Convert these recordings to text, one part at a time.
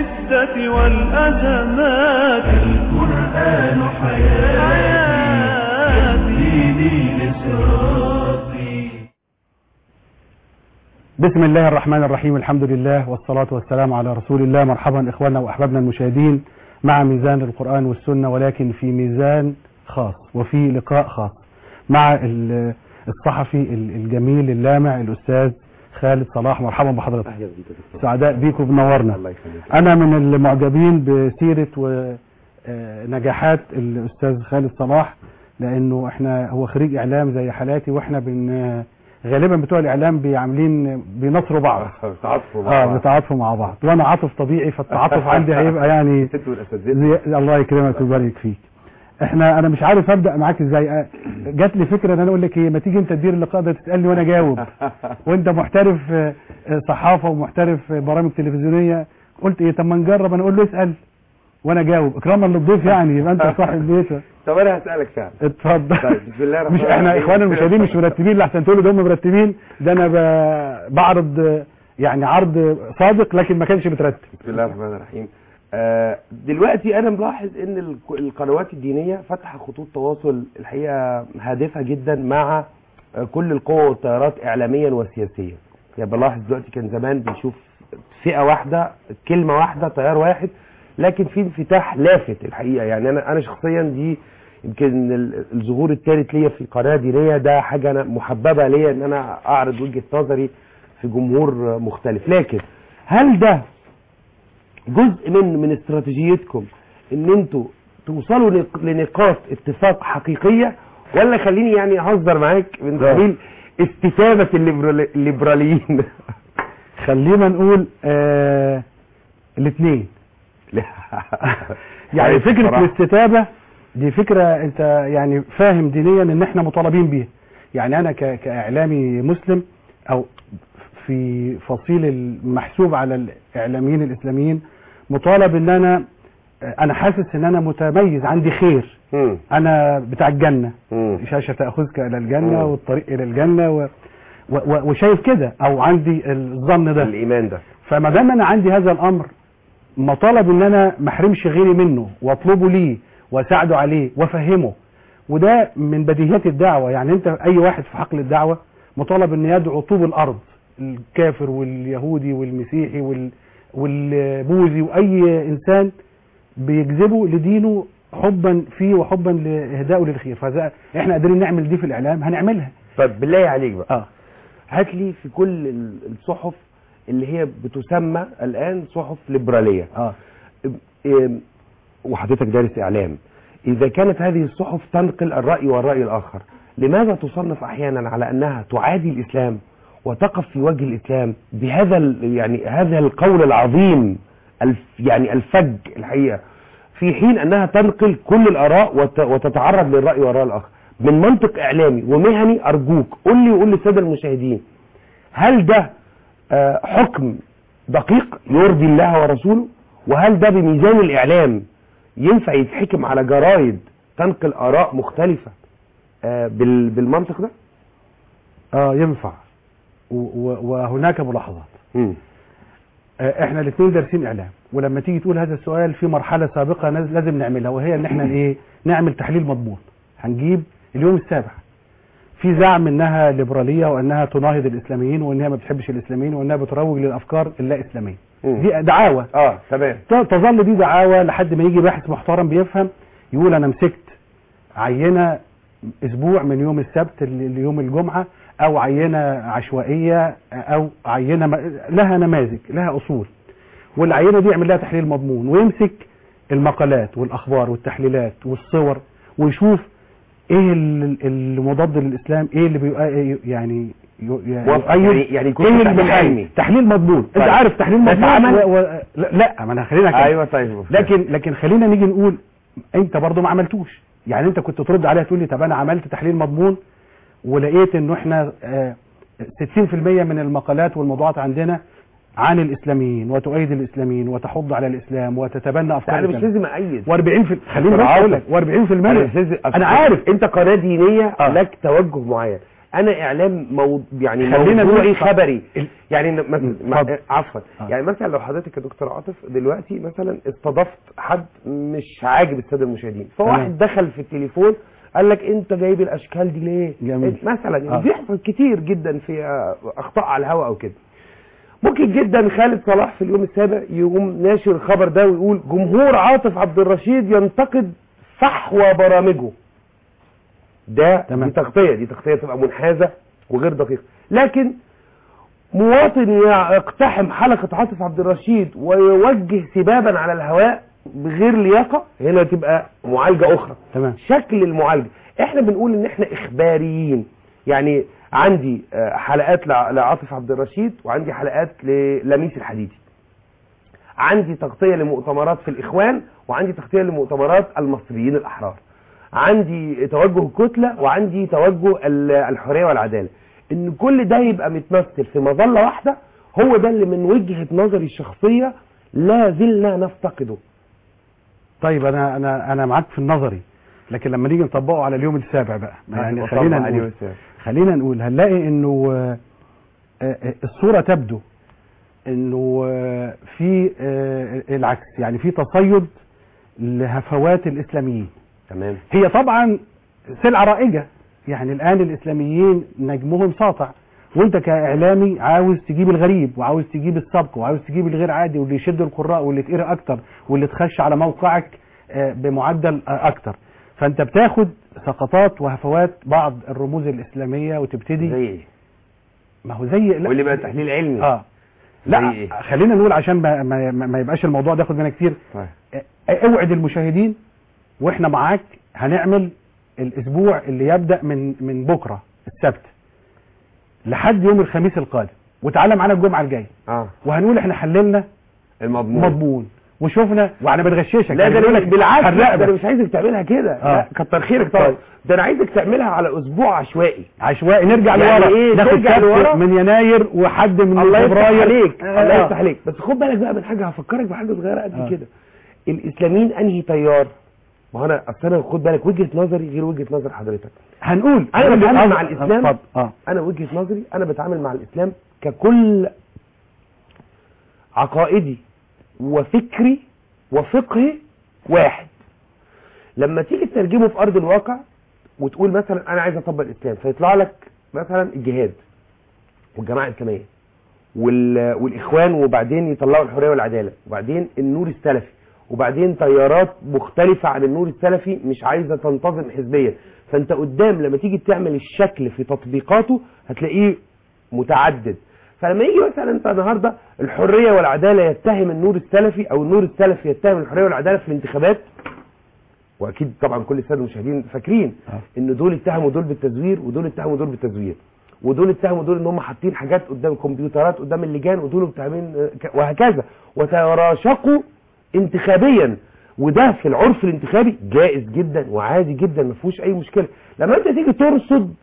الشدة والأزمات القرآن حياتي يهديني لصراطي بسم الله الرحمن الرحيم الحمد لله والصلاة والسلام على رسول الله مرحبا إخواننا وأحبابنا المشاهدين مع ميزان القرآن والسنة ولكن في ميزان خاص وفي لقاء خاص مع ال- الصحفي ال- الجميل اللامع الأستاذ خالد صلاح مرحبا بحضرتك اهلا بيك يا دكتور سعداء بيكم بنورنا الله يخليك أنا من المعجبين بسيرة ونجاحات الأستاذ خالد صلاح لأنه إحنا هو خريج إعلام زي حالاتي وإحنا بن غالبا بتوع الإعلام بيعملين بينصروا بعض تعاطفوا اه بيتعاطفوا مع بعض وانا عاطف طبيعي فالتعاطف عندي هيبقى يعني ست والاساتذه زي الله يكرمك ويبارك فيك احنا انا مش عارف ابدا معاك ازاي آه، جات لي فكره ان انا اقول لك ايه ما تيجي انت تدير اللقاء ده تسالني وانا اجاوب وانت محترف آه، آه، صحافه ومحترف آه، برامج تلفزيونيه قلت ايه طب ما نجرب انا اقول له اسال وانا اجاوب اكراما للضيف يعني يبقى انت صاحب بيت طب انا هسالك فعلا اتفضل طيب بسم الله الرحمن مش احنا الرحيم. اخوان المشاهدين مش مرتبين لحسن تقولوا ده هم مرتبين ده انا ب- بعرض آه، يعني عرض صادق لكن ما كانش مترتب بسم الله الرحمن الرحيم آه دلوقتي انا ملاحظ ان الك- القنوات الدينيه فاتحه خطوط تواصل الحقيقه هادفه جدا مع آه، كل القوى والتيارات اعلاميا وسياسيا يعني بلاحظ دلوقتي كان زمان بنشوف فئه واحده كلمه واحده تيار واحد لكن في انفتاح لافت الحقيقه يعني انا انا شخصيا دي يمكن ال- الظهور الثالث ليا في قناه دينيه ده حاجه انا محببه ليا ان انا اعرض وجهه نظري في جمهور مختلف لكن هل ده جزء من من استراتيجيتكم ان انتوا توصلوا لنق- لنقاط اتفاق حقيقيه ولا خليني يعني اهزر معاك من لا. سبيل استتابه الليبرال- الليبراليين خلينا نقول آه الاثنين يعني كويس فكرة بصراحة. الاستتابة دي فكرة انت يعني فاهم دينيا ان احنا مطالبين بيها يعني انا ك- كاعلامي مسلم او في فصيل المحسوب على الاعلاميين الاسلاميين مطالب ان انا انا حاسس ان انا متميز عندي خير مم. انا بتاع الجنة مم. شاشة تأخذك إلى الجنة مم. والطريق إلى الجنة و... و... و... وشايف كده أو عندي الظن ده الايمان ده فما دام أنا عندي هذا الأمر مطالب إن أنا ما احرمش غيري منه وأطلبه ليه وأساعده عليه وأفهمه وده من بديهيات الدعوة يعني أنت أي واحد في حقل الدعوة مطالب إن يدعو طوب الأرض الكافر واليهودي والمسيحي وال... والبوذي وأي إنسان بيجذبه لدينه حبا فيه وحبا لاهدائه للخير فاذا احنا قادرين نعمل دي في الاعلام هنعملها طب بالله عليك بقى اه هات لي في كل ال- الصحف اللي هي بتسمى الان صحف ليبراليه اه إيه، وحضرتك دارس اعلام اذا كانت هذه الصحف تنقل الراي والراي الاخر لماذا تصنف احيانا على انها تعادي الاسلام وتقف في وجه الاسلام بهذا ال- يعني هذا القول العظيم الف يعني الفج الحقيقه في حين انها تنقل كل الاراء وت- وتتعرض للراي والراي الاخر من منطق اعلامي ومهني ارجوك قول لي وقول للساده المشاهدين هل ده آه، حكم دقيق يرضي الله ورسوله وهل ده بميزان الاعلام ينفع يتحكم على جرايد تنقل اراء مختلفه آه، بال- بالمنطق ده اه ينفع و- و- وهناك ملاحظات مم. آه احنا الاثنين دارسين اعلام ولما تيجي تقول هذا السؤال في مرحله سابقه ناز- لازم نعملها وهي ان احنا ايه نعمل تحليل مضمون هنجيب اليوم السابع في زعم انها ليبراليه وانها تناهض الاسلاميين وانها ما بتحبش الاسلاميين وانها بتروج للافكار اللا اسلاميه مم. دي دعاوى اه تمام ت- تظل دي دعاوى لحد ما يجي باحث محترم بيفهم يقول انا مسكت عينه اسبوع من يوم السبت ل- ليوم الجمعه او عينه عشوائيه او عينه م- لها نماذج لها اصول والعينه دي يعمل لها تحليل مضمون ويمسك المقالات والاخبار والتحليلات والصور ويشوف ايه ال- المضاد للاسلام ايه اللي بيبقى يعني ي- موافق. يؤيد يعني- يعني يكون ايه في اللي تحليل بيحارب. علمي. تحليل مضمون انت طيب. عارف تحليل ده مضمون اتعمل؟ و... و... لا, لا ما انا خلينا كده ايوه طيب لكن لكن خلينا نيجي نقول انت برضو ما عملتوش يعني انت كنت ترد عليها تقول لي طب انا عملت تحليل مضمون ولقيت انه احنا آه، 60% من المقالات والموضوعات عندنا عن الاسلاميين وتؤيد الاسلاميين وتحض على الاسلام وتتبنى افكار انا مش الإسلام. لازم اأيد و40 في خليني بس عاطف. اقول لك و40% انا مش لازم انا عارف انت قناه دينيه آه. لك توجه معين انا اعلام مو... يعني خلينا موضوعي نقول- خبري ال- يعني ن- مثلا مم. مع- اتفضل. عفوا آه. يعني مثلا لو حضرتك يا دكتور عاطف دلوقتي مثلا استضفت حد مش عاجب الساده المشاهدين فواحد دخل في التليفون قال لك انت جايب الاشكال دي ليه جميل. مثلا يعني آه. بيحصل كتير جدا في آه، اخطاء على الهواء او كده ممكن جدا خالد صلاح في اليوم السابع يقوم ناشر الخبر ده ويقول جمهور عاطف عبد الرشيد ينتقد فحوى برامجه ده تمام. دي تغطيه دي تغطيه تبقى منحازه وغير دقيقه لكن مواطن يقتحم حلقه عاطف عبد الرشيد ويوجه سبابا على الهواء بغير لياقه هنا تبقى معالجه اخرى تمام شكل المعالجه احنا بنقول ان احنا اخباريين يعني عندي آه، حلقات لع- لعاطف عبد الرشيد وعندي حلقات للميس الحديدي عندي تغطيه لمؤتمرات في الاخوان وعندي تغطيه لمؤتمرات المصريين الاحرار عندي توجه الكتله وعندي توجه ال- الحريه والعداله ان كل ده يبقى متمثل في مظله واحده هو ده اللي من وجهه نظري الشخصيه لا زلنا نفتقده طيب انا انا انا معاك في النظري لكن لما نيجي نطبقه على اليوم السابع بقى يعني وطبعا خلينا عليه نقول وسلم. خلينا نقول هنلاقي انه آه، آه، الصورة تبدو انه آه، في آه، العكس يعني في تصيد لهفوات الاسلاميين تمام هي طبعا سلعة رائجة يعني الان الاسلاميين نجمهم ساطع وانت كاعلامي عاوز تجيب الغريب وعاوز تجيب السبق وعاوز تجيب الغير عادي واللي يشد القراء واللي تقرا اكتر واللي تخش على موقعك آه، بمعدل آه، اكتر فانت بتاخد سقطات وهفوات بعض الرموز الاسلاميه وتبتدي زي ايه ما هو زي لا واللي بقى تحليل علمي اه زي لا إيه؟ خلينا نقول عشان ما, ما, ما يبقاش الموضوع ده ياخد مننا كتير طيب. اه، اوعد المشاهدين واحنا معاك هنعمل الاسبوع اللي يبدا من من بكره السبت لحد يوم الخميس القادم وتعالى معانا الجمعه الجايه اه وهنقول احنا حللنا المضمون مضمون وشفنا وانا بنغششك لا يعني ده بقول أنا لك بالعكس لا ده هنراقبك. انا مش عايزك تعملها كده آه. لا كتر خيرك طبعا طيب. ده انا عايزك تعملها على اسبوع عشوائي عشوائي نرجع يعني لورا إيه؟ ناخد ترجع سبت لورا؟ من يناير وحد من الله يفتح فبراير عليك آه. الله يفتح عليك بس خد بالك بقى من حاجه هفكرك بحاجه صغيره قد آه. كده الاسلاميين انهي تيار ما هو انا اصل انا خد بالك وجهه نظري غير وجهه نظر حضرتك هنقول انا هنقول بتعامل آه، مع آه، الاسلام اتفضل. اه انا وجهه نظري انا بتعامل مع الاسلام ككل عقائدي وفكري وفقهي واحد لما تيجي تترجمه في ارض الواقع وتقول مثلا انا عايز اطبق الاسلام فيطلع لك مثلا الجهاد والجماعه الاسلاميه وال... والاخوان وبعدين يطلعوا الحريه والعداله وبعدين النور السلفي وبعدين تيارات مختلفه عن النور السلفي مش عايزه تنتظم حزبيا فانت قدام لما تيجي تعمل الشكل في تطبيقاته هتلاقيه متعدد فلما يجي مثلا انت النهارده الحريه والعداله يتهم النور السلفي او النور السلفي يتهم الحريه والعداله في الانتخابات واكيد طبعا كل الساده المشاهدين فاكرين آه. ان دول اتهموا دول بالتزوير ودول اتهموا دول بالتزوير ودول اتهموا دول ان هم حاطين حاجات قدام كمبيوترات قدام اللجان ودول متهمين آه، ك- وهكذا وتراشقوا انتخابيا وده في العرف الانتخابي جائز جدا وعادي جدا ما فيهوش اي مشكله لما انت تيجي ترصد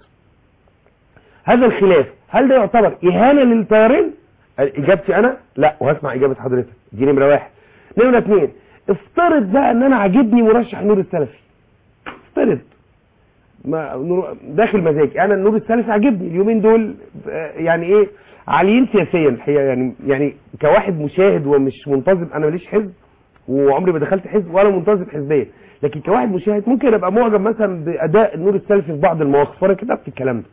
هذا الخلاف هل ده يعتبر اهانه للتيارين اجابتي انا لا وهسمع اجابه حضرتك دي نمره واحد نمره اثنين افترض بقى ان انا عاجبني مرشح النور السلفي افترض ما نور- داخل مزاجي انا النور السلفي عاجبني اليومين دول آه، يعني ايه عاليين سياسيا الحقيقه يعني يعني كواحد مشاهد ومش منتظم انا ماليش حزب وعمري ما دخلت حزب ولا منتظم حزبيا لكن كواحد مشاهد ممكن ابقى معجب مثلا باداء النور السلفي في بعض المواقف وانا كتبت الكلام ده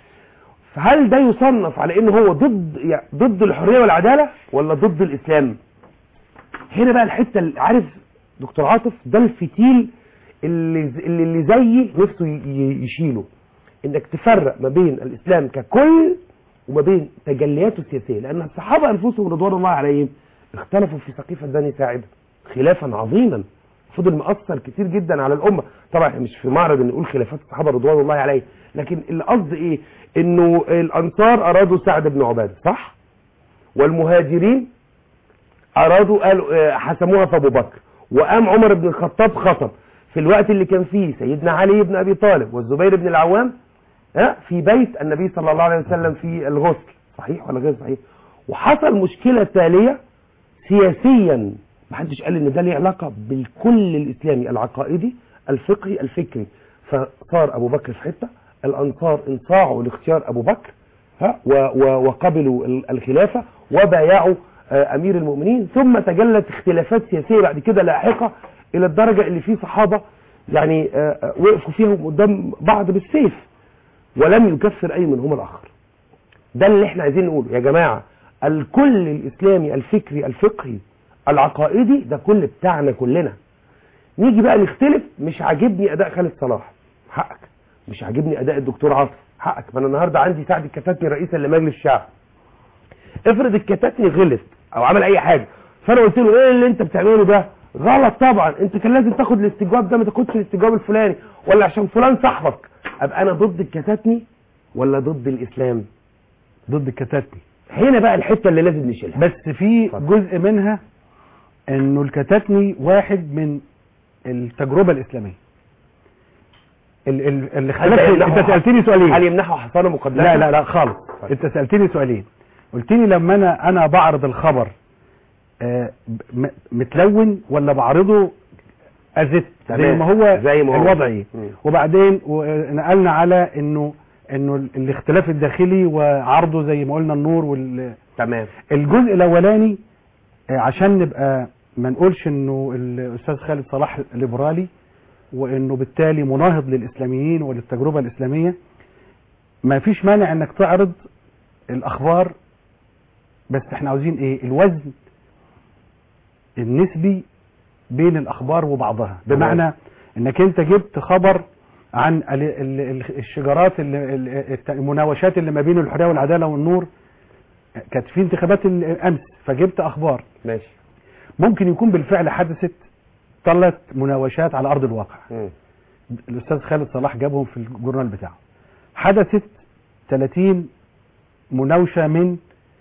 فهل ده يصنف على ان هو ضد يعني ضد الحريه والعداله ولا ضد الاسلام هنا بقى الحته اللي عارف دكتور عاطف ده الفتيل اللي اللي, اللي زيي نفسه ي- ي- يشيله انك تفرق ما بين الاسلام ككل وما بين تجلياته السياسيه لان الصحابه انفسهم رضوان الله عليهم اختلفوا في سقيفه بني ساعده خلافا عظيما فضل مأثر كتير جدا على الامه طبعا إحنا مش في معرض ان نقول خلافات الصحابه رضوان الله عليهم لكن اللي قصد ايه انه الانصار ارادوا سعد بن عباده صح والمهاجرين ارادوا قالوا آه، حسموها في ابو بكر وقام عمر بن الخطاب خطب في الوقت اللي كان فيه سيدنا علي بن ابي طالب والزبير بن العوام ها، في بيت النبي صلى الله عليه وسلم في الغسل صحيح ولا غير صحيح وحصل مشكله تاليه سياسيا محدش قال ان ده ليه علاقه بالكل الاسلامي العقائدي الفقهي الفكري فصار ابو بكر في حته الانصار انصاعوا لاختيار ابو بكر ها و و وقبلوا ال- الخلافه وبايعوا آه، امير المؤمنين ثم تجلت اختلافات سياسيه بعد كده لاحقه الى الدرجه اللي في صحابه يعني آه، آه، وقفوا فيهم قدام بعض بالسيف ولم يكفر اي منهما الاخر ده اللي احنا عايزين نقوله يا جماعه الكل الاسلامي الفكري الفقهي العقائدي ده كل بتاعنا كلنا نيجي بقى نختلف مش عاجبني اداء خالد صلاح حقك مش عاجبني اداء الدكتور عاطف حقك ما انا النهارده عندي سعد الكتاتني رئيسا لمجلس الشعب افرض الكتاتني غلط او عمل اي حاجه فانا قلت له ايه اللي انت بتعمله ده غلط طبعا انت كان لازم تاخد الاستجواب ده ما تاخدش الاستجواب الفلاني ولا عشان فلان صاحبك ابقى انا ضد الكتاتني ولا ضد الاسلام ضد الكتاتني هنا بقى الحته اللي لازم نشيلها بس في اتفضل. جزء منها انه الكتاتني واحد من التجربه الاسلاميه ال ال الاختلاف هل يمنعه انت سالتني سؤالين هل يمنحه حصانه مقدسه لا لا لا خالص انت سالتني سؤالين قلت لي لما انا انا بعرض الخبر آه، م- متلون ولا بعرضه ازت زي تمام. ما هو زي ما هو. الوضعي مم. وبعدين و- نقلنا على انه انه ال- الاختلاف الداخلي وعرضه زي ما قلنا النور وال تمام الجزء الاولاني آه، عشان نبقى ما نقولش انه الاستاذ خالد صلاح ليبرالي وانه بالتالي مناهض للاسلاميين وللتجربه الاسلاميه ما فيش مانع انك تعرض الاخبار بس احنا عاوزين ايه الوزن النسبي بين الاخبار وبعضها تمام. بمعنى انك انت جبت خبر عن ال- ال- ال- الشجرات اللي ال- الت- المناوشات اللي ما بين الحريه والعداله والنور كانت في انتخابات الامس فجبت اخبار ماشي ممكن يكون بالفعل حدثت ثلاث مناوشات على ارض الواقع مم. الاستاذ خالد صلاح جابهم في الجورنال بتاعه حدثت 30 مناوشه من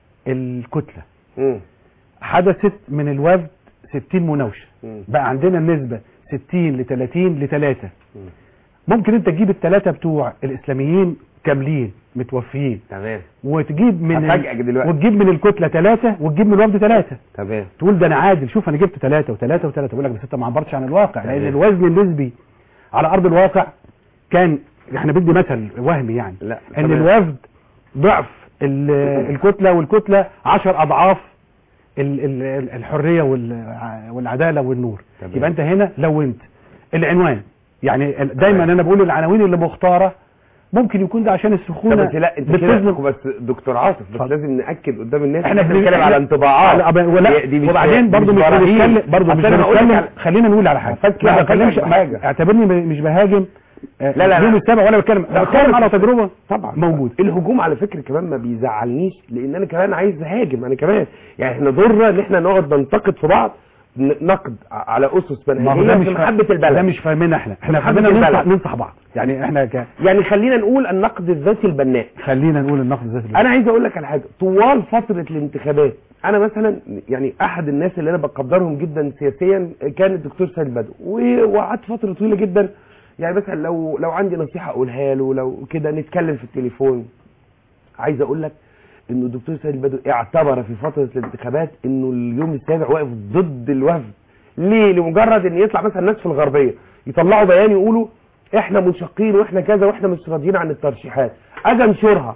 الكتله مم. حدثت من الوفد 60 مناوشه مم. بقى عندنا النسبه 60 ل 30 ل 3 مم. ممكن انت تجيب الثلاثه بتوع الاسلاميين كاملين متوفيين تمام وتجيب من ال- هفاجئك دلوقتي. وتجيب من الكتله ثلاثه وتجيب من الوفد ثلاثه تمام تقول ده انا عادل شوف انا جبت ثلاثة وثلاثة وثلاثة بقول لك بس انت ما عبرتش عن الواقع لان تمام. الوزن النسبي على ارض الواقع كان احنا بدي مثل وهمي يعني لا ان تمام. الوفد ضعف ال- الكتلة والكتلة عشر اضعاف ال- ال- الحرية وال- والعدالة والنور تمام. يبقى انت هنا لونت العنوان يعني ال- دايما انا بقول العناوين اللي مختارة ممكن يكون ده عشان طب السخونة بس لا انت كده بتظلم بس دكتور عاطف بس اتفضل. لازم ناكد قدام الناس احنا إحنا بنتكلم إحنا- على انطباعات على- ولا دي مش- وبعدين برضه مش براهين. بنتكلم برضه مش أصل أنا هقول لك بنتكلم على- خلينا نقول على حاجه هفكر- لا ما هفكر بتكلمش بحاجة. اعتبرني م- مش بهاجم آه، لا، لا. يوم السابع ولا بتكلم لا بتكلم على تجربه طبعا موجود الهجوم على فكره كمان ما بيزعلنيش لان انا كمان عايز اهاجم انا كمان يعني احنا ضرنا ان احنا نقعد ننتقد في بعض ن- نقد ع- على اسس ما هو ده منهجيه مش في فا- محبه ده البلد مش فاهمين احنا احنا محبة فاهمين ننصح, البلد. ننصح بعض يعني احنا ك... يعني خلينا نقول النقد الذاتي البناء خلينا نقول النقد الذاتي انا عايز اقول لك على حاجه طوال فتره الانتخابات انا مثلا يعني احد الناس اللي انا بقدرهم جدا سياسيا كان الدكتور سيد بدو و- وقعدت فتره طويله جدا يعني مثلا لو لو عندي نصيحه اقولها له لو كده نتكلم في التليفون عايز اقول لك انه الدكتور سيد بدو اعتبر في فتره الانتخابات انه اليوم السابع واقف ضد الوفد ليه لمجرد ان يطلع مثلا ناس في الغربيه يطلعوا بيان يقولوا احنا منشقين واحنا كذا واحنا مش راضيين عن الترشيحات اجي انشرها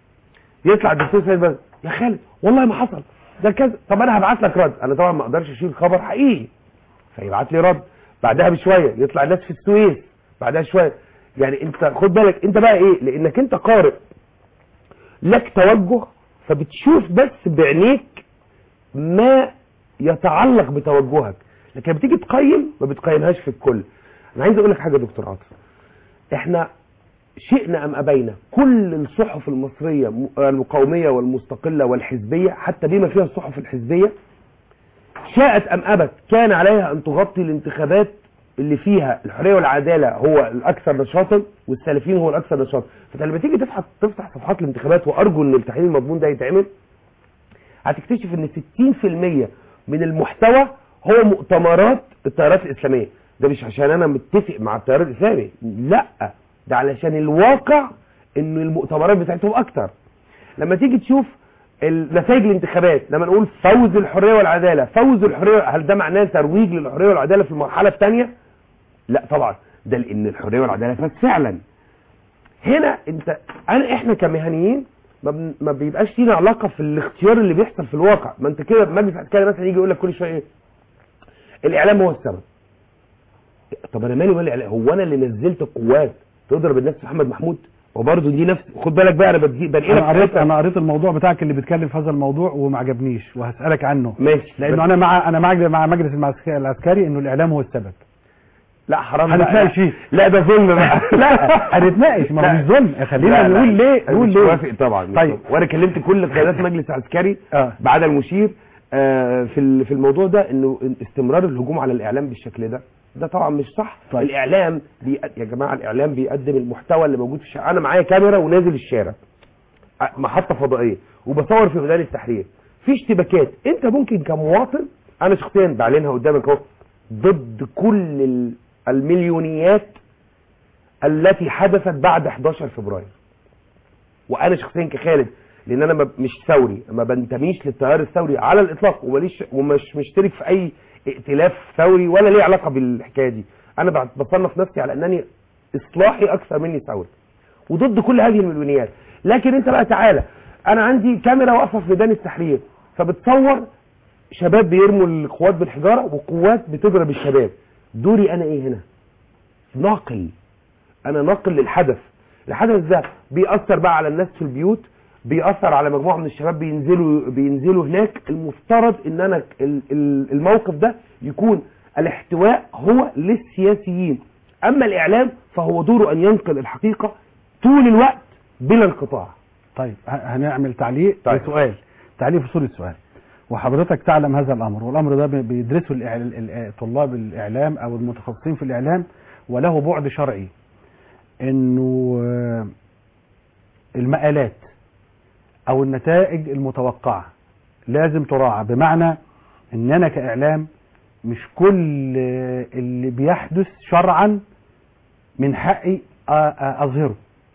يطلع الدكتور سيد بدر يا خالد والله ما حصل ده كذا طب انا هبعت لك رد انا طبعا ما اقدرش اشيل خبر حقيقي فيبعت لي رد بعدها بشويه يطلع ناس في السويس بعدها شويه يعني انت خد بالك انت بقى ايه لانك انت قارئ لك توجه فبتشوف بس بعينيك ما يتعلق بتوجهك لكن بتيجي تقيم ما بتقيمهاش في الكل انا عايز اقول لك حاجه يا دكتور عاطف احنا شئنا ام ابينا كل الصحف المصريه م- المقاوميه والمستقله والحزبيه حتى بما فيها الصحف الحزبيه شاءت ام ابت كان عليها ان تغطي الانتخابات اللي فيها الحريه والعداله هو الاكثر نشاطا والسلفيين هو الاكثر نشاطا فانت لما تيجي تفتح تفتح صفحات الانتخابات وارجو ان التحليل المضمون ده يتعمل هتكتشف ان 60% من المحتوى هو مؤتمرات التيارات الاسلاميه ده مش عشان انا متفق مع التيار الاسلامي لا ده علشان الواقع ان المؤتمرات بتاعتهم اكتر لما تيجي تشوف ال- نتائج الانتخابات لما نقول فوز الحريه والعداله فوز الحريه هل ده معناه ترويج للحريه والعداله في المرحله الثانيه لا طبعا ده لان الحريه والعداله فاز فعلا هنا انت انا احنا كمهنيين ما, بن- ما بيبقاش لينا علاقه في الاختيار اللي بيحصل في الواقع ما انت كده مجلس عسكري مثلا يجي يقول لك كل شويه ايه الاعلام هو السبب طب انا مالي ومال الاعلام هو انا اللي نزلت القوات تضرب الناس في محمد محمود وبرضه دي نفس خد بالك بقى انا بدي بنقلك انا قريت حتة. انا قريت الموضوع بتاعك اللي بيتكلم في هذا الموضوع وما عجبنيش وهسالك عنه ماشي لانه انا مع انا مع مع مجلس المعسك- العسكري انه الاعلام هو السبب لا حرام بقى. هنتناقش فيه. لا ده ظلم بقى لا هنتناقش ما هو لا. مش ظلم خلينا لا، لا. نقول ليه أنا نقول مش ليه موافق طبعا مش طيب. موافق. وانا كلمت كل قيادات مجلس عسكري اه بعد المشير آه، في ال- في الموضوع ده انه استمرار الهجوم على الاعلام بالشكل ده ده طبعا مش صح طيب. الاعلام بي... يا جماعه الاعلام بيقدم المحتوى اللي موجود في الشارع انا معايا كاميرا ونازل الشارع آه، محطه فضائيه وبصور في ميدان التحرير في اشتباكات انت ممكن كمواطن انا شخصيا بعلنها قدامك اهو ضد كل ال- المليونيات التي حدثت بعد 11 فبراير وانا شخصيا كخالد لان انا ما- مش ثوري ما بنتميش للتيار الثوري على الاطلاق وماليش ومش مشترك في اي ائتلاف ثوري ولا ليه علاقه بالحكايه دي انا بعد- بصنف نفسي على انني اصلاحي اكثر مني ثوري وضد كل هذه المليونيات لكن انت بقى تعالى انا عندي كاميرا واقفه في ميدان التحرير فبتصور شباب بيرموا القوات بالحجاره وقوات بتضرب الشباب دوري انا ايه هنا ناقل انا ناقل للحدث الحدث ده بيأثر بقى على الناس في البيوت بيأثر على مجموعة من الشباب بينزلوا بينزلوا هناك المفترض ان انا ال- ال- الموقف ده يكون الاحتواء هو للسياسيين اما الاعلام فهو دوره ان ينقل الحقيقة طول الوقت بلا انقطاع طيب ه- هنعمل تعليق طيب. لسؤال تعليق في صورة سؤال وحضرتك تعلم هذا الامر والامر ده بي- بيدرسه الإع- ال- طلاب الاعلام او المتخصصين في الاعلام وله بعد شرعي انه آه، المقالات او النتائج المتوقعة لازم تراعى بمعنى ان انا كاعلام مش كل آه، اللي بيحدث شرعا من حقي آ- آ- اظهره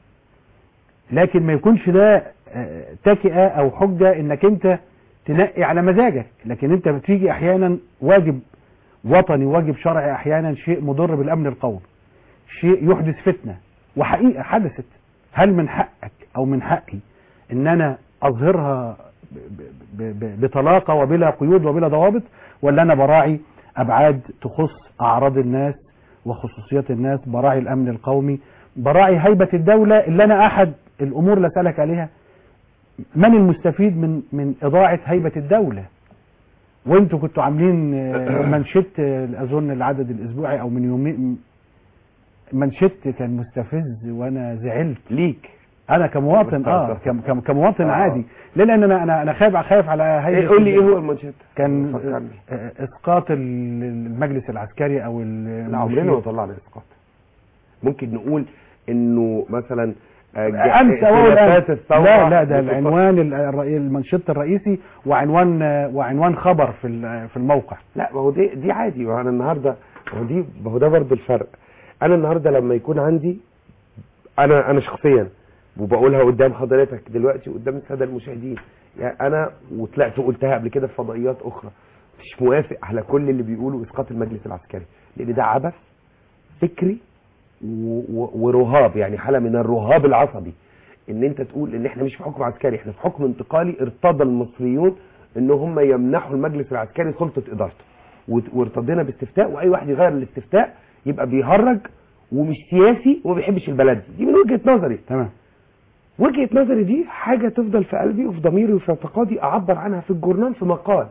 لكن ما يكونش ده آه، تكئة او حجة انك انت تنقي على مزاجك لكن انت بتيجي احيانا واجب وطني واجب شرعي احيانا شيء مضر بالامن القومي شيء يحدث فتنة وحقيقة حدثت هل من حقك او من حقي ان انا اظهرها ب- ب- ب- بطلاقة وبلا قيود وبلا ضوابط ولا انا براعي ابعاد تخص اعراض الناس وخصوصيات الناس براعي الامن القومي براعي هيبة الدولة اللي انا احد الامور اللي اسالك عليها من المستفيد من من اضاعة هيبة الدولة وانتوا كنتوا عاملين آه، منشط آه، اظن العدد الاسبوعي او من يومين منشط كان مستفز وانا زعلت ليك انا كمواطن اه كم كم كمواطن آه. عادي ليه لان انا انا انا خايف خايف على هيبة إيه قول لي ايه هو المانشيت كان فكرني. آه، اسقاط ال- المجلس العسكري او ال- لا عمرنا ما طلعنا اسقاط ممكن نقول انه مثلا آه، جا- امس او خلافات الان الثورة لا لا ده بتبقى- العنوان ال- الرئي- المنشط الرئيسي وعنوان آه، وعنوان خبر في ال- في الموقع لا ما هو دي دي عادي وانا النهارده ما هو دي ما هو ده برضه الفرق انا النهارده لما يكون عندي انا انا شخصيا وبقولها قدام حضرتك دلوقتي قدام الساده المشاهدين يعني انا وطلعت وقلتها قبل كده في فضائيات اخرى مش موافق على كل اللي بيقولوا اسقاط المجلس العسكري لان ده عبث فكري و- و- ورهاب يعني حاله من الرهاب العصبي ان انت تقول ان احنا مش في حكم عسكري احنا في حكم انتقالي ارتضى المصريون ان هم يمنحوا المجلس العسكري سلطه ادارته وت- وارتضينا باستفتاء واي واحد يغير الاستفتاء يبقى بيهرج ومش سياسي وما بيحبش البلد دي, دي من وجهه نظري تمام وجهه نظري دي حاجه تفضل في قلبي وفي ضميري وفي اعتقادي اعبر عنها في الجورنال في مقال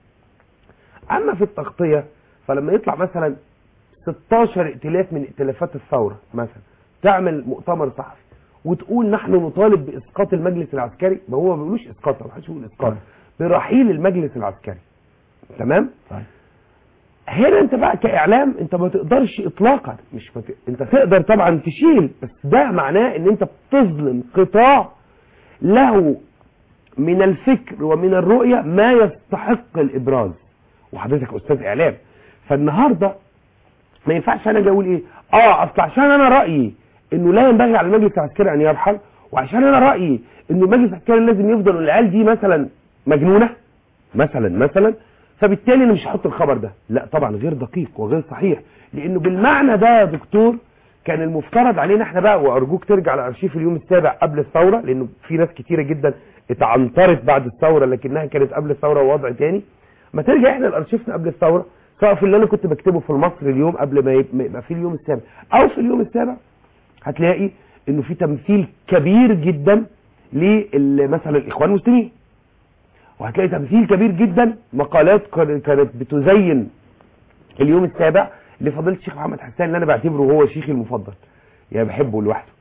اما في التغطيه فلما يطلع مثلا 16 ائتلاف من ائتلافات الثوره مثلا تعمل مؤتمر صحفي وتقول نحن نطالب باسقاط المجلس العسكري ما هو ما بيقولوش اسقاط ما حدش بيقول اسقاط برحيل المجلس العسكري تمام طيب هنا انت بقى كاعلام انت ما تقدرش اطلاقا مش ما ت... انت تقدر طبعا تشيل بس ده معناه ان انت بتظلم قطاع له من الفكر ومن الرؤية ما يستحق الابراز وحضرتك استاذ اعلام فالنهارده ما ينفعش انا اجي اقول ايه اه اصل عشان انا رايي انه لا ينبغي على المجلس العسكري ان يرحل وعشان انا رايي ان المجلس العسكري لازم يفضل والعيال دي مثلا مجنونه مثلا مثلا فبالتالي انا مش هحط الخبر ده لا طبعا غير دقيق وغير صحيح لانه بالمعنى ده يا دكتور كان المفترض علينا احنا بقى وارجوك ترجع لارشيف اليوم السابع قبل الثوره لانه في ناس كتيره جدا اتعنطرت بعد الثوره لكنها كانت قبل الثوره ووضع تاني ما ترجع احنا لارشيفنا قبل الثوره سواء في اللي انا كنت بكتبه في المصري اليوم قبل ما يب- ما يبقى في اليوم السابع او في اليوم السابع هتلاقي انه في تمثيل كبير جدا لمثلا الاخوان المسلمين وهتلاقي تمثيل كبير جدا مقالات كان- كانت بتزين اليوم السابع لفضيله الشيخ محمد حسان اللي انا بعتبره هو شيخي المفضل يعني بحبه لوحده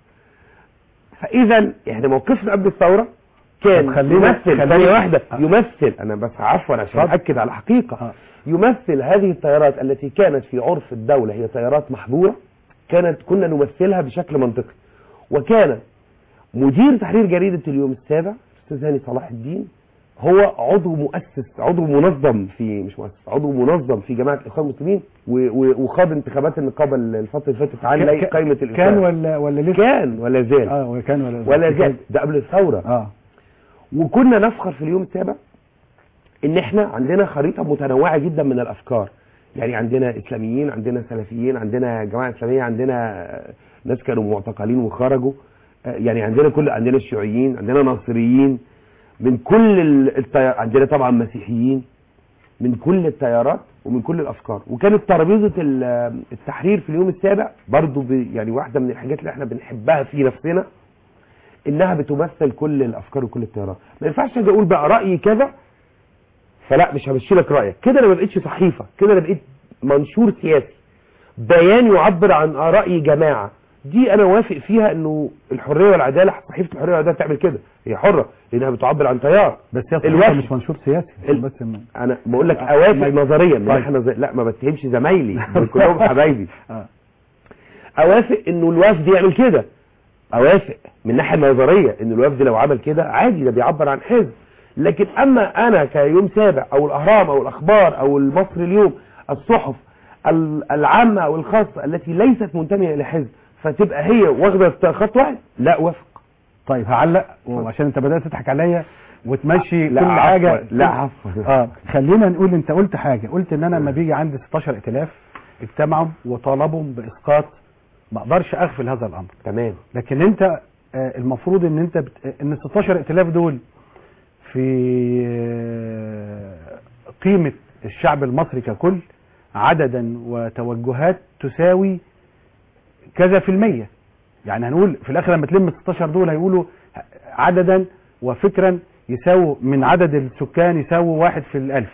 فاذا احنا موقفنا قبل الثوره كان طب خلينا- يمثل خلينا- ثانيه واحده آه. يمثل انا بس عفوا عشان اتفضل. اكد على حقيقه آه. يمثل هذه التيارات التي كانت في عرف الدوله هي تيارات محظوره كانت كنا نمثلها بشكل منطقي وكان مدير تحرير جريده اليوم السابع الاستاذ هاني صلاح الدين هو عضو مؤسس عضو منظم في مش مؤسس عضو منظم في جماعه الاخوان المسلمين و- و- وخاض انتخابات النقابه الفتره اللي فاتت عن ك- ك- قائمه كان الإخوان. ولا ولا لسه كان ولا زال اه وكان ولا ولا زال ده قبل الثوره اه وكنا نفخر في اليوم السابع ان احنا عندنا خريطه متنوعه جدا من الافكار يعني عندنا اسلاميين عندنا سلفيين عندنا جماعه اسلاميه عندنا آه، ناس كانوا معتقلين وخرجوا آه، يعني عندنا كل عندنا الشيوعيين عندنا ناصريين من كل ال- التيار عندنا طبعا مسيحيين من كل التيارات ومن كل الافكار وكانت ترابيزه ال- التحرير في اليوم السابع برضو ب- يعني واحده من الحاجات اللي احنا بنحبها في نفسنا انها بتمثل كل الافكار وكل التيارات ما ينفعش اجي اقول بقى رايي كذا فلا مش همشي لك رايك كده انا ما بقتش صحيفه كده انا بقيت منشور سياسي بيان يعبر عن اراء جماعه دي انا وافق فيها انه الحريه والعداله صحيفه الحريه والعداله تعمل كده هي حره لانها بتعبر عن تيار بس هي الوفد. صحيفة مش منشور سياسي ال- بس من- انا بقول لك آه، اوافق ما- نظريا من طيب. ناحيه نظرية. لا ما بتهمش زمايلي دول كلهم حبايبي اه اوافق انه الوفد يعمل كده اوافق من الناحيه النظريه ان الوفد لو عمل كده عادي ده بيعبر عن حزب لكن اما انا كيوم سابع او الاهرام او الاخبار او المصري اليوم الصحف ال- العامه او الخاصه التي ليست منتميه الى حزب فتبقى هي واخده خط واحد لا اوافق طيب هعلق وعشان انت بدات تضحك عليا وتمشي لا كل عفوا، حاجه لا عفوا. اه خلينا نقول انت قلت حاجه قلت ان انا لما بيجي عندي 16 ائتلاف اجتمعوا وطالبوا باسقاط ما اقدرش اغفل هذا الامر تمام لكن انت آه، المفروض ان انت بت... ان ال 16 ائتلاف دول في آه، قيمه الشعب المصري ككل عددا وتوجهات تساوي كذا في المية يعني هنقول في الاخر لما تلم ال 16 دول هيقولوا عددا وفكرا يساووا من عدد السكان يساووا واحد في الالف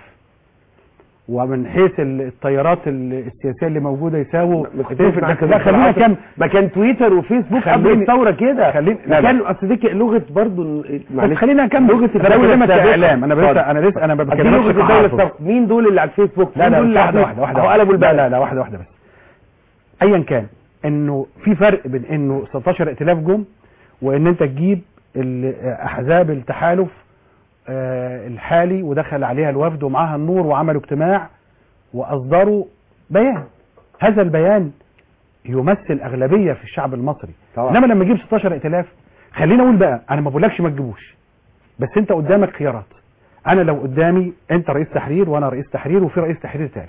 ومن حيث ال- التيارات ال- السياسيه اللي موجوده يساووا مختلف معاك لا خلينا كم ما كان تويتر وفيسبوك قبل خليني- الثوره كده خليني- ما لا، لا. كان اصل دي ك- لغه برضه بس خلينا نكمل لغه انا الدوله بكلمك السابقة. كاعلام انا اتفضل. لسه انا لسه انا ما دي بكلمكش لغه الدوله كحافظ. السابقه مين دول اللي على الفيسبوك لا مين لا دول اللي واحده على واحده واحده أهو قلبوا لا البلد لا لا واحده واحده بس ايا كان انه في فرق بين انه 16 ائتلاف جم وان انت تجيب ال- احزاب التحالف آه، الحالي ودخل عليها الوفد ومعاها النور وعملوا اجتماع واصدروا بيان هذا البيان يمثل اغلبيه في الشعب المصري طبعا. انما لما اجيب 16 ائتلاف خلينا اقول بقى انا ما بقولكش ما تجيبوش بس انت قدامك خيارات انا لو قدامي انت رئيس تحرير وانا رئيس تحرير وفي رئيس تحرير ثالث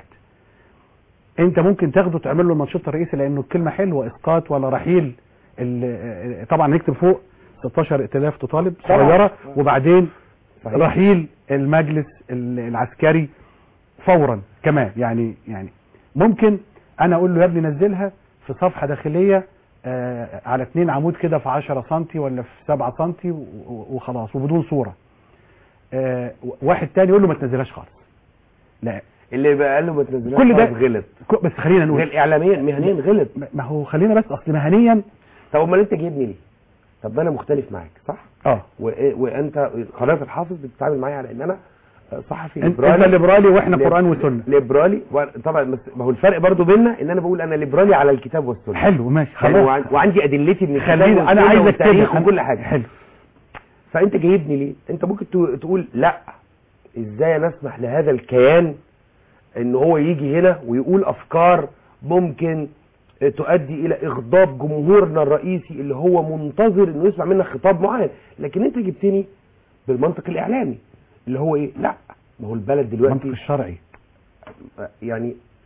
انت ممكن تاخده تعمل له المنشط الرئيسي لانه الكلمه حلوه اسقاط ولا رحيل ال- طبعا نكتب فوق 16 ائتلاف تطالب طبعا. صغيره وبعدين صحيح. رحيل المجلس ال- العسكري فورا كمان يعني يعني ممكن انا اقول له يا ابني نزلها في صفحه داخليه آه، على اتنين عمود كده في 10 سنتي ولا في 7 سنتي و- و- وخلاص وبدون صوره آه، واحد تاني يقول له ما تنزلهاش خالص لا اللي بقى قال له ما تنزلهاش كل ده- خالص غلط ك- بس خلينا نقول غير اعلاميا مهنيا غلط ما- ما هو خلينا بس اصل مهنيا طب امال انت جايبني ليه؟ طب ما انا مختلف معاك صح؟ اه و... وانت قناه الحافظ بتتعامل معايا على ان انا صحفي انت انت ليبرالي واحنا قران وسنه ليبرالي و... طبعا بس ما هو الفرق برضو بيننا ان انا بقول انا ليبرالي على الكتاب والسنه حلو ماشي يعني خلاص وعن... وعندي ادلتي من الكتاب خلينا انا والسنة عايزك والتاريخ كده وكل حاجه حلو فانت جايبني ليه انت ممكن ت- تقول لا ازاي انا اسمح لهذا الكيان ان هو يجي هنا ويقول افكار ممكن تؤدي الى اغضاب جمهورنا الرئيسي اللي هو منتظر انه يسمع منك خطاب معين لكن انت جبتني بالمنطق الاعلامي اللي هو ايه لا ما هو البلد المنطق دلوقتي الشرعي يعني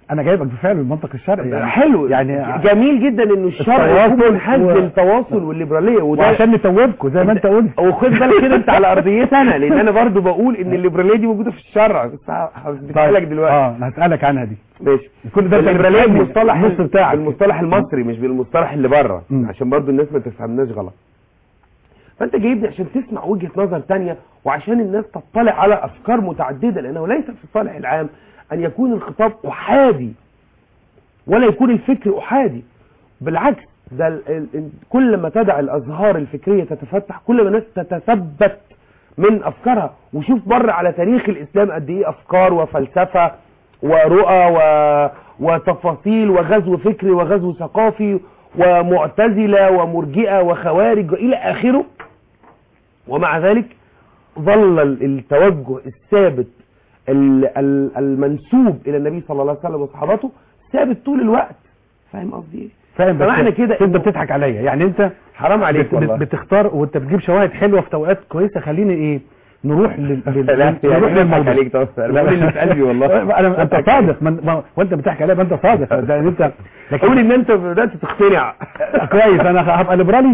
انا جايبك بفعل المنطق الشرعي يعني حلو يعني جميل جدا انه الشرع التواصل يكون منحاز و- للتواصل والليبراليه وده وعشان نتوبكم زي ما انت قلت وخد بالك كده انت على ارضيتي انا لان انا برضو بقول ان الليبراليه دي موجوده في الشرع بس هسالك دلوقتي اه انا هسالك عنها دي ماشي كل ده انت الليبراليه بتفهمني بالمصطلح النص بتاعك بالمصطلح المصري مش بالمصطلح اللي بره مم. عشان برضو الناس ما تفهمناش غلط فانت جايبني عشان تسمع وجهه نظر تانية وعشان الناس تطلع على افكار متعدده لانه ليس في الصالح العام ان يكون الخطاب احادي ولا يكون الفكر احادي بالعكس ده ال ال ال كل ما تدع الازهار الفكريه تتفتح كل ما الناس تتثبت من افكارها وشوف بره على تاريخ الاسلام قد ايه افكار وفلسفه ورؤى و... وتفاصيل وغزو فكري وغزو ثقافي ومعتزله ومرجئه وخوارج والى اخره ومع ذلك ظل ال- التوجه الثابت ال- ال- المنسوب الى النبي صلى الله عليه وسلم وصحابته ثابت طول الوقت فاهم قصدي ايه فاهم بس فمعنى كده انت إنه- بتضحك عليا يعني انت حرام عليك بت- والله بت- بتختار وانت بتجيب شواهد حلوه في توقيت كويسه خليني ايه نروح لل... لل... لا نروح يعني بضحك للموضوع عليك طبعا انا بقول اللي في قلبي والله انا انت صادق من... ما... وانت بتحكي عليا ما انت صادق ده انت قول ان انت بدات تقتنع كويس انا هبقى ليبرالي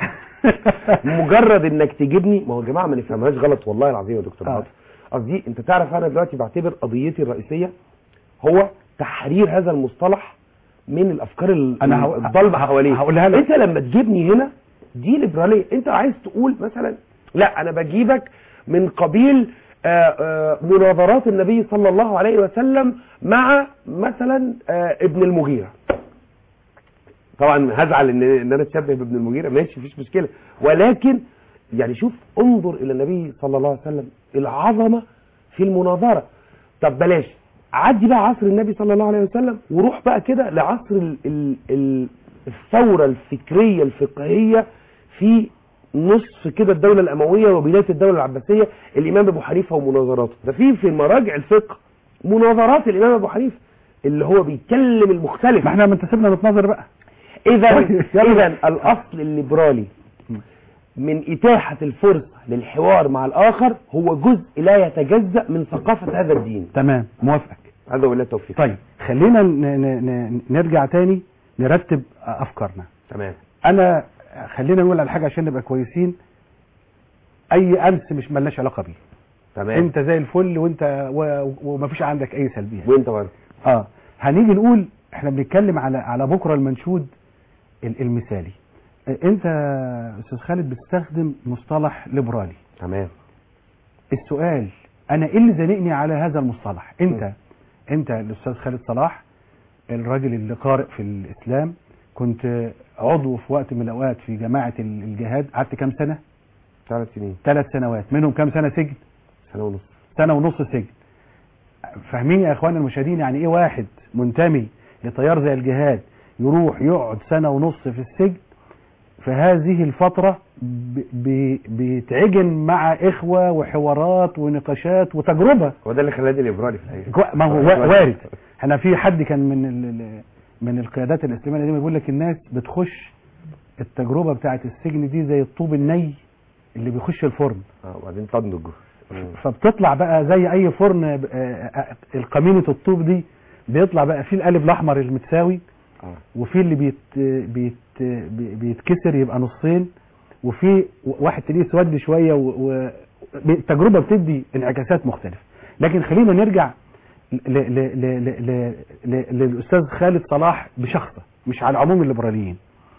مجرد انك تجيبني ما هو يا جماعه ما نفهمهاش غلط والله العظيم يا دكتور آه. عاطف قصدي انت تعرف انا دلوقتي بعتبر قضيتي الرئيسيه هو تحرير هذا المصطلح من الافكار ال- أنا هقو- الضالبه حواليه هقولها لك. انت لما تجيبني هنا دي ليبراليه انت عايز تقول مثلا لا انا بجيبك من قبيل آه، آه، مناظرات النبي صلى الله عليه وسلم مع مثلا آه، ابن المغيره طبعا هزعل ان ان انا اتشبه بابن المغيره ماشي مفيش مشكله ولكن يعني شوف انظر الى النبي صلى الله عليه وسلم العظمه في المناظره طب بلاش عدي بقى عصر النبي صلى الله عليه وسلم وروح بقى كده لعصر ال ال ال الثوره الفكريه الفقهيه في نصف كده الدوله الامويه وبدايه الدوله العباسيه الامام ابو حنيفه ومناظراته ده في في مراجع الفقه مناظرات الامام ابو حنيفه اللي هو بيتكلم المختلف ما احنا ما انت سيبنا نتناظر بقى اذا يلا. اذا الاصل الليبرالي من اتاحه الفرصه للحوار مع الاخر هو جزء لا يتجزا من ثقافه هذا الدين تمام موافقك هذا ولا توفيق طيب خلينا ن... ن... ن... نرجع تاني نرتب افكارنا تمام انا خلينا نقول على حاجه عشان نبقى كويسين اي امس مش ملناش علاقه بيه تمام انت زي الفل وانت و... ومفيش عندك اي سلبيات وانت برضه اه هنيجي نقول احنا بنتكلم على على بكره المنشود ال- المثالي اه، انت يا استاذ خالد بتستخدم مصطلح ليبرالي تمام السؤال انا ايه اللي زنقني على هذا المصطلح انت انت الاستاذ خالد صلاح الراجل اللي قارئ في الاسلام كنت عضو في وقت من الاوقات في جماعه ال- الجهاد قعدت كام سنه ثلاث سنين ثلاث سنوات منهم كام سنه سجن سنه ونص سنه ونص سجن فاهمين يا اخوانا المشاهدين يعني ايه واحد منتمي لتيار زي الجهاد يروح يقعد سنه ونص في السجن في هذه الفتره ب- ب- بيتعجن مع اخوه وحوارات ونقاشات وتجربه هو ده اللي خلاني ليبرالي في الحقيقه كو- ما هو وا- وارد انا في حد كان من ال- ال- من القيادات الاسلاميه دي بيقول لك الناس بتخش التجربه بتاعه السجن دي زي الطوب الني اللي بيخش الفرن اه وبعدين تنضج مم. فبتطلع بقى زي اي فرن آه، آه، القمينة الطوب دي بيطلع بقى في القالب الاحمر المتساوي اه وفي اللي بيت بيت بي- بيتكسر يبقى نصين وفي واحد تلاقيه اسود شويه و- و- التجربه بتدي انعكاسات مختلفه لكن خلينا نرجع ل- ل- ل- ل- ل- ل- للاستاذ خالد صلاح بشخصه مش على عموم الليبراليين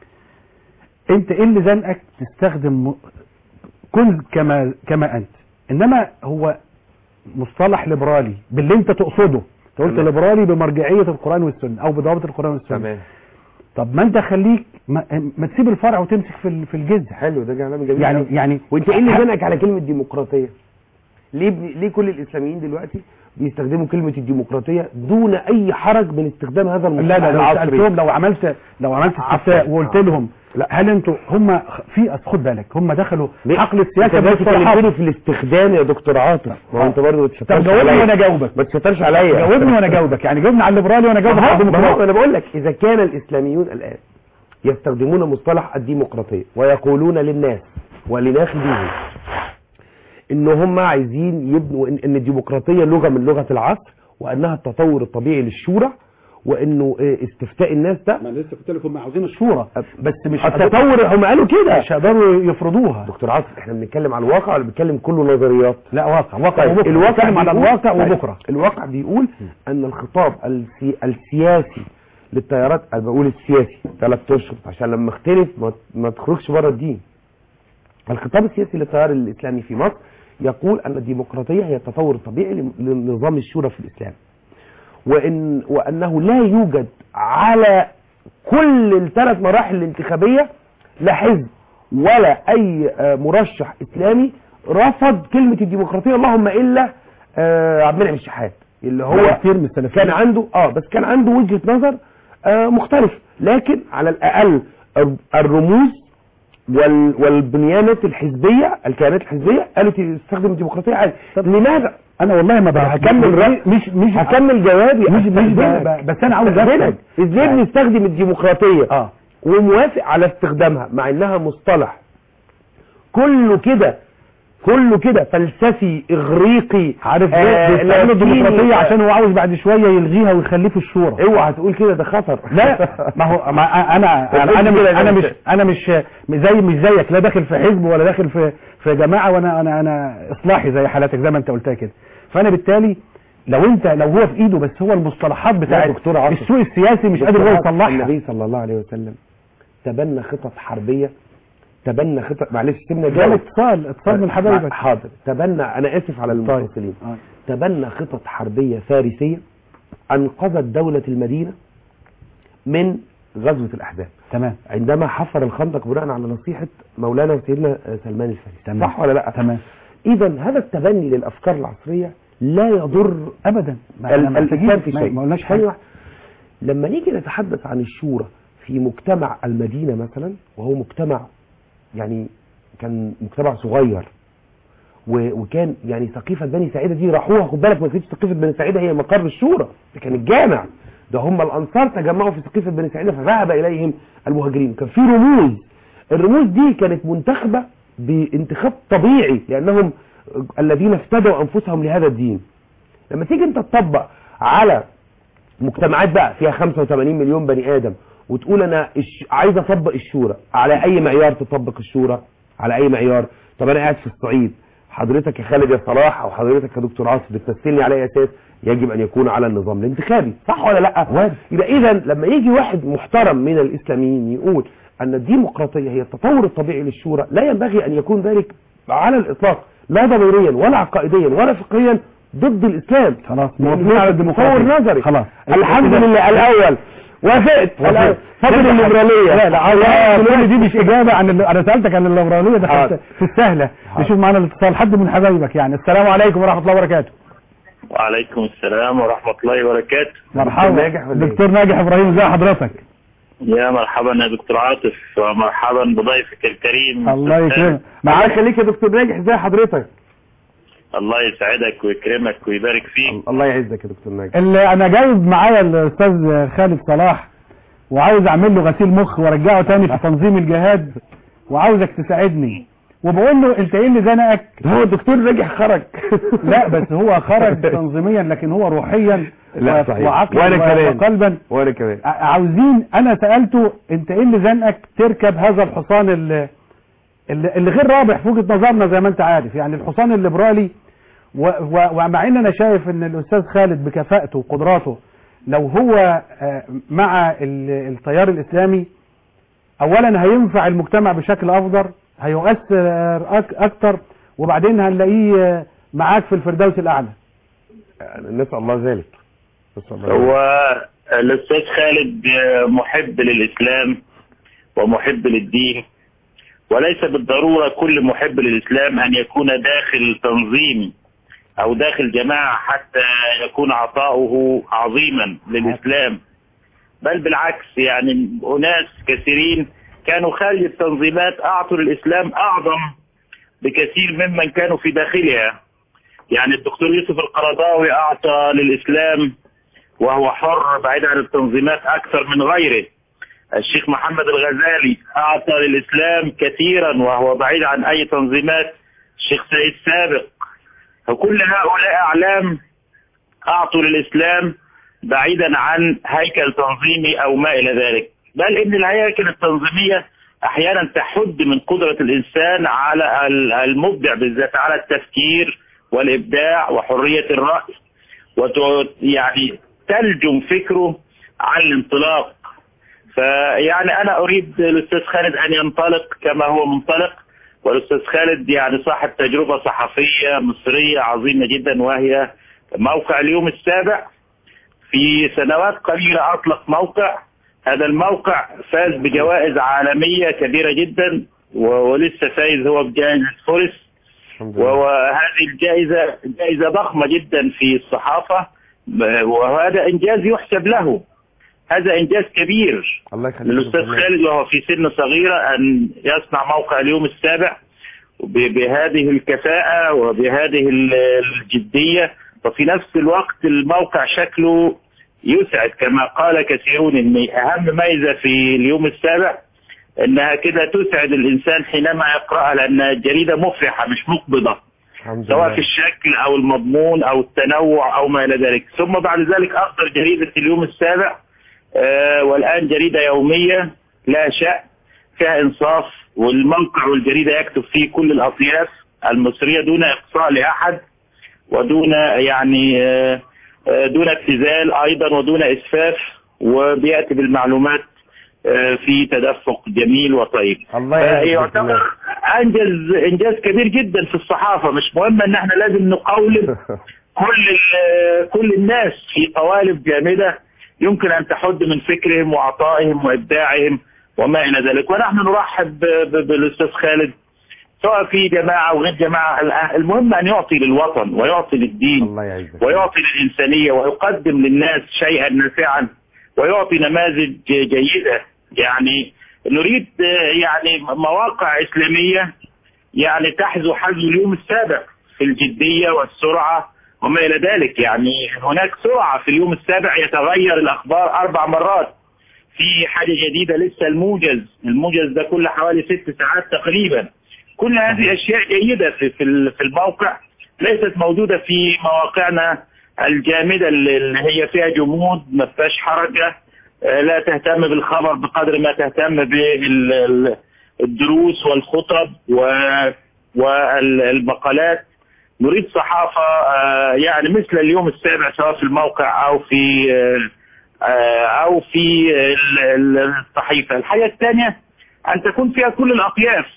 انت ايه اللي زنقك تستخدم م- كن كما كما انت انما هو مصطلح ليبرالي باللي انت تقصده انت قلت تمام. ليبرالي بمرجعيه القران والسنه او بضوابط القران والسنه تمام طب ما انت خليك ما, ما تسيب الفرع وتمسك في ال- في الجذع حلو ده كلام جميل يعني أوي. يعني وانت ايه اللي زنقك على كلمه ديمقراطيه ليه بي... ليه كل الاسلاميين دلوقتي بيستخدموا كلمه الديمقراطيه دون اي حرج من استخدام هذا لا المصطلح لا لو العصري سالتهم لو عملت لو عملت استفتاء عفوا. وقلت آه. لهم لا. هل انتوا هم في أصل خد بالك هم دخلوا ليه؟ حقل السياسه انت بس بالمصطلحات. كلمتني في الاستخدام يا دكتور عاطف ما هو انت برضه ما طب تشطرش جاوبني عليا وانا اجاوبك ما تشطرش عليا جاوبني وانا اجاوبك يعني جاوبني على الليبرالي وانا اجاوبك على ما هو- ما هو الديمقراطي انا بقول لك اذا كان الاسلاميون الان يستخدمون مصطلح الديمقراطيه ويقولون للناس ولناخبيهم ان هم عايزين يبنوا ان إن الديمقراطيه لغه من لغه العصر وانها التطور الطبيعي للشورى وانه آه، استفتاء الناس ده ما لسه كنت لكم عاوزين الشورى بس مش التطور هم قالوا كده مش هيقدروا يفرضوها دكتور عاطف احنا بنتكلم على الواقع ولا بنتكلم كله نظريات لا واقع واقع طيب وبكره الواقع بنتكلم على بيقول- الواقع طيب، وبكره الواقع بيقول ان الخطاب السي... السياسي للتيارات انا بقول السياسي ثلاث اشهر عشان لما اختلف ما, ما تخرجش بره الدين الخطاب السياسي للتيار الاسلامي في مصر يقول ان الديمقراطيه هي التطور الطبيعي لم- لنظام الشورى في الاسلام وان وانه لا يوجد على كل الثلاث مراحل الانتخابيه لا حزب ولا اي آه، مرشح اسلامي رفض كلمه الديمقراطيه اللهم الا آه، عبد المنعم الشحات اللي هو هو كتير من السلفيين كان عنده اه بس كان عنده وجهه نظر آه مختلفه لكن على الاقل الر- الرموز وال والبنيانات الحزبيه الكيانات الحزبيه قالوا تستخدم الديمقراطيه عادي لماذا؟ انا والله ما بقى هكمل رأي مش مش هكمل جوابي مش مش أستأذنك. ب- ب- بس انا عاوز أستأذنك. افهم ازاي يعني- بنستخدم الديمقراطيه اه وموافق على استخدامها مع انها مصطلح كله كده كله كده فلسفي اغريقي عارف آه، ليه بيستعملوا لاتيني. الديمقراطيه عشان هو عاوز بعد شويه يلغيها ويخليه في الشورى اوعى تقول كده ده خطر لا ما هو ما انا انا انا مش انا مش انا مش مش زي مش زيك لا داخل في حزب ولا داخل في في جماعه وانا انا انا اصلاحي زي حالاتك زي ما انت قلتها كده فانا بالتالي لو انت لو هو في ايده بس هو المصطلحات بتاعت دكتور عاصم. السوق السياسي مش قادر هو يصلحها النبي صلى الله عليه وسلم تبنى خطط حربيه تبنى خطط معلش سيبنا ده جواب اتصال اتصال من حبايبك حاضر تبنى انا اسف على طيب. المتصلين آه. تبنى خطط حربيه فارسيه انقذت دوله المدينه من غزوه الاحزاب تمام عندما حفر الخندق بناء على نصيحه مولانا وسيدنا سلمان الفارسي تمام. صح ولا لا تمام اذا هذا التبني للافكار العصريه لا يضر ابدا ما ال- احنا محتاجين الإسلام في ما شيء ما قلناش ثانية حاجه واحدة. لما نيجي نتحدث عن الشورى في مجتمع المدينة مثلا وهو مجتمع يعني كان مجتمع صغير و- وكان يعني سقيفة بني سعيدة دي راحوها خد بالك ما كانتش سقيفة بني سعيدة هي مقر الشورى ده كان الجامع ده هم الأنصار تجمعوا في سقيفة بني سعيدة فذهب إليهم المهاجرين كان في رموز الرموز دي كانت منتخبة بانتخاب طبيعي لأنهم الذين افتدوا أنفسهم لهذا الدين لما تيجي انت تطبق على مجتمعات بقى فيها 85 مليون بني ادم وتقول انا الش... عايز اطبق الشورى على اي معيار تطبق الشورى على اي معيار طب انا قاعد في الصعيد حضرتك يا خالد يا صلاح او حضرتك يا دكتور عاصم بتمثلني على اي اساس يجب ان يكون على النظام الانتخابي صح ولا لا وارد. يبقى اذا لما يجي واحد محترم من الاسلاميين يقول ان الديمقراطيه هي التطور الطبيعي للشورى لا ينبغي ان يكون ذلك على الاطلاق لا ضميريا ولا عقائديا ولا فقهيا ضد الاسلام خلاص لأن موافقين ده على تصور الديمقراطيه نظري خلاص الحمد لله الاول وافقت وافقت. فضل الليبراليه لا لا الله كل دي مش اجابه عن ال- انا سالتك عن الليبراليه دخلت حاضر. في السهله حاضر. نشوف معانا الاتصال حد من حبايبك يعني السلام عليكم ورحمه الله وبركاته وعليكم السلام ورحمة الله وبركاته مرحبا ناجح ولا إيه؟ دكتور ناجح ابراهيم ازي حضرتك يا مرحبا يا دكتور عاطف ومرحبا بضيفك الكريم الله أستاذ. يكرمك الله معاك يخليك يا دكتور ناجح ازي حضرتك الله يسعدك ويكرمك ويبارك فيك الله يعزك يا دكتور ناجح اللي انا جايب معايا الاستاذ خالد صلاح وعاوز اعمل له غسيل مخ وارجعه تاني في تنظيم الجهاد وعاوزك تساعدني وبقول له انت ايه اللي زنقك هو الدكتور ناجح خرج لا بس هو خرج تنظيميا لكن هو روحيا لا، و- صحيح. وعقلا وأنا و- كمان. وقلبا وانا كمان ع- عاوزين انا سالته انت ايه اللي زنقك تركب هذا الحصان اللي, اللي اللي غير رابح في وجهه نظرنا زي ما انت عارف يعني الحصان الليبرالي و- و- ومع ان انا شايف ان الاستاذ خالد بكفاءته وقدراته لو هو آه، مع ال- التيار الاسلامي اولا هينفع المجتمع بشكل افضل هيؤثر أك- اكتر وبعدين هنلاقيه آه، معاك في الفردوس الاعلى يعني نسال الله ذلك نسال الله ذلك. هو الأستاذ خالد محب للإسلام ومحب للدين وليس بالضرورة كل محب للإسلام أن يكون داخل تنظيم أو داخل جماعة حتى يكون عطاؤه عظيما للإسلام بل بالعكس يعني أناس كثيرين كانوا خارج التنظيمات أعطوا للإسلام أعظم بكثير ممن كانوا في داخلها يعني الدكتور يوسف القرضاوي أعطى للإسلام وهو حر بعيد عن التنظيمات أكثر من غيره الشيخ محمد الغزالي أعطى للإسلام كثيرا وهو بعيد عن أي تنظيمات الشيخ سيد سابق فكل هؤلاء أعلام أعطوا للإسلام بعيدا عن هيكل تنظيمي او ما الى ذلك بل ان الهياكل التنظيميه احيانا تحد من قدره الانسان على ال- المبدع بالذات على التفكير والابداع وحريه الراي وت يعني تلجم فكره عن الانطلاق فيعني انا اريد الاستاذ خالد ان ينطلق كما هو منطلق والاستاذ خالد يعني صاحب تجربه صحفيه مصريه عظيمه جدا وهي موقع اليوم السابع في سنوات قليله اطلق موقع هذا الموقع فاز بجوائز عالميه كبيره جدا و- ولسه فايز هو بجائزه فورس الحمد لله وهذه الجائزة جائزة ضخمة جدا في الصحافة ب- وهذا إنجاز يحسب له هذا إنجاز كبير الله يخليك للأستاذ دكتور ناجي. خالد وهو في سن صغيرة أن يصنع موقع اليوم السابع ب- بهذه الكفاءة وبهذه ال- الجدية وفي نفس الوقت الموقع شكله يسعد كما قال كثيرون ان اهم ميزه في اليوم السابع انها كده تسعد الانسان حينما يقراها لانها جريده مفرحه مش مقبضه الحمد سواء لله في الشكل او المضمون او التنوع او ما الى ذلك ثم بعد ذلك اصدر جريده اليوم السابع آه والان جريده يوميه لا شأن فيها انصاف والموقع والجريده يكتب فيه كل الاطياف المصريه دون اقصاء لاحد ودون يعني آه، آه، دون ابتذال ايضا ودون اسفاف وبياتي بالمعلومات آه، في تدفق جميل وطيب الله يعزك يا دكتور يعتبر انجز انجاز كبير جدا في الصحافه مش مهم ان احنا لازم نقولب كل ال- كل الناس في قوالب جامده يمكن ان تحد من فكرهم وعطائهم وابداعهم وما الى ذلك ونحن نرحب ب- ب- بالاستاذ خالد سواء في جماعه او غير جماعه الآن المهم ان يعطي للوطن ويعطي للدين الله يعزك ويعطي للإنسانية ويقدم للناس شيئا نافعا ويعطي نماذج جيدة يعني نريد آه، يعني مواقع إسلامية يعني تحذو حذو اليوم السابع في الجدية والسرعة وما إلى ذلك يعني هناك سرعة في اليوم السابع يتغير الأخبار أربع مرات في حاجة جديدة لسه الموجز الموجز ده كل حوالي ست ساعات تقريبا كل هذه أشياء جيدة في في ال- في الموقع ليست موجودة في مواقعنا الجامدة اللي اللي هي فيها جمود ما فيهاش حركة آه، لا تهتم بالخبر بقدر ما تهتم بالدروس والخطب و- والمقالات نريد صحافة آه، يعني مثل اليوم السابع سواء في الموقع أو في آه، آه، أو في ال- ال- الصحيفة الحاجة الثانية أن تكون فيها كل الأطياف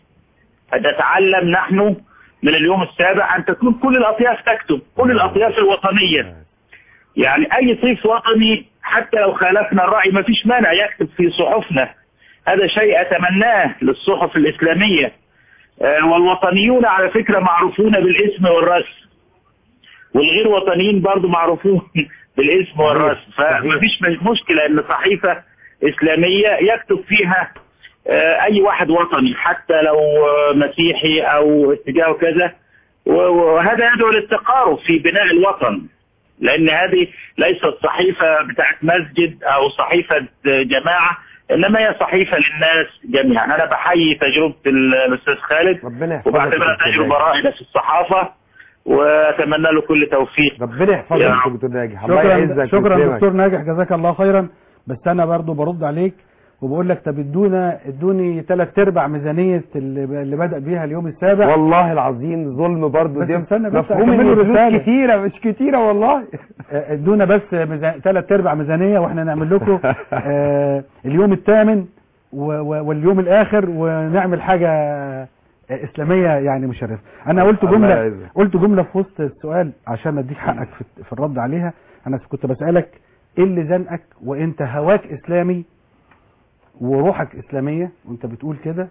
نتعلم نحن من اليوم السابع أن تكون كل الأطياف تكتب كل الأطياف الوطنية يعني أي صيف وطني حتى لو خالفنا الرأي ما فيش مانع يكتب في صحفنا هذا شيء أتمناه للصحف الإسلامية آه، والوطنيون على فكرة معروفون بالاسم والرسم والغير وطنيين برضو معروفون بالاسم والرسم فما فيش مشكلة ان صحيفة اسلامية يكتب فيها آه، اي واحد وطني حتى لو آه، مسيحي او اتجاهه كذا و- وهذا يدعو للتقارب في بناء الوطن لان هذه ليست صحيفة بتاعت مسجد او صحيفة جماعة انما هي صحيفة للناس جميعا انا بحيي تجربة ال- الاستاذ خالد ربنا يحفظك وبعتبرها يا دكتور تجربة ناجي. رائدة في الصحافة واتمنى له كل توفيق ربنا يحفظك يا يا رب. دكتور ناجي الله شكرا يعزك شكرا ويكرمك. دكتور ناجح جزاك الله خيرا بس انا برضو برد عليك وبقول لك طب ادونا ادوني ثلاث ارباع ميزانيه اللي, اللي بدا بيها اليوم السابع والله العظيم ظلم برضه بس دي استنى بس مفهوم أكمل ان له الفلوس رسالة. كتيره مش كتيره والله آه، ادونا بس ثلاث ارباع ميزانيه واحنا نعمل لكم آه، اليوم الثامن و- و- واليوم الاخر ونعمل حاجه آه، اسلاميه يعني مشرفه انا قلت الله جمله يعزك. قلت جمله في وسط السؤال عشان اديك حقك في, في الرد عليها انا كنت بسالك ايه اللي زنقك وانت هواك اسلامي وروحك اسلاميه وانت بتقول كده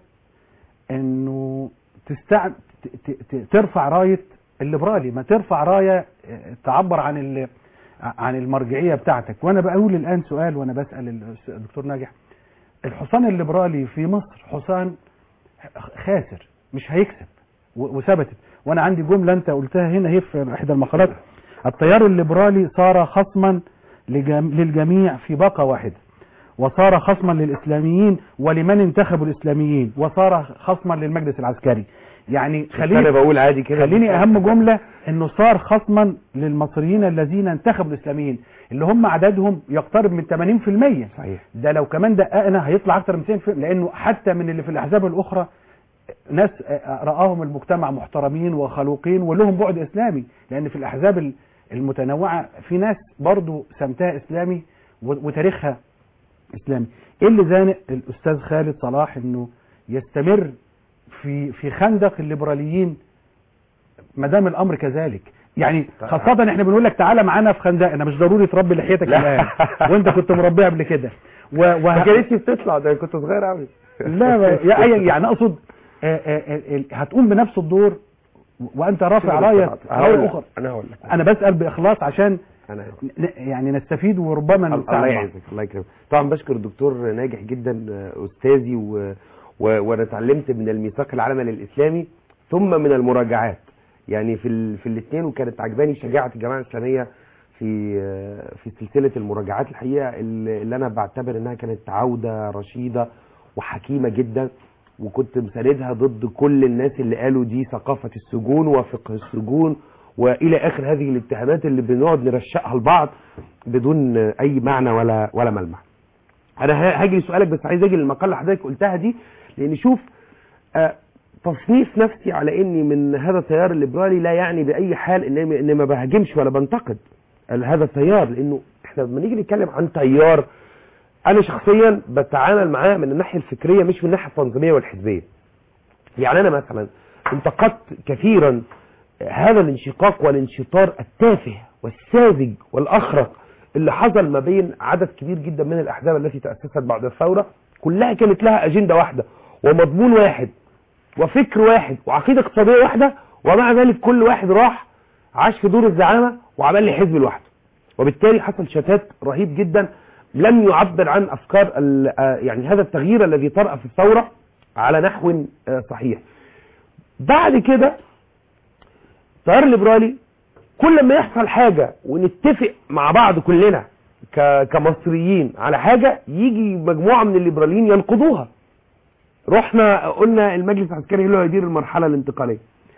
انه تستع... ت- ت- ت- ترفع رايه الليبرالي ما ترفع رايه آه، تعبر عن ال... عن المرجعيه بتاعتك وانا بقول الان سؤال وانا بسال الأس- الدكتور ناجح الحصان الليبرالي في مصر حصان خاسر مش هيكسب و- وثبتت وانا عندي جمله انت قلتها هنا هي في احدى المقالات التيار الليبرالي صار خصما لجم... للجميع في باقه واحده وصار خصما للاسلاميين ولمن انتخبوا الاسلاميين وصار خصما للمجلس العسكري يعني انا خليني بقول عادي كده خليني اهم جمله انه صار خصما للمصريين الذين انتخبوا الاسلاميين اللي هم عددهم يقترب من 80% صحيح ده لو كمان دققنا هيطلع اكتر من 90% لانه حتى من اللي في الاحزاب الاخرى ناس راهم المجتمع محترمين وخلوقين ولهم بعد اسلامي لان في الاحزاب ال- المتنوعه في ناس برضو سمتها اسلامي و- وتاريخها اسلامي ايه اللي زانق الاستاذ خالد صلاح انه يستمر في في خندق الليبراليين ما دام الامر كذلك يعني خاصة احنا بنقول لك تعالى معانا في خندقنا مش ضروري تربي لحيتك لا. الان وانت كنت مربيها قبل كده و... ما وه... كانتش بتطلع ده كنت صغير قوي لا ما- يعني يعني اقصد آه، آه، آه، هتقوم بنفس الدور وانت رافع رايه رايه اخرى انا هقول لك انا بسال باخلاص عشان انا ن- يعني نستفيد وربما الله نساعد بعض. يعزك الله يكرمك طبعا بشكر الدكتور ناجح جدا آه، استاذي و... و... وانا اتعلمت من الميثاق العالمي الاسلامي ثم من المراجعات يعني في ال... في الاثنين وكانت عجباني شجاعه الجماعه الاسلاميه في آه، في سلسله المراجعات الحقيقه اللي اللي انا بعتبر انها كانت عوده رشيده وحكيمه جدا وكنت مساندها ضد كل الناس اللي قالوا دي ثقافه السجون وفقه السجون والى اخر هذه الاتهامات اللي بنقعد نرشقها لبعض بدون اي معنى ولا ولا ملمح انا ه- هاجي لسؤالك بس عايز اجي للمقاله اللي حضرتك قلتها دي لان شوف آه، تصنيف نفسي على اني من هذا التيار الليبرالي لا يعني باي حال ان ان ما بهاجمش ولا بنتقد ال- هذا التيار لانه احنا لما نيجي نتكلم عن تيار انا شخصيا بتعامل معاه من الناحيه الفكريه مش من الناحيه التنظيميه والحزبيه يعني انا مثلا انتقدت كثيرا هذا الانشقاق والانشطار التافه والساذج والاخرق اللي حصل ما بين عدد كبير جدا من الاحزاب التي تاسست بعد الثوره كلها كانت لها اجنده واحده ومضمون واحد وفكر واحد وعقيده اقتصاديه واحده ومع ذلك كل واحد راح عاش في دور الزعامه وعمل لي حزب لوحده وبالتالي حصل شتات رهيب جدا لم يعبر عن افكار ال- آه يعني هذا التغيير الذي طرأ في الثوره على نحو آه صحيح بعد كده التيار الليبرالي كل ما يحصل حاجة ونتفق مع بعض كلنا ك- كمصريين على حاجة يجي مجموعة من الليبراليين ينقضوها رحنا قلنا المجلس العسكري اللي هو يدير المرحلة الانتقالية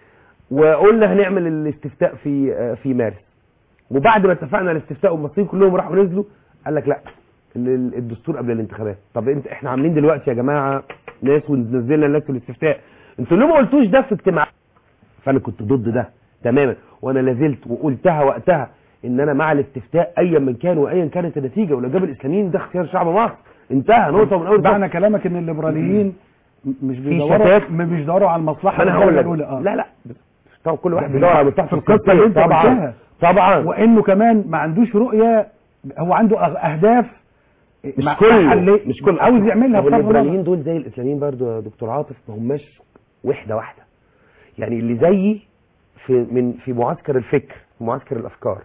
وقلنا هنعمل الاستفتاء في آه، في مارس وبعد ما اتفقنا على الاستفتاء والمصريين كلهم راحوا نزلوا قال لك لا ال- ال- الدستور قبل الانتخابات طب انت احنا عاملين دلوقتي يا جماعه ناس ونزلنا الناس في الاستفتاء انتوا ليه ما قلتوش ده في اجتماع فانا كنت ضد ده تماما وانا لازلت وقلتها وقتها ان انا مع الاستفتاء ايا من كان وايا كانت النتيجه ولو جاب الاسلاميين ده اختيار شعب مصر انتهى نقطه من اول معنى كلامك ان الليبراليين م- مش بيدوروا شتات. م- مش بيدوروا على المصلحه انا هقول لك الأولى، آه. لا لا طبعا كل واحد ده بيدور على مصلحته في القصة اللي انت طبعا قلتها. طبعا وانه كمان ما عندوش رؤيه هو عنده أغ- اهداف مش مع- كله محلية. مش كله عاوز يعملها هو بصرف الليبراليين نظر. دول زي الاسلاميين برضو يا دكتور عاطف ما هماش وحده واحده يعني اللي زيي في من في معسكر الفكر معسكر الافكار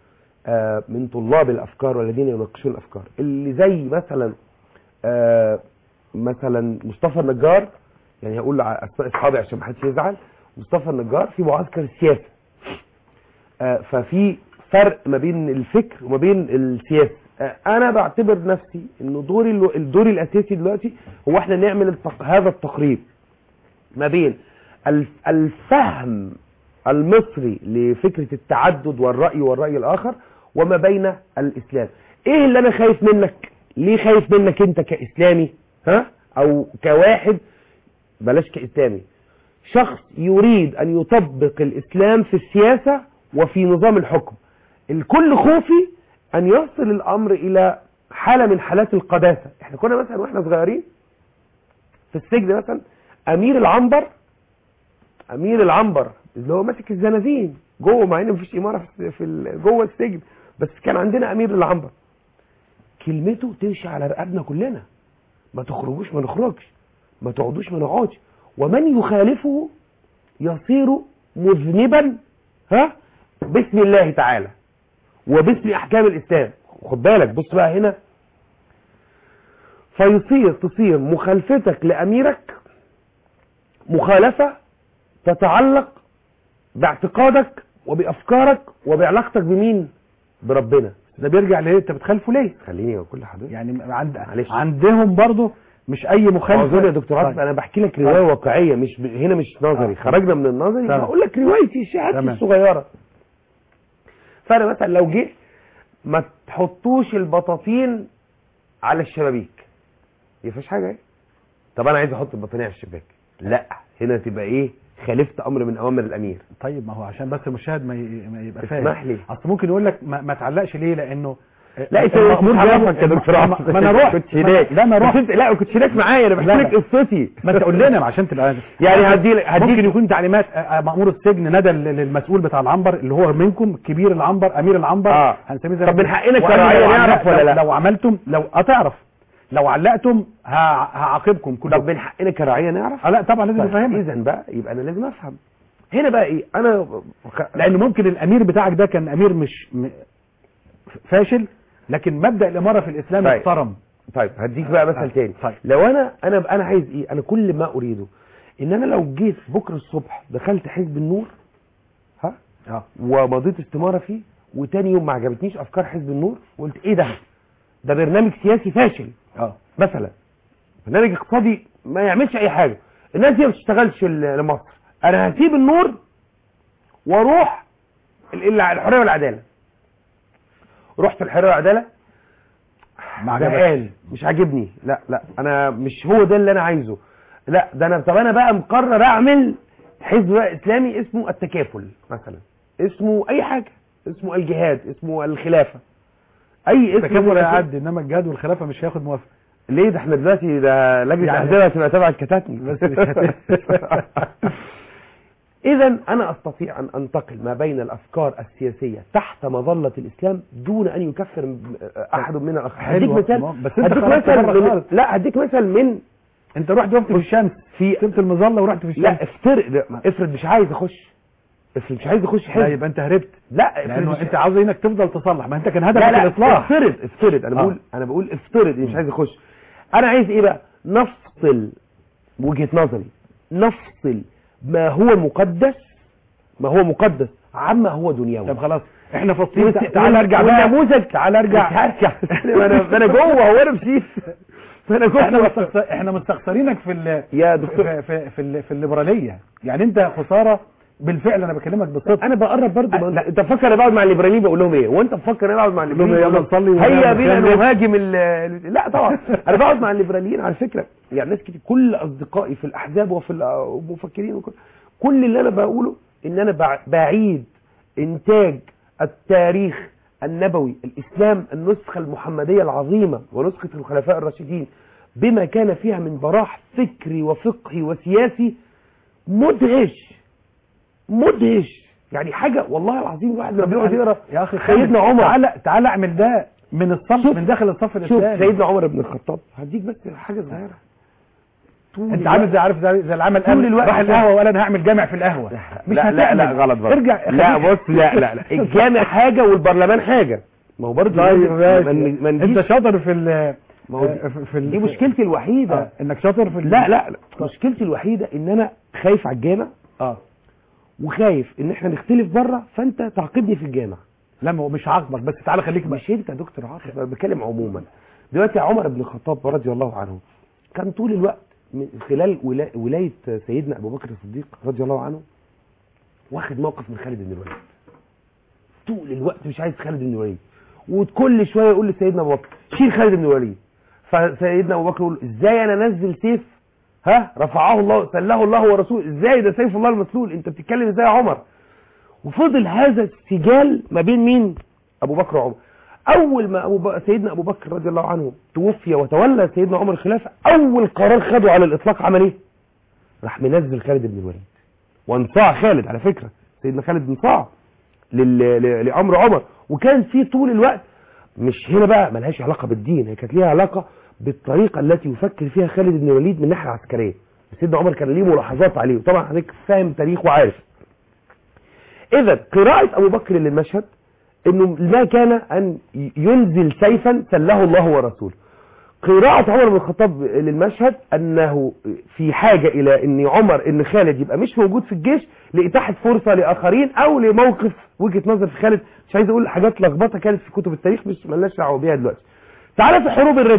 آه من طلاب الافكار والذين يناقشون الافكار اللي زي مثلا آه مثلا مصطفى النجار يعني هقول على اسماء اصحابي عشان ما حدش يزعل مصطفى النجار في معسكر السياسه آه، ففي فرق ما بين الفكر وما بين السياسه آه، انا بعتبر نفسي ان دوري الو- الدور الاساسي دلوقتي هو احنا نعمل التق... هذا التقريب ما بين الف- الفهم المصري لفكره التعدد والراي والراي الاخر وما بين الاسلام ايه اللي انا خايف منك ليه خايف منك انت كاسلامي ها او كواحد بلاش كاسلامي شخص يريد ان يطبق الاسلام في السياسة وفي نظام الحكم الكل خوفي ان يصل الامر الى حالة من حالات القداسة احنا كنا مثلا واحنا صغيرين في السجن مثلا امير العنبر امير العنبر اللي هو ماسك الزنازين جوه مع ان مفيش اماره في في ال- جوه السجن بس كان عندنا امير العنبر كلمته تمشي على رقبنا كلنا ما تخرجوش ما نخرجش ما تقعدوش ما نقعدش ومن يخالفه يصير مذنبا ها باسم الله تعالى وباسم احكام الاسلام خد بالك بص بقى هنا فيصير تصير مخالفتك لاميرك مخالفه تتعلق باعتقادك وبافكارك وبعلاقتك بمين بربنا ده بيرجع ليه انت بتخالفه ليه خليني اقول لحضرتك يعني عند معلش. عندهم برضو مش اي مخالفه اظن يا دكتور عاطف طيب. انا بحكي لك روايه واقعيه مش ب... هنا مش نظري آه. خرجنا من النظري تمام. بقول لك روايتي شهادتي تمام. الصغيره فانا مثلا لو جه ما تحطوش البطاطين على الشبابيك يفيش حاجه ايه طب انا عايز احط البطانيه على الشباك لا هنا تبقى ايه خالفت امر من اوامر الامير طيب ما هو عشان بس المشاهد ما, ي... ما يبقى فاهم اسمح لي. اصل ممكن يقول لك ما, ما تعلقش ليه لانه لا انت المأمور عرفك يا جابه- دكتور ما- عاطف ما انا رحت كنت ما أنا- هناك لا انا بس رحت انت- لا ما كنتش هناك معايا انا بحكي لا، لك لا. قصتي ما تقول لنا عشان تبقى يعني هدي لك هدي ممكن يكون تعليمات آه، آه، مأمور السجن ندى لل- للمسؤول بتاع العنبر اللي هو منكم كبير العنبر امير العنبر آه. هنسميه زي طب ما من حقنا وقال كراعية لو نعرف علق- ولا لو- لا؟ لو عملتم لو هتعرف لو علقتم ه- هعاقبكم طب كلكم من حقنا كراعيه نعرف آه لا طبعا لازم نفهمك اذا بقى يبقى انا لازم افهم هنا بقى ايه انا لان ممكن الامير بتاعك ده كان امير مش م... فاشل لكن مبدا الاماره في الاسلام طيب. احترم طيب هديك بقى مثل آه، تاني طيب. لو انا انا انا عايز ايه انا كل ما اريده ان انا لو جيت بكره الصبح دخلت حزب النور ها اه ومضيت استماره فيه وتاني يوم ما عجبتنيش افكار حزب النور وقلت ايه ده ده برنامج سياسي فاشل اه مثلا برنامج اقتصادي ما يعملش اي حاجه الناس دي ما بتشتغلش ل- لمصر انا هسيب النور واروح ال- ال- الحريه والعداله رحت الحريه والعداله ما عجبكش. زهقان مش عاجبني لا لا انا مش هو ده اللي انا عايزه لا ده انا طب انا بقى مقرر اعمل حزب بقى اسلامي اسمه التكافل مثلا اسمه اي حاجه اسمه الجهاد اسمه الخلافه اي اسم التكافل من الأسماء. هيعدي انما الجهاد والخلافه مش هياخد موافقه ليه ده احنا دلوقتي ده لجنه يعني- الاحزاب هتبقى تبع الكتاتني بس مش هت- اذا انا استطيع ان انتقل ما بين الافكار السياسيه تحت مظله الاسلام دون ان يكفر احد من الاخر حلو. هديك مثال بس انت هديك خرجت مثل بره من خالص. لا هديك مثل من انت رحت وقفت في الشمس في سبت المظله ورحت في لا الشمس افترض لا، افرض مش عايز اخش افرض مش عايز اخش لا حزب يبقى انت هربت لا افرض لانه مش انت عاوز انك تفضل تصلح ما انت كان هدفك لا لا الاصلاح افترض افترض انا آه. بقول انا بقول افترض إني مش عايز اخش انا عايز ايه بقى نفصل وجهة نظري نفصل ما هو مقدس ما هو مقدس عما هو دنيوي طب خلاص احنا فاصلين وانت- تعال ارجع بقى والنموذج تعال ارجع مش هرجع ما انا ما انا جوه هو انا مشيت ما انا احنا جوه مستخسر... احنا مستخسرينك في ال... يا في دكتور في, في, في, ال... في الليبراليه يعني انت خساره بالفعل انا بكلمك بالصدق انا بقرب برضه أه، ما لا. انت مفكر انا بقعد مع الليبراليين بقول لهم ايه وانت مفكر انا بقعد مع لهم الليبراليين يلا بقول لهم نصلي هيا ونعمل بينا خير. نهاجم ال ال- لا طبعا انا بقعد مع الليبراليين على فكره يعني ناس كتير كل اصدقائي في الاحزاب وفي المفكرين وكل كل اللي انا بقوله ان انا بع- بعيد انتاج التاريخ النبوي الاسلام النسخه المحمديه العظيمه ونسخه الخلفاء الراشدين بما كان فيها من براح فكري وفقهي وسياسي مدهش مدهش يعني حاجه والله العظيم الواحد لما بيقعد يقرا يا اخي خالد، سيدنا عمر تعالى تعالى اعمل ده من الصف شوف- من داخل الصف شوف الاسلامي سيدنا عمر بن الخطاب هديك بس حاجه صغيره طول انت عامل الوقت- زي عارف زي, زي العمل طول الوقت راح القهوه ولا انا هعمل جامع في القهوه مش لا لا لا هتعمل. غلط برضه ارجع لا خليك- بص لا لا لا الجامع حاجه والبرلمان حاجه ما هو برضه طيب لازم- ماشي ما ن- ما انت نجيش شاطر في ال ما هو في, في ال- دي مشكلتي الوحيده آه. انك شاطر في ال- لا لا لا مشكلتي الوحيده ان انا خايف على الجامع اه وخايف ان احنا نختلف بره فانت تعاقبني في الجامع لا ما هو مش عاقبك بس تعالى خليك بقى مش انت يا دكتور عاطف انا بتكلم عموما دلوقتي عمر بن الخطاب رضي الله عنه كان طول الوقت من خلال ولا- ولايه سيدنا ابو بكر الصديق رضي الله عنه واخد موقف من خالد بن الوليد طول الوقت مش عايز خالد بن الوليد وكل شويه يقول لسيدنا ابو بكر شيل خالد بن الوليد فسيدنا ابو بكر يقول ازاي انا انزل سيف ها رفعه الله سله الله ورسوله ازاي ده سيف الله المسلول انت بتتكلم ازاي يا عمر وفضل هذا السجال ما بين مين ابو بكر وعمر اول ما أبو ب... سيدنا ابو بكر رضي الله عنه توفي وتولى سيدنا عمر الخلافه اول قرار خده على الاطلاق عمل ايه راح منزل خالد بن الوليد وانصاع خالد على فكره سيدنا خالد انصاع لل... ل... لامر عمر وكان في طول الوقت مش هنا بقى ملهاش علاقه بالدين هي كانت ليها علاقه بالطريقه التي يفكر فيها خالد بن الوليد من الناحيه العسكريه سيدنا عمر كان ليه ملاحظات عليه وطبعا حضرتك فاهم تاريخ وعارف اذا قراءه ابو بكر للمشهد انه ما كان ان ينزل سيفا سله الله ورسوله قراءة عمر بن الخطاب للمشهد انه في حاجة الى ان عمر ان خالد يبقى مش موجود في الجيش لاتاحة فرصة لاخرين او لموقف وجهة نظر في خالد مش عايز اقول حاجات لخبطة كانت في كتب التاريخ مش ملناش دعوه بيها دلوقتي تعالى في حروب الردة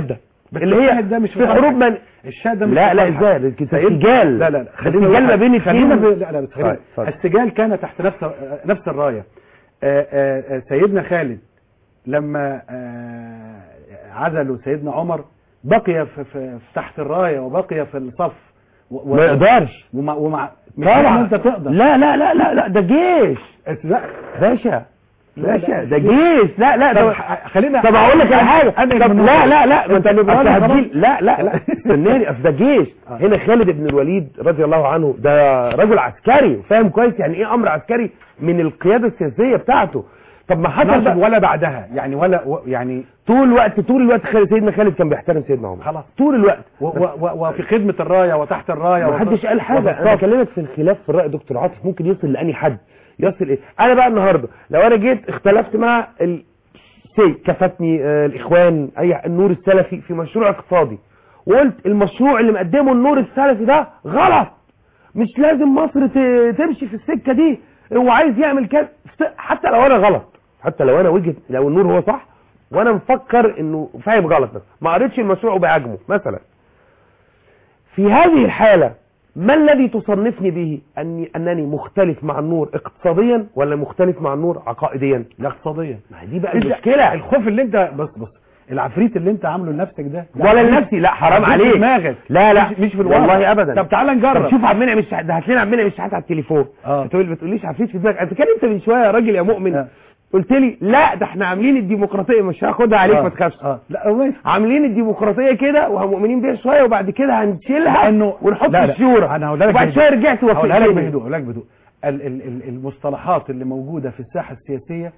بس اللي هي الشاهد ده مش في حروب من الشاهد ده مش لا لا صالحك. ازاي السجال لا لا لا السجال ما بين خلينا اثنين ب... لا لا بس خلينا طيب، اتفضل. السجال كان تحت نفس نفس الرايه آه، آه، آه، سيدنا خالد لما آه، عزلوا سيدنا عمر بقي في, في في تحت الرايه وبقي في الصف و- و- ما يقدرش ومع ومع مش معنى انت تقدر لا لا لا لا لا ده جيش لا باشا لا، باشا لا. ده جيش لا لا طب ده ح- خلينا طب اقول لك على حاجه أنا طب من- لا لا لا ما أنت انت ليبرالي أصل خلاص. هتجيل- لا لا لا استناني اصل ده جيش آه. هنا خالد بن الوليد رضي الله عنه ده رجل عسكري وفاهم كويس يعني ايه امر عسكري من القياده السياسيه بتاعته طب ما حصل نقصد بقى ولا بعدها يعني ولا و- يعني طول الوقت طول الوقت خالد سيدنا خالد كان بيحترم سيدنا عمر خلاص. طول الوقت و- و- و- وفي خدمه الرايه وتحت الرايه ما حدش وفي- قال حاجه وفي انا الصف. بكلمك في الخلاف في الراي دكتور عاطف ممكن يصل لاني حد يصل ايه انا بقى النهارده لو انا جيت اختلفت مع ال... سي كفتني آه الاخوان اي النور السلفي في مشروع اقتصادي وقلت المشروع اللي مقدمه النور السلفي ده غلط مش لازم مصر ت- تمشي في السكه دي هو عايز يعمل كده حتى لو انا غلط حتى لو انا وجهه لو النور هو صح وانا مفكر انه فاهم غلط بس ما قريتش المشروع وبعجمه مثلا في هذه الحالة ما الذي تصنفني به أني أنني مختلف مع النور اقتصاديا ولا مختلف مع النور عقائديا لا اقتصاديا ما دي بقى انت- المشكلة الخوف اللي انت بص بص العفريت اللي انت عامله لنفسك ده ده ولا عفريت. لنفسي لا حرام عفريت عليك في دماغك لا لا مش, مش في الواقع والله ابدا طب تعالى طب نجرب شوف عبد المنعم الشحات ده هات لنا عبد المنعم الشحات على التليفون اه. بتقول بتقوليش عفريت في دماغك انت كان انت من شويه يا راجل يا مؤمن اه. قلت لي لا ده احنا عاملين الديمقراطيه مش هاخدها عليك اه. ما تخافش اه لا ماشي عاملين الديمقراطيه كده ومؤمنين بيها شويه وبعد كده هنشيلها لانه ونحط لا لا. الشورى انا هقولها لك وبعد بهدوء. شويه رجعت هقولها لك وفقتني بهدوء هقولها لك بهدوء ال- ال- ال- المصطلحات اللي موجوده في الساحه السياسيه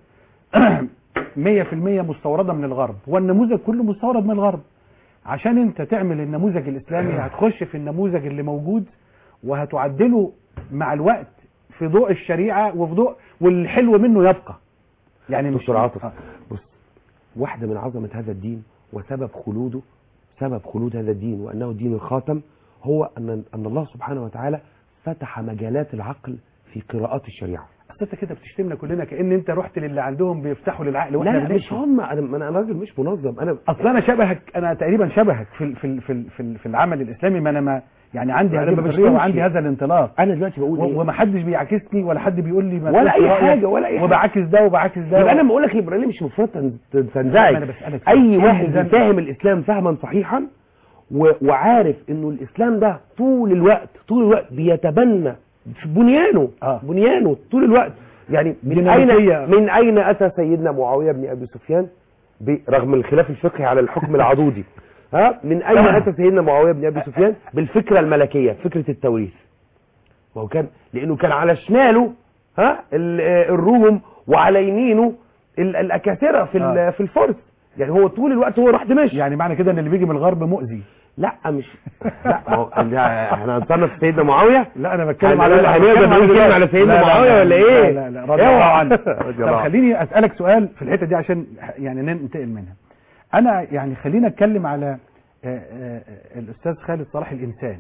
100% مستورده من الغرب والنموذج كله مستورد من الغرب عشان انت تعمل النموذج الاسلامي هتخش في النموذج اللي موجود وهتعدله مع الوقت في ضوء الشريعه وفي ضوء والحلو منه يبقى يعني مش دكتور عاطف آه. بص واحدة من عظمة هذا الدين وسبب خلوده سبب خلود هذا الدين وأنه الدين الخاتم هو أن أن الله سبحانه وتعالى فتح مجالات العقل في قراءات الشريعة اصل انت كده بتشتمنا كلنا كان انت رحت للي عندهم بيفتحوا للعقل لا واحنا لا بنمشي. مش هم أنا أنا أنا راجل مش منظم أنا اصل انا شبهك انا تقريبا شبهك في ال- في ال- في ال- في, ال- في العمل الاسلامي ما انا ما يعني عندي أنا هذه ما الحريه بشتمش. وعندي هذا الانطلاق أنا دلوقتي بقول و- إيه ومحدش بيعاكسني ولا حد بيقول لي ما ولا تقولش أي رأيك حاجة ولا أي حاجة. وبعاكس ده وبعاكس ده يبقى أنا لما أقول لك ليبرالي مش المفروض تن- تن- ما تنزعج أنا بسألك أي إيه واحد الميزان؟ فاهم الإسلام فهما صحيحا و- وعارف إنه الإسلام ده طول الوقت طول الوقت بيتبنى في بنيانه آه. بنيانه طول الوقت يعني من ديناميكية. أين من أين أتى سيدنا معاوية بن أبي سفيان ب- رغم الخلاف الفقهي على الحكم العضودي ها من أين آه. أتى سيدنا معاوية بن أبي سفيان بالفكرة الملكية فكرة التوريث ما هو كان لأنه كان على شماله ها ال- آه، الروم وعلى يمينه ال- الأكاثرة في ال- آه. في الفرس يعني هو طول الوقت هو راح دمشق يعني معنى كده ان اللي بيجي من الغرب مؤذي لا مش لا ما هو ده احنا هنصنف سيدنا معاوية لا انا بتكلم هنقول- على هنقدر بتكلم نقول كلمة دلوقتي. على سيدنا لا، لا، معاوية لا، ولا ايه؟ لا لا لا رضي الله اوعى. عنه رضي طب الله عنه. خليني اسالك سؤال في الحته دي عشان يعني ننتقل منها انا يعني خلينا اتكلم على آه، آه، آه، الاستاذ خالد صلاح الانسان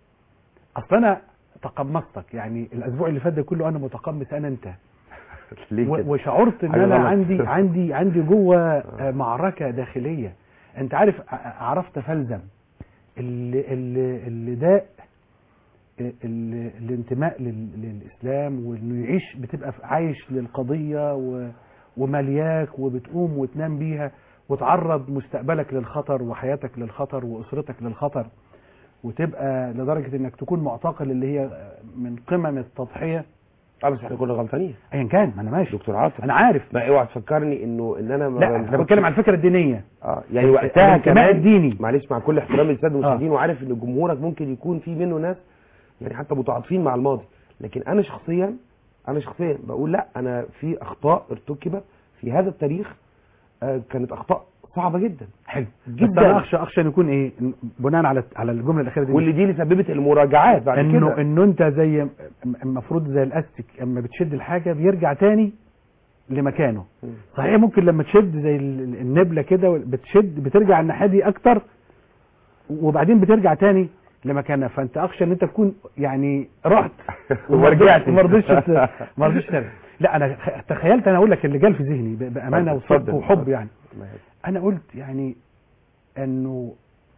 اصل انا تقمصتك يعني الاسبوع اللي فات ده كله انا متقمص انا انت ليه و- كده؟ وشعرت ان حاجة انا غلط. عندي عندي عندي جوه آه، معركه داخليه انت عارف ع- عرفت فلزم اللي اللي اللي ده ال- ال- الانتماء لل- للاسلام وانه يعيش بتبقى ف- عايش للقضيه و- وملياك وبتقوم وتنام بيها وتعرض مستقبلك للخطر وحياتك للخطر واسرتك للخطر وتبقى لدرجه انك تكون معتقل اللي هي من قمم التضحيه اه بس احنا كنا غلطانين ايا كان ما انا ماشي دكتور عاطف انا عارف ما اوعى تفكرني انه ان انا ما لا انا بنحطش- بتكلم على الفكره الدينيه اه يعني وقتها الانتماء كمان الديني. معلش مع كل احترامي للساده المشاهدين وعارف ان جمهورك ممكن يكون في منه ناس يعني حتى متعاطفين مع الماضي لكن انا شخصيا انا شخصيا بقول لا انا في اخطاء ارتكبت في هذا التاريخ آه كانت اخطاء صعبه جدا حلو جداً. جدا انا اخشى اخشى ان يكون ايه بناء على على الجمله الاخيره دي واللي دي اللي سببت المراجعات بعد انه كده انه انت زي المفروض زي الاستك اما بتشد الحاجه بيرجع تاني لمكانه مم. صحيح ممكن لما تشد زي ال- النبله كده بتشد بترجع الناحيه دي اكتر وبعدين بترجع تاني لمكانها فانت اخشى ان انت تكون يعني رحت وما رجعتش. وما رضيتش ت- ما رضيتش ترجع لا انا خ- تخيلت انا اقول لك اللي جال في ذهني ب- بامانه اتفضل، وصدق وحب اتفضل. يعني انا قلت يعني انه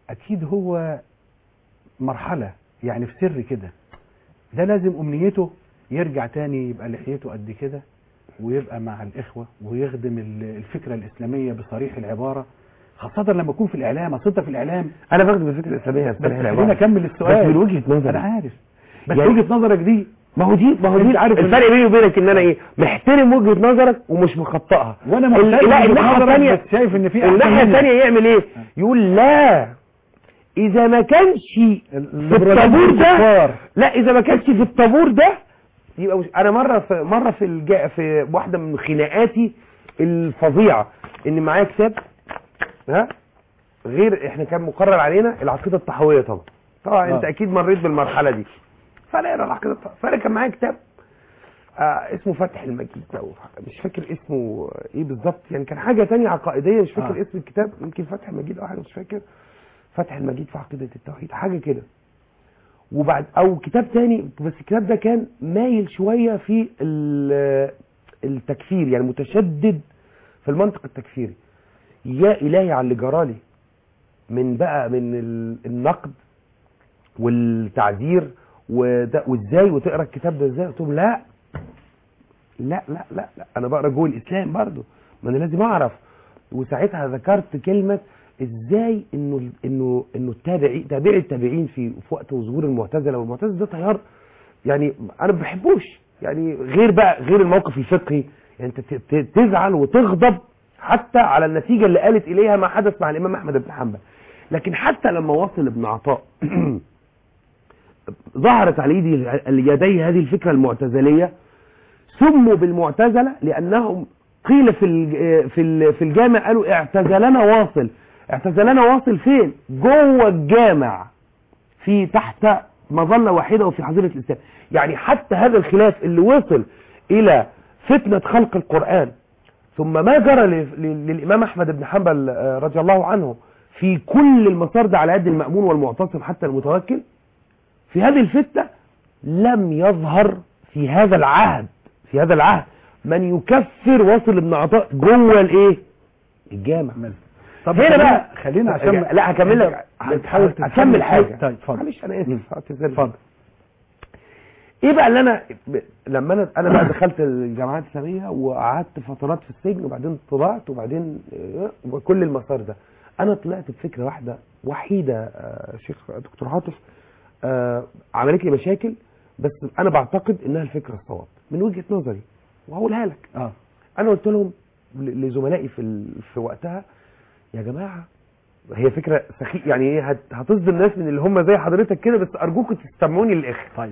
اكيد هو مرحله يعني في سر كده ده لازم امنيته يرجع تاني يبقى لحيته قد كده ويبقى مع الاخوه ويخدم ال- الفكره الاسلاميه بصريح العباره خاصه لما يكون في الاعلام اصل انت في الاعلام انا باخد بالفكره الاسلاميه بس خلينا اكمل السؤال بس من وجهه نظري انا عارف بس يعني- وجهه نظرك دي ما هو دي ما هو أنت دي عارف إن- الفرق بيني وبينك ان انا ايه محترم وجهه نظرك ومش مخطئها وانا ال- محترم لا وجهة الناحيه نظرك، الثانيه بس شايف ان في أحسن الناحيه منك. الثانيه يعمل ايه يقول لا اذا ما كانش في الليبراليين الطابور ده كفار. لا اذا ما كانش في الطابور ده يبقى مش انا مره في مره في الجا في واحده من خناقاتي الفظيعه ان معايا كتاب ها غير احنا كان مقرر علينا العقيده الطحاويه طبعا طبعا آه. انت اكيد مريت بالمرحله دي فانا اقرا العقيده الطحاويه فانا كان معايا كتاب آه اسمه فتح المجيد او مش فاكر اسمه ايه بالظبط يعني كان حاجه تانية عقائديه مش فاكر آه. اسم الكتاب يمكن فتح المجيد او حاجه مش فاكر فتح المجيد في عقيده التوحيد حاجه كده وبعد او كتاب تاني بس الكتاب ده كان مايل شويه في ال- التكفير يعني متشدد في المنطق التكفيري يا الهي على اللي جرالي من بقى من ال- النقد والتعذير وده وازاي وتقرا الكتاب ده ازاي قلت لهم لا لا لا لا لا انا بقرا جوه الاسلام برضه ما انا لازم اعرف وساعتها ذكرت كلمه ازاي انه انه انه التابعي تابعي التابعين في في وقت ظهور المعتزله والمعتزله ده تيار يعني انا ما بحبوش يعني غير بقى غير الموقف الفقهي يعني انت ت- ت- تزعل وتغضب حتى على النتيجه اللي قالت اليها ما حدث مع الامام احمد بن حنبل لكن حتى لما وصل ابن عطاء ظهرت على ايدي يدي هذه الفكره المعتزليه سموا بالمعتزله لانهم قيل في الج- في ال- في الجامع قالوا اعتزلنا واصل اعتزلنا واصل فين جوه الجامع في تحت مظله واحده وفي حظيره الاسلام يعني حتى هذا الخلاف اللي وصل الى فتنه خلق القران ثم ما جرى ل- ل- للامام احمد بن حنبل آه، رضي الله عنه في كل المسار ده على يد المامون والمعتصم حتى المتوكل في هذه الفتنه لم يظهر في هذا العهد في هذا العهد من يكفر واصل ابن عطاء جوه الايه الجامع طب هنا خلينا- بقى خلينا عشان لا هكمل لك بتحاول هكمل تكمل حاجه طيب اتفضل معلش انا مم. اسف اعتذر اتفضل ايه بقى اللي انا ب... لما انا انا بقى دخلت الجامعات الاسلاميه وقعدت فترات في السجن وبعدين طلعت وبعدين آه، وكل المسار ده انا طلعت بفكره واحده وحيده آه، شيخ دكتور عاطف آه، عملت لي مشاكل بس انا بعتقد انها الفكره الصواب من وجهه نظري وهقولها لك اه انا قلت لهم ل- لزملائي في ال... في وقتها يا جماعه هي فكره سخي يعني ايه هت... هتصدم ناس من اللي هم زي حضرتك كده بس ارجوكم تستمعوني للاخر طيب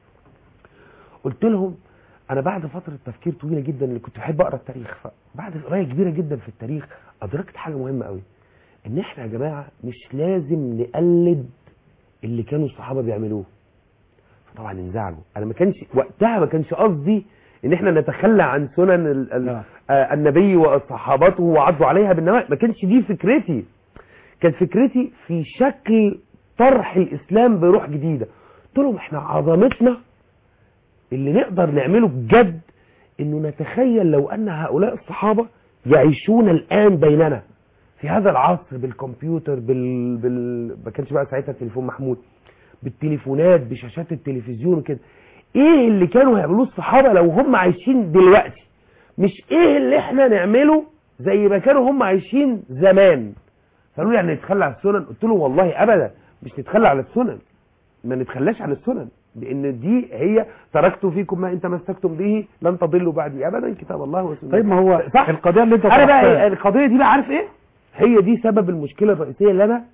قلت لهم انا بعد فتره تفكير طويله جدا اللي كنت بحب اقرا التاريخ فبعد قرايه كبيره جدا في التاريخ ادركت حاجه مهمه قوي ان احنا يا جماعه مش لازم نقلد اللي كانوا الصحابه بيعملوه فطبعا انزعجوا انا ما كانش وقتها ما كانش قصدي ان احنا نتخلى عن سنن ال- ال- نعم. آه، النبي وصحابته وعضوا عليها بالنواجذ ما كانش دي فكرتي كانت فكرتي في شكل طرح الاسلام بروح جديده قلت لهم احنا عظمتنا اللي نقدر نعمله بجد انه نتخيل لو ان هؤلاء الصحابه يعيشون الان بيننا في هذا العصر بالكمبيوتر بال, بال... ما كانش بقى ساعتها التليفون محمود بالتليفونات بشاشات التلفزيون وكده ايه اللي كانوا هيعملوه الصحابه لو هم عايشين دلوقتي مش ايه اللي احنا نعمله زي ما كانوا هم عايشين زمان فقالوا لي يعني نتخلى عن السنن قلت له والله ابدا مش نتخلى عن السنن ما نتخلاش عن السنن لان دي هي تركت فيكم ما ان تمسكتم به لن تضلوا بعدي ابدا كتاب الله وسنته طيب ما هو صح القضيه اللي انت انا بقى طرحتها- إيه؟ القضيه دي بقى عارف ايه هي دي سبب المشكله الرئيسيه اللي انا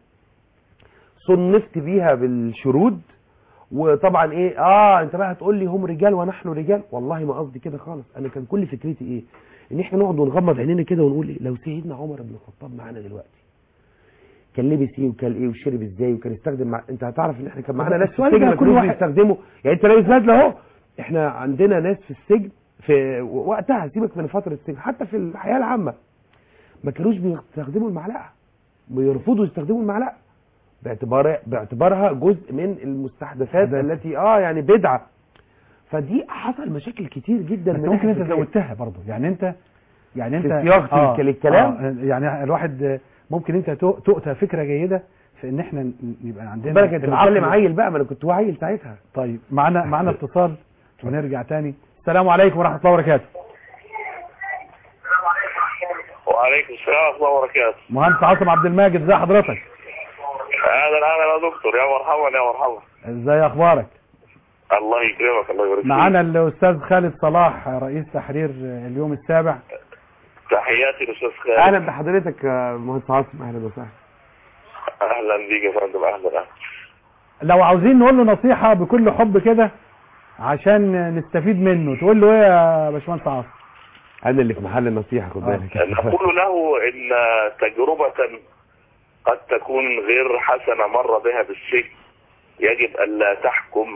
صنفت بيها بالشرود وطبعا ايه اه انت بقى هتقول لي هم رجال ونحن رجال والله ما قصدي كده خالص انا كان كل فكرتي ايه ان احنا نقعد ونغمض عينينا كده ونقول ايه لو سيدنا عمر بن الخطاب معانا دلوقتي كان لبس ايه وكان ايه وشرب ازاي وكان يستخدم مع... انت هتعرف ان احنا كان معانا ناس في السؤال السجن ده ما كل كانوش واحد- بيستخدموا يعني انت لابس بدله اهو احنا عندنا ناس في السجن في وقتها سيبك من فتره السجن حتى في الحياه العامه ما كانوش بيستخدموا المعلقه بيرفضوا يستخدموا المعلقه باعتبار باعتبارها جزء من المستحدثات حدث. التي اه يعني بدعه فدي حصل مشاكل كتير جدا بس من ممكن ناحية انت الفكرة. زودتها برضه يعني انت يعني انت في سياق الك- الكلام؟ آه يعني الواحد ممكن انت تو- تؤتى فكره جيده في ان احنا ن- يبقى عندنا بالك انت العقل. بتتكلم عيل بقى ما انا كنت عيل ساعتها طيب معانا معانا اتصال ونرجع تاني السلام عليكم ورحمه الله وبركاته وعليكم السلام ورحمة الله وبركاته مهندس عاصم عبد الماجد ازي حضرتك أهلا أهلا يا دكتور يا مرحبا يا مرحبا ازاي اخبارك الله يكرمك الله يبارك فيك معانا الاستاذ خالد صلاح رئيس تحرير اليوم السابع تحياتي للأستاذ خالد اهلا بحضرتك يا مهندس عاصم اهلا وسهلا أهلا بيك يا فندم أهلا أهلا لو عاوزين نقول له نصيحه بكل حب كده عشان نستفيد منه تقول له ايه يا باشمهندس عاصم انا اللي في محل النصيحه خد بالك نقول له إن تجربة قد تكون غير حسنة مر بها بالسجن يجب ألا تحكم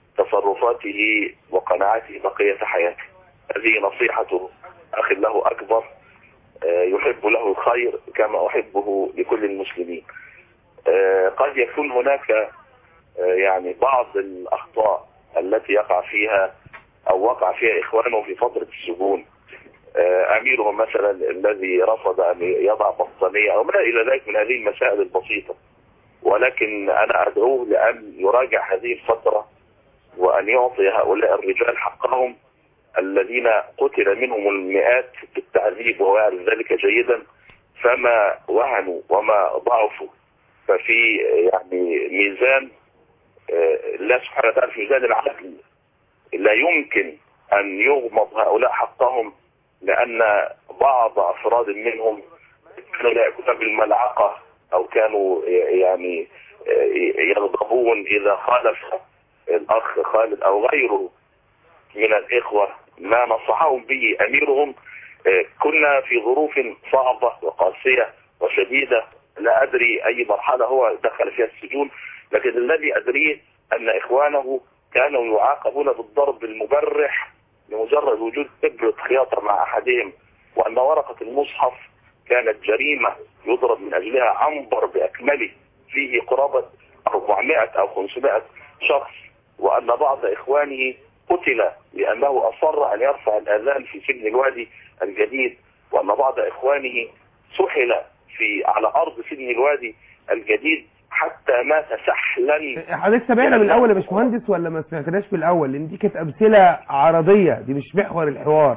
تصرفاته وقناعاته بقية حياته هذه نصيحة أخ له أكبر آه، يحب له الخير كما أحبه لكل المسلمين آه، قد يكون هناك آه، يعني بعض الأخطاء التي يقع فيها أو وقع فيها إخوانه في فترة السجون آه، أميرهم مثلا الذي رفض أن يضع بطانية أو ما إلى ذلك من هذه المسائل البسيطة ولكن أنا أدعوه لأن يراجع هذه الفترة وأن يعطي هؤلاء الرجال حقهم الذين قتل منهم المئات بالتعذيب وهو يعرف ذلك جيدا فما وهنوا وما ضعفوا ففي يعني ميزان آه، الله سبحانه وتعالى في ميزان العدل لا يمكن أن يغمض هؤلاء حقهم لأن بعض أفراد منهم كانوا لا يأكلون بالملعقة أو كانوا يعني يغضبون إذا خالف الأخ خالد أو غيره من الإخوة ما نصحهم به أميرهم آه، كنا في ظروف صعبة وقاسية وشديدة لا أدري أي مرحلة هو دخل فيها السجون لكن الذي أدريه أن إخوانه كانوا يعاقبون بالضرب المبرح لمجرد وجود إبرة خياطة مع أحدهم وأن ورقة المصحف كانت جريمة يضرب من أجلها عنبر بأكمله فيه قرابة 400 أو 500 شخص وأن بعض إخوانه قتل لأنه أصر أن يرفع الأذان في سجن الوادي الجديد وأن بعض إخوانه سحل في على أرض سجن الوادي الجديد حتى مات سحلا حضرتك سمعنا من الاول يا باشمهندس ولا ما سمعتناش في الاول لان دي كانت امثله عرضيه دي مش محور الحوار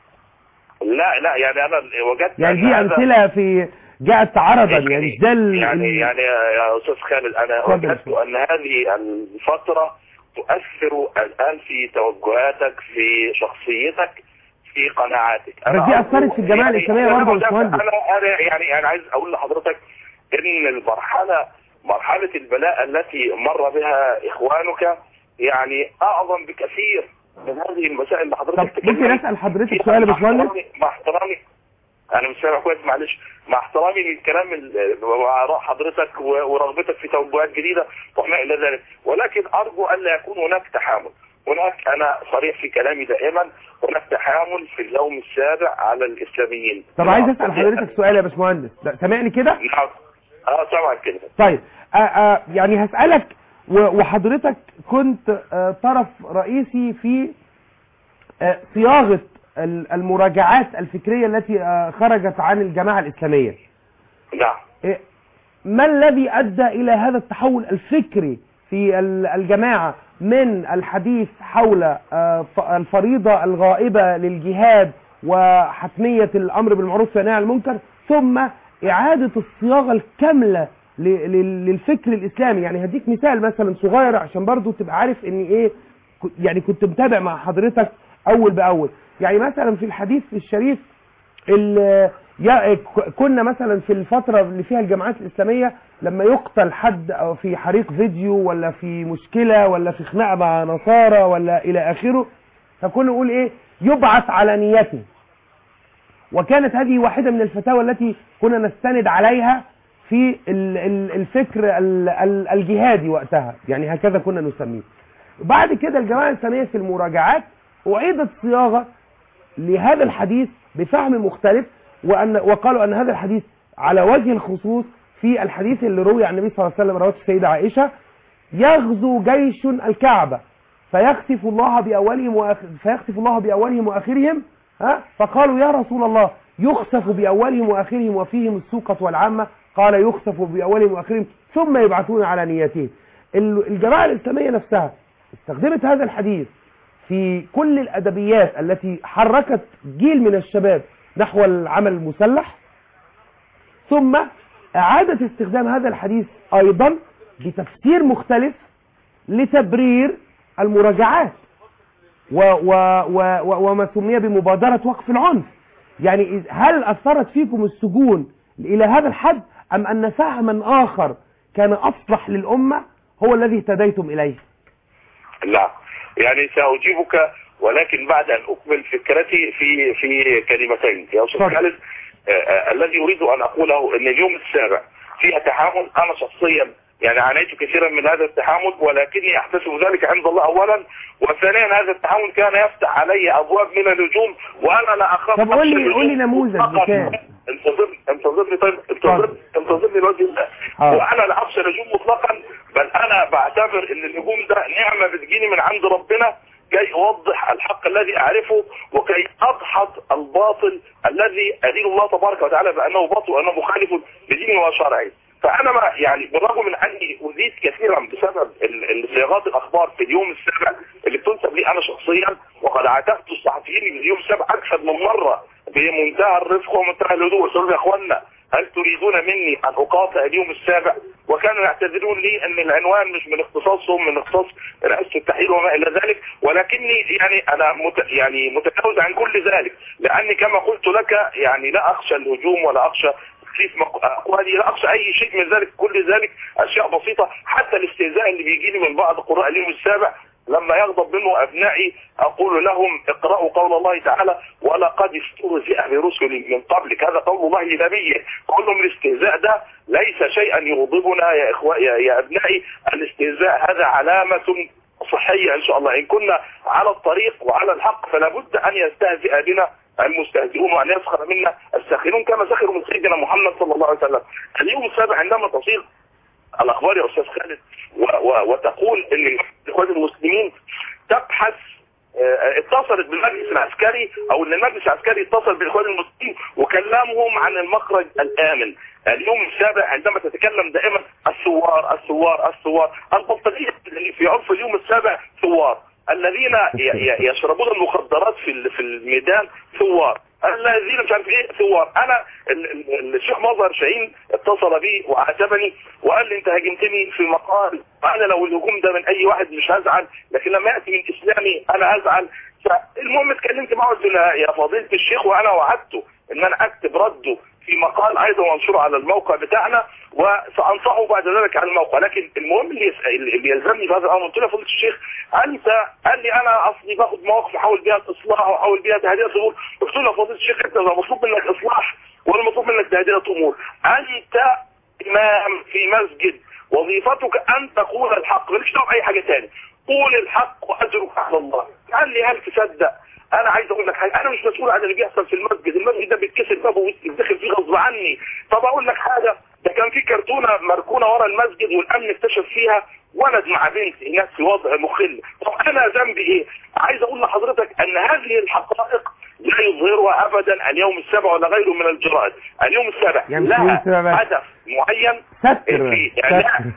لا لا يعني أنا وجدت يعني أن دي هذا- امثله في جاءت عرضا يعني مش ده ال- يعني ال- يعني يا استاذ خالد انا اتفضل. وجدت ان هذه الفتره تؤثر الان في توجهاتك في شخصيتك في قناعاتك بس دي أثرت في الجماعة الإسلامية أنا برضه يا مجرد- باشمهندس. انا انا يعني انا عايز اقول لحضرتك ان المرحله مرحله البلاء التي مر بها اخوانك يعني اعظم بكثير من هذه المسائل اللي حضرتك طب ممكن تكلمت اسال حضرتك فيها. سؤال يا مع باشمهندس احترامي- مع احترامي انا مش سامع كويس معلش مع احترامي للكلام ال- وآراء حضرتك و- ورغبتك في توجهات جديده وما الى ذلك ولكن ارجو الا يكون هناك تحامل هناك انا صريح في كلامي دائما هناك تحامل في اليوم السابع على الاسلاميين طب عايز اسال حضرتك سؤال يا باشمهندس لا، سامعني كده نعم اه سامعك كده طيب آه آه يعني هسألك و- وحضرتك كنت آه طرف رئيسي في آه صياغة ال- المراجعات الفكرية التي آه خرجت عن الجماعة الإسلامية نعم إيه، ما الذي أدى إلى هذا التحول الفكري في ال- الجماعة من الحديث حول آه، ف- الفريضة الغائبة للجهاد وحتمية الأمر بالمعروف والنهي عن المنكر ثم إعادة الصياغة الكاملة ل- لل- للفكر الإسلامي يعني هديك مثال مثلا صغير عشان برضو تبقى عارف إن إيه ك- يعني كنت متابع مع حضرتك أول بأول يعني مثلا في الحديث الشريف ال- يا- ك- كنا مثلا في الفترة اللي فيها الجماعات الإسلامية لما يقتل حد أو في حريق فيديو ولا في مشكلة ولا في خناقة مع نصارى ولا إلى آخره فكنا نقول إيه يبعث على نيته وكانت هذه واحدة من الفتاوى التي كنا نستند عليها في ال- ال- الفكر ال- ال- الجهادي وقتها يعني هكذا كنا نسميه بعد كده الجماعة الإسلامية في المراجعات أعيدت صياغة لهذا الحديث بفهم مختلف وأن وقالوا أن هذا الحديث على وجه الخصوص في الحديث اللي روي عن النبي صلى الله عليه وسلم رواه السيدة عائشة يغزو جيش الكعبة فيخسف الله بأولهم وآخر فيخسف الله بأولهم وآخرهم ها فقالوا يا رسول الله يخسف بأولهم وآخرهم وفيهم السوقة والعامة قال يخسف بأولهم وآخرهم ثم يبعثون على نيتهم ال- الجماعة الإسلامية نفسها استخدمت هذا الحديث في كل الأدبيات التي حركت جيل من الشباب نحو العمل المسلح ثم أعادت استخدام هذا الحديث أيضا بتفسير مختلف لتبرير المراجعات و و و و وما سمي بمبادرة وقف العنف يعني إذ- هل أثرت فيكم السجون إلى هذا الحد أم أن فهما آخر كان أصلح للأمة هو الذي اهتديتم إليه لا يعني سأجيبك ولكن بعد أن أكمل فكرتي في في كلمتين يا أستاذ اتفضل. خالد آه، آه، الذي أريد أن أقوله أن اليوم السابع فيها تحامل أنا شخصيا يعني عانيت كثيرا من هذا التحامل ولكني أحتسب ذلك عند الله أولا وثانيا هذا التحامل كان يفتح علي أبواب من الهجوم وأنا لا أخاف طب قول لي- نفس قول لي الهجوم نموذج مطلقاً. مثال. انتظرني انتظرني طيب انتظرني انتظرني لوجه الله حاضر. وانا لا اخشى الهجوم مطلقا بل انا بعتبر ان الهجوم ده نعمه بتجيني من عند ربنا كي اوضح الحق الذي اعرفه وكي اضحط الباطل الذي ادين الله تبارك وتعالى بانه باطل وانه مخالف لدينه وشرعه فانا ما يعني بالرغم من اني اذيت كثيرا بسبب ال- ال- صياغات الاخبار في اليوم السابع اللي بتنسب لي انا شخصيا وقد عاتبت الصحفيين من اليوم السابع اكثر من مره بمنتهى الرفق ومنتهى الهدوء قلت لهم يا اخوانا هل تريدون مني ان اقاطع اليوم السابع وكانوا يعتذرون لي ان العنوان مش من اختصاصهم من اختصاص رئاسه التحرير وما الى ذلك ولكني يعني انا مت يعني متجاوز عن كل ذلك لاني كما قلت لك يعني لا اخشى الهجوم ولا اخشى تخفيف مق- اقوالي لا اخشى اي شيء من ذلك كل ذلك اشياء بسيطه حتى الاستهزاء اللي بيجي لي من بعض قراء اليوم السابع لما يغضب منه ابنائي اقول لهم اقرأوا قول الله تعالى ولقد استهزئ برسل من قبلك هذا قول الله لنبيه قول لهم الاستهزاء ده ليس شيئا يغضبنا يا اخوة يا, يا ابنائي الاستهزاء هذا علامة صحية ان شاء الله ان كنا على الطريق وعلى الحق فلا بد ان يستهزئ بنا المستهزئون وان يسخر منا الساخرون كما سخروا من سيدنا محمد صلى الله عليه وسلم اليوم السابع عندما تصيغ الاخبار يا استاذ خالد و و وتقول ان الاخوان المسلمين تبحث آه، اتصلت بالمجلس العسكري او ان المجلس العسكري اتصل بالاخوان المسلمين وكلمهم عن المخرج الامن اليوم السابع عندما تتكلم دائما الثوار الثوار الثوار البلطجيه اللي في عرف اليوم السابع ثوار الذين ي- ي- يشربون المخدرات في ال- في الميدان ثوار الذين مش عارف ايه ثوار انا ال- ال- الشيخ مظهر شاهين اتصل بي وعاتبني وقال لي انت هاجمتني في مقال انا لو الهجوم ده من اي واحد مش هزعل لكن لما ياتي من اسلامي انا هزعل فالمهم اتكلمت معه قلت له يا فضيله الشيخ وانا وعدته ان انا اكتب رده في مقال ايضا منشور على الموقع بتاعنا وسانصحه بعد ذلك على الموقع لكن المهم اللي يس- اللي يلزمني في هذا الامر قلت له يا فضيله الشيخ انت قال لي انا اصلي باخد مواقف احاول بيها الاصلاح واحاول بيها تهدئه الامور قلت له يا فضيله الشيخ انت لو مطلوب منك اصلاح ولا مطلوب منك تهدئه امور انت امام في مسجد وظيفتك ان تقول الحق مالكش دعوه باي حاجه تاني قول الحق واجرك على الله قال لي هل تصدق انا عايز اقول لك حاجه انا مش مسؤول عن اللي بيحصل في المسجد المسجد ده بيتكسر بابه ويتدخل فيه غصب عني طب اقول لك حاجه ده كان في كرتونه مركونه ورا المسجد والامن اكتشف فيها ولد مع بنت هناك في وضع مخل طب انا ذنبي ايه عايز اقول لحضرتك ان هذه الحقائق لا يظهرها ابدا اليوم السابع ولا غيره من الجرائد اليوم السابع يعني اليوم لها السابع بس. هدف معين ستر في يعني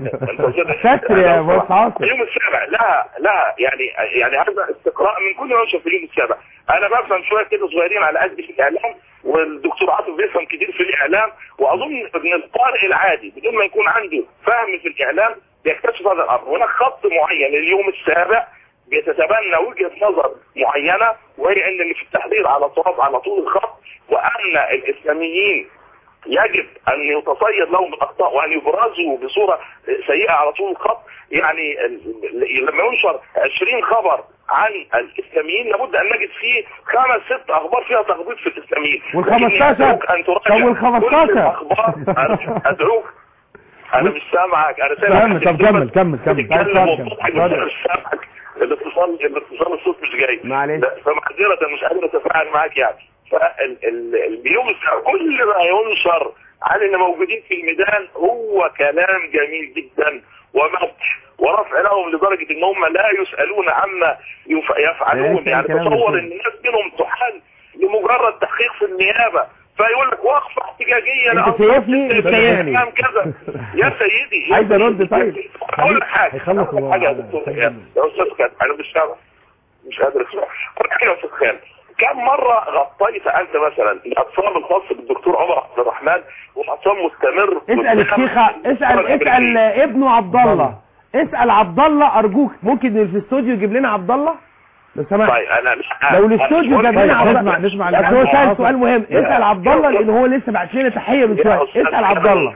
ستر يا أبو عاصم. اليوم السابع لها لها يعني يعني هذا استقراء من كل منشر في اليوم السابع انا بفهم شويه كده صغيرين على قد في الاعلام والدكتور عاطف بيفهم كتير في الاعلام واظن ان القارئ العادي بدون ما يكون عنده فهم في الاعلام بيكتشف هذا الامر هناك خط معين اليوم السابع بيتتبنى وجهه نظر معينه وهي ان اللي في التحرير على صواب على طول الخط وان الاسلاميين يجب ان يتصيد لهم الاخطاء وان يبرزوا بصوره سيئه على طول الخط يعني ال- لما ينشر 20 خبر عن الاسلاميين لابد ان نجد فيه خمس ست اخبار فيها تخبيط في الاسلاميين وال لكن 15 أدعوك ان تراجع طب وال 15 كل الاخبار أنا- ادعوك انا مش سامعك انا كمل، طب كمل، كمل، كمل. بتتكلم اتفضل، وبتضحك اتفضل. بس أنا مش سامعك الاتصال الاتصال الصوت مش جاي معلش. لا، فمعذرة مش قادر اتفاعل معاك يعني فاليوم كل ما ينشر عن اللي موجودين في الميدان هو كلام جميل جدا ومدح ورفع لهم لدرجة ان هم لا يسألون عما يف- يفعلون يعني يعني كلام تصور جميل. ان الناس منهم تحال لمجرد تحقيق في النيابة فيقول لك وقفه احتجاجيه أنت لأنصاف شايفني؟ السجن. أنت يعني. كلام كذا يا سيدي يا عايز أرد سيدي. طيب. اقول لك حاجه هيخلص أقول لك هو حاجه يا على دكتور سجن. يا يا استاذ خالد انا مش سامع مش قادر اسمع اقول لك حاجه يا استاذ خالد كم مرة غطيت أنت مثلا الأطفال الخاص بالدكتور عمر عبد الرحمن وأطفال مستمر اسال الشيخ اسال اسال ابنه عبد الله اسال عبد الله ارجوك ممكن في الاستوديو يجيب لنا عبد الله لو سمحت طيب أنا مش لو الاستوديو جاب لنا عبد نسمع- الله نسمع لكن العبد هو الله. سال سؤال مهم يا- اسال عبد الله لان هو لسه بعت لنا تحيه من يا شويه أستاذ اسال عبد الله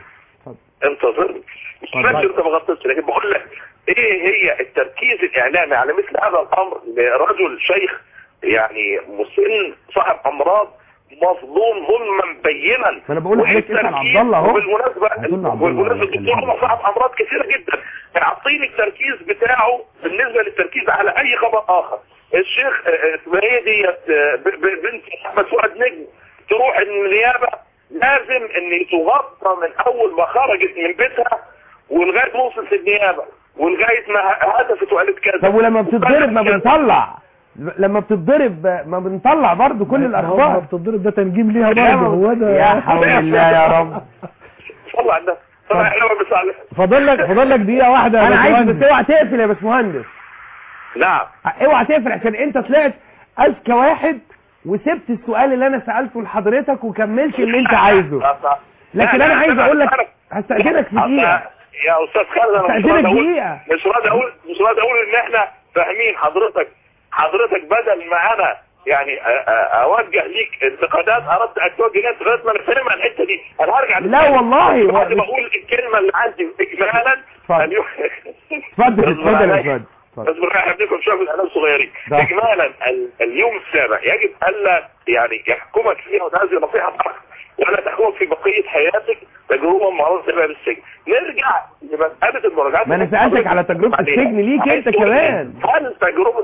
انتظرني مش ماشي انت ما غطيتش لكن بقول لك ايه هي التركيز الاعلامي على مثل هذا الامر لرجل شيخ يعني مسن صاحب امراض مظلوم ظلما بينا ما أنا بقول لحضرتك اسأل والتركيز- عبد الله أهو. وبالمناسبه أظن عبد الله وبالمناسبه الله الدكتور عمر صاحب امراض كثيره جدا اعطيني التركيز بتاعه بالنسبه للتركيز على اي خبر اخر الشيخ آه، آه، اسمها ايه ديت آه، ب- ب- بنت احمد فؤاد نجم تروح النيابه لازم ان تغطى من اول ما خرجت من بيتها ولغايه ما وصلت النيابه ولغايه ما هتفت وقالت كذا طب ولما بتتضرب ما كذا. بنطلع لما بتتضرب ما بنطلع برضو كل ما الاخبار بتضرب ده تنجيم ليها يا برضه هو ده يا حول الله يا رب صلى على النبي طبعا احنا ما بنصلي فاضل لك فاضل لك دقيقه واحده يا انا عايز باشمهندس. بس اوعى تقفل يا باشمهندس نعم اوعى تقفل عشان انت طلعت اذكى واحد وسبت السؤال اللي انا سالته لحضرتك وكملت اللي انت عايزه لكن انا عايز اقول لك هستأذنك في دقيقة يا استاذ خالد انا مش هستأذنك راضي اقول دقيقة. مش راضي اقول مش راضي اقول ان احنا فاهمين حضرتك حضرتك بدل ما انا يعني أ- أ- اوجه ليك انتقادات اردت ان توجه لي انتقادات ما انا فاهمها الحته دي انا هرجع لا للكلمة. والله، هو بعد ما مش- اقول الكلمه اللي عندي اجمالا اتفضل. اليوم- اتفضل اصبر اتفضل يا عليا. فندم اتفضل. اصبر احنا بنفهم شويه في الاعلام صغيرين ده. اجمالا ال- اليوم السابع يجب الا يعني يحكمك فيها وهذه نصيحه فقط ولا تحكمك في بقيه حياتك تجربه معروضه تبقى بالسجن نرجع لمساله المراجعات ما أنا سألتك على تجربة عليها. السجن ليك عايز أنت تقول لي كمان. هل تجربه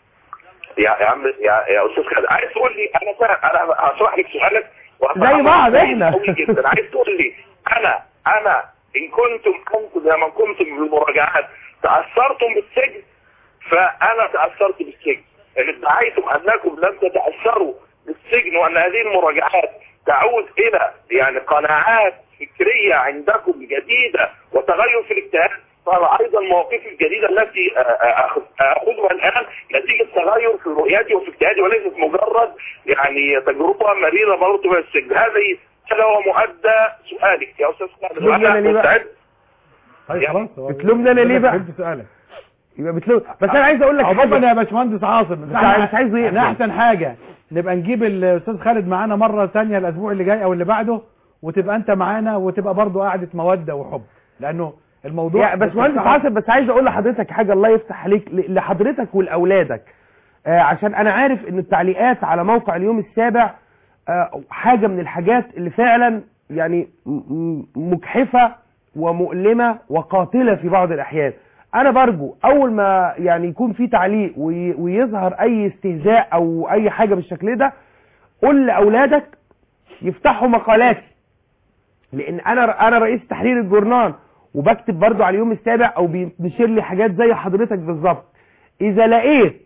يا يا عم يا يا استاذ خالد عايز تقول لي انا فاهم انا هشرح لك سؤالك وهفهمك زي بعض كويس إحنا. قوي جدا عايز تقول لي انا انا ان كنتم انتم لما كنتم بالمراجعات تاثرتم بالسجن فانا تاثرت بالسجن ان ادعيتم انكم لم تتاثروا بالسجن وان هذه المراجعات تعود الى يعني قناعات فكريه عندكم جديده وتغير في الاجتهاد فايضا مواقفي الجديده التي أخذ- اخذها الان نتيجه تغير في رؤيتي وفي اجتهادي وليست مجرد يعني تجربه مريره مررت بها السجن هذه هذا هو مؤدى سؤالك يا استاذ خالد تلومني أنا وانا ليه بقى؟ مستعد طيب يعني خلاص هو- بتلومني أنا ليه بقى؟ فهمت سؤالك يبقى بتلوم بس انا عايز اقول لك عقبال حاجة. يا باشمهندس عاصم مش عايز- مش عايزه يقفل. احنا احسن حاجه نبقى نجيب الاستاذ خالد معانا مره ثانيه الاسبوع اللي جاي او اللي بعده وتبقى انت معانا وتبقى برضو قعده موده وحب لانه الموضوع يا باشمهندس عاصم بس عايز اقول لحضرتك حاجه الله يفتح عليك ل- لحضرتك ولاولادك آه عشان انا عارف ان التعليقات على موقع اليوم السابع آه حاجه من الحاجات اللي فعلا يعني م- م- مجحفه ومؤلمه وقاتله في بعض الاحيان انا برجو اول ما يعني يكون في تعليق وي- ويظهر اي استهزاء او اي حاجه بالشكل ده قول لاولادك يفتحوا مقالاتي لان انا انا رئيس تحرير الجورنال وبكتب برضو على اليوم السابع او بينشر لي حاجات زي حضرتك بالظبط اذا لقيت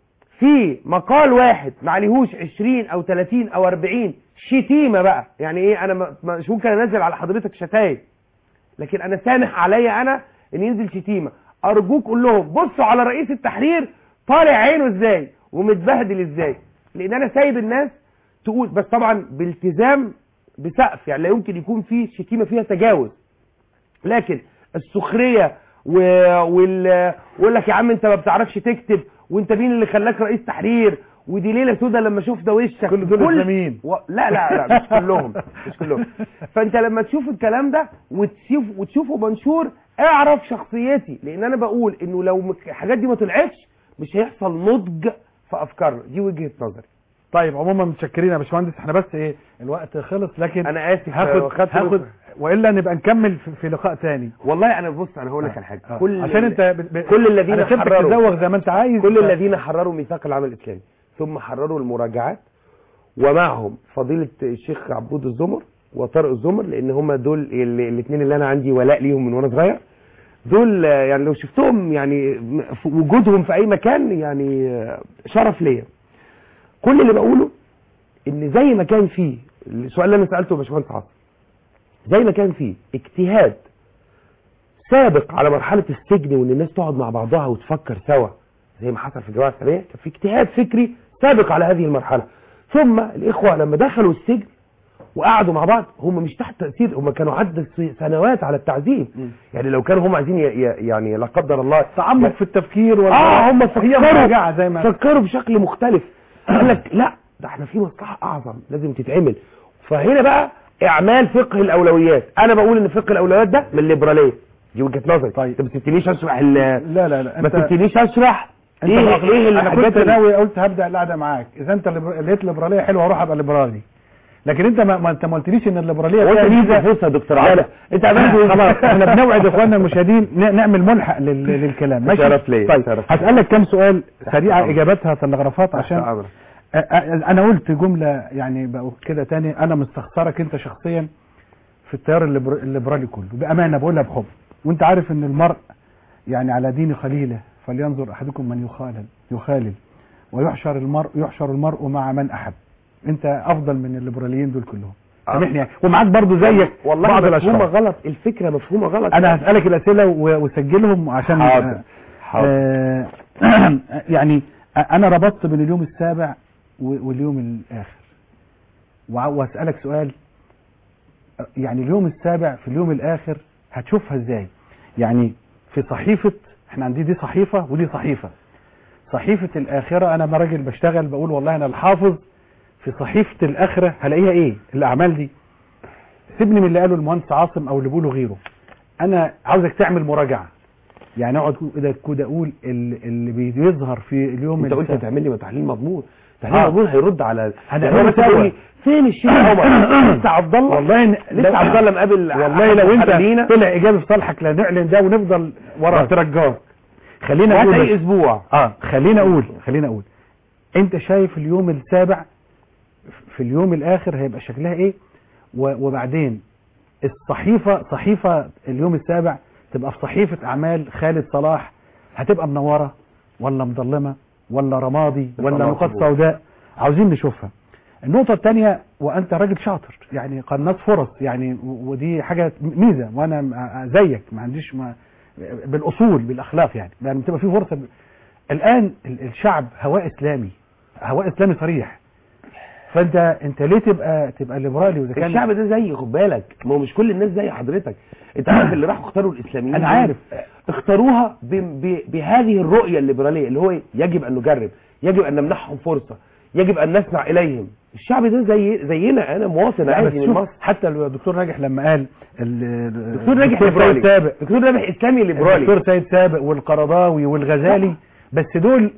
في مقال واحد معليهوش 20 او 30 او 40 شتيمه بقى يعني ايه انا ما- مش ممكن انزل على حضرتك شتايم لكن انا سامح عليا انا ان ينزل شتيمه ارجوك قول لهم بصوا على رئيس التحرير طالع عينه ازاي ومتبهدل ازاي لان انا سايب الناس تقول بس طبعا بالتزام بسقف يعني لا يمكن يكون في شتيمه فيها تجاوز لكن السخريه و... وال ويقول لك يا عم انت ما بتعرفش تكتب وانت مين اللي خلاك رئيس تحرير ودي ليله سودا لما شفنا وشك كل دول إسلاميين. و... لا لا لا مش كلهم مش كلهم فانت لما تشوف الكلام ده وتشوف وتشوفه منشور اعرف شخصيتي لان انا بقول انه لو مك- الحاجات دي ما طلعتش مش هيحصل نضج في افكارنا دي وجهه نظري طيب عموما متشكرين يا باشمهندس احنا بس ايه الوقت خلص لكن انا اسف هاخد خدت هاخد نص. والا نبقى نكمل في, في لقاء تاني والله انا بص انا هقول لك على حاجه آه. كل عشان انت ب... ب... كل الذين أنا سيبتك حرروا تزوغ زي ما انت عايز كل ف- الذين حرروا ميثاق العمل الاسلامي ثم حرروا المراجعات ومعهم فضيله الشيخ عبود الزمر وطارق الزمر لان هم دول الاثنين اللي انا عندي ولاء ليهم من وانا صغير دول آه، يعني لو شفتهم يعني م- في وجودهم في اي مكان يعني آه، شرف ليا كل اللي بقوله ان زي ما كان فيه السؤال اللي انا سالته يا باشمهندس عاصم زي ما كان فيه اجتهاد سابق على مرحله السجن وان الناس تقعد مع بعضها وتفكر سوا زي ما حصل في الجماعه الاسلاميه كان في اجتهاد فكري سابق على هذه المرحله ثم الاخوه لما دخلوا السجن وقعدوا مع بعض هم مش تحت تاثير هم كانوا عدى سنوات على التعذيب يعني لو كانوا هم عايزين ي- ي- يعني لا قدر الله تعمق في التفكير ولا اه هم هي فكروا مراجعه زي ما فكروا بشكل مختلف قال لك لا ده احنا في مصلحه اعظم لازم تتعمل فهنا بقى اعمال فقه الاولويات انا بقول ان فقه الاولويات ده من الليبراليه دي وجهه نظري طيب. انت ما تسيبنيش اشرح ال- لا لا لا ما تسيبنيش اشرح انت ايه بقى- ايه انا الحاجات كنت اللي- ناوي قلت هبدا القعده معاك اذا انت الليبر- لقيت الليبراليه حلوه اروح ابقى ليبرالي لكن انت ما, ما انت ما قلتليش ان الليبراليه وانت فيها ليك ميزه فرصه يا دكتور لا عادل لا انت عملت ايه خلاص احنا بنوعد اخواننا المشاهدين ن- نعمل ملحق لل- للكلام ماشي شرف ليا، طيب شرف ليا. هسالك كام سؤال سريعه أمرك. اجابتها تلغرافات عشان أمرك. أ- أ- انا قلت جمله يعني بقول كده تاني انا مستخسرك انت شخصيا في التيار الليبر- الليبرالي كله بامانه بقولها بحب وانت عارف ان المرء يعني على دين خليله فلينظر احدكم من يخالل يخالل ويحشر المرء يحشر المرء مع من احب انت افضل من الليبراليين دول كلهم آه. سامحني يعني ومعاك برضو زيك والله بعض مفهومه الاشخاص غلط الفكره مفهومه غلط انا هسالك الاسئله و- وسجلهم عشان حاضر. حاضر. آه يعني انا ربطت بين اليوم السابع و- واليوم الاخر وع- واسالك سؤال يعني اليوم السابع في اليوم الاخر هتشوفها ازاي يعني في صحيفه احنا عندي دي صحيفه ودي صحيفه صحيفه الاخره انا ما راجل بشتغل بقول والله انا الحافظ في صحيفه الاخره هلاقيها ايه الاعمال دي سيبني من اللي قاله المهندس عاصم او اللي بيقوله غيره انا عاوزك تعمل مراجعه يعني اقعد كده كده اقول ال- اللي بيظهر في اليوم انت قلت السابع. هتعمل لي تحليل مضمون تحليل آه. مضمون هيرد على هنعمله يعني مثلا سوا. يقول لي فين الشيخ عمر لسه عبد الله والله إن- لسه لو- عبد الله مقابل والله لو انت محللينا. طلع اجابه في صالحك لا نعلن ده ونفضل ورا ترجاك خلينا وهات اقول اي بس. اسبوع اه خلينا اقول خلينا اقول انت شايف اليوم السابع في اليوم الاخر هيبقى شكلها ايه و- وبعدين الصحيفه صحيفه اليوم السابع تبقى في صحيفه اعمال خالد صلاح هتبقى منوره ولا مظلمه ولا رمادي ولا الله نقاط أكبر. سوداء عاوزين نشوفها النقطة الثانية وأنت راجل شاطر يعني قناص فرص يعني و- ودي حاجة ميزة وأنا م- زيك ما عنديش ما بالأصول بالأخلاق يعني يعني بتبقى في فرصة ب- الآن ال- الشعب هواء إسلامي هواء إسلامي صريح فأنت أنت ليه تبقى تبقى ليبرالي وإذا كان الشعب ده زي خد بالك ما هو مش كل الناس زي حضرتك انت عارف اللي راحوا اختاروا الاسلاميين أنا دول؟ عارف. اختاروها ب... ب... بهذه الرؤيه الليبراليه اللي هو إيه؟ يجب ان نجرب يجب ان نمنحهم فرصه يجب ان نسمع اليهم الشعب ده زي زينا انا مواطن لا بس عادي من شوف مصر حتى الدكتور راجح لما قال ال- دكتور ناجح الدكتور ليبرالي سيد سابق دكتور ناجح اسلامي ليبرالي الدكتور سيد سابق والقرضاوي والغزالي بس دول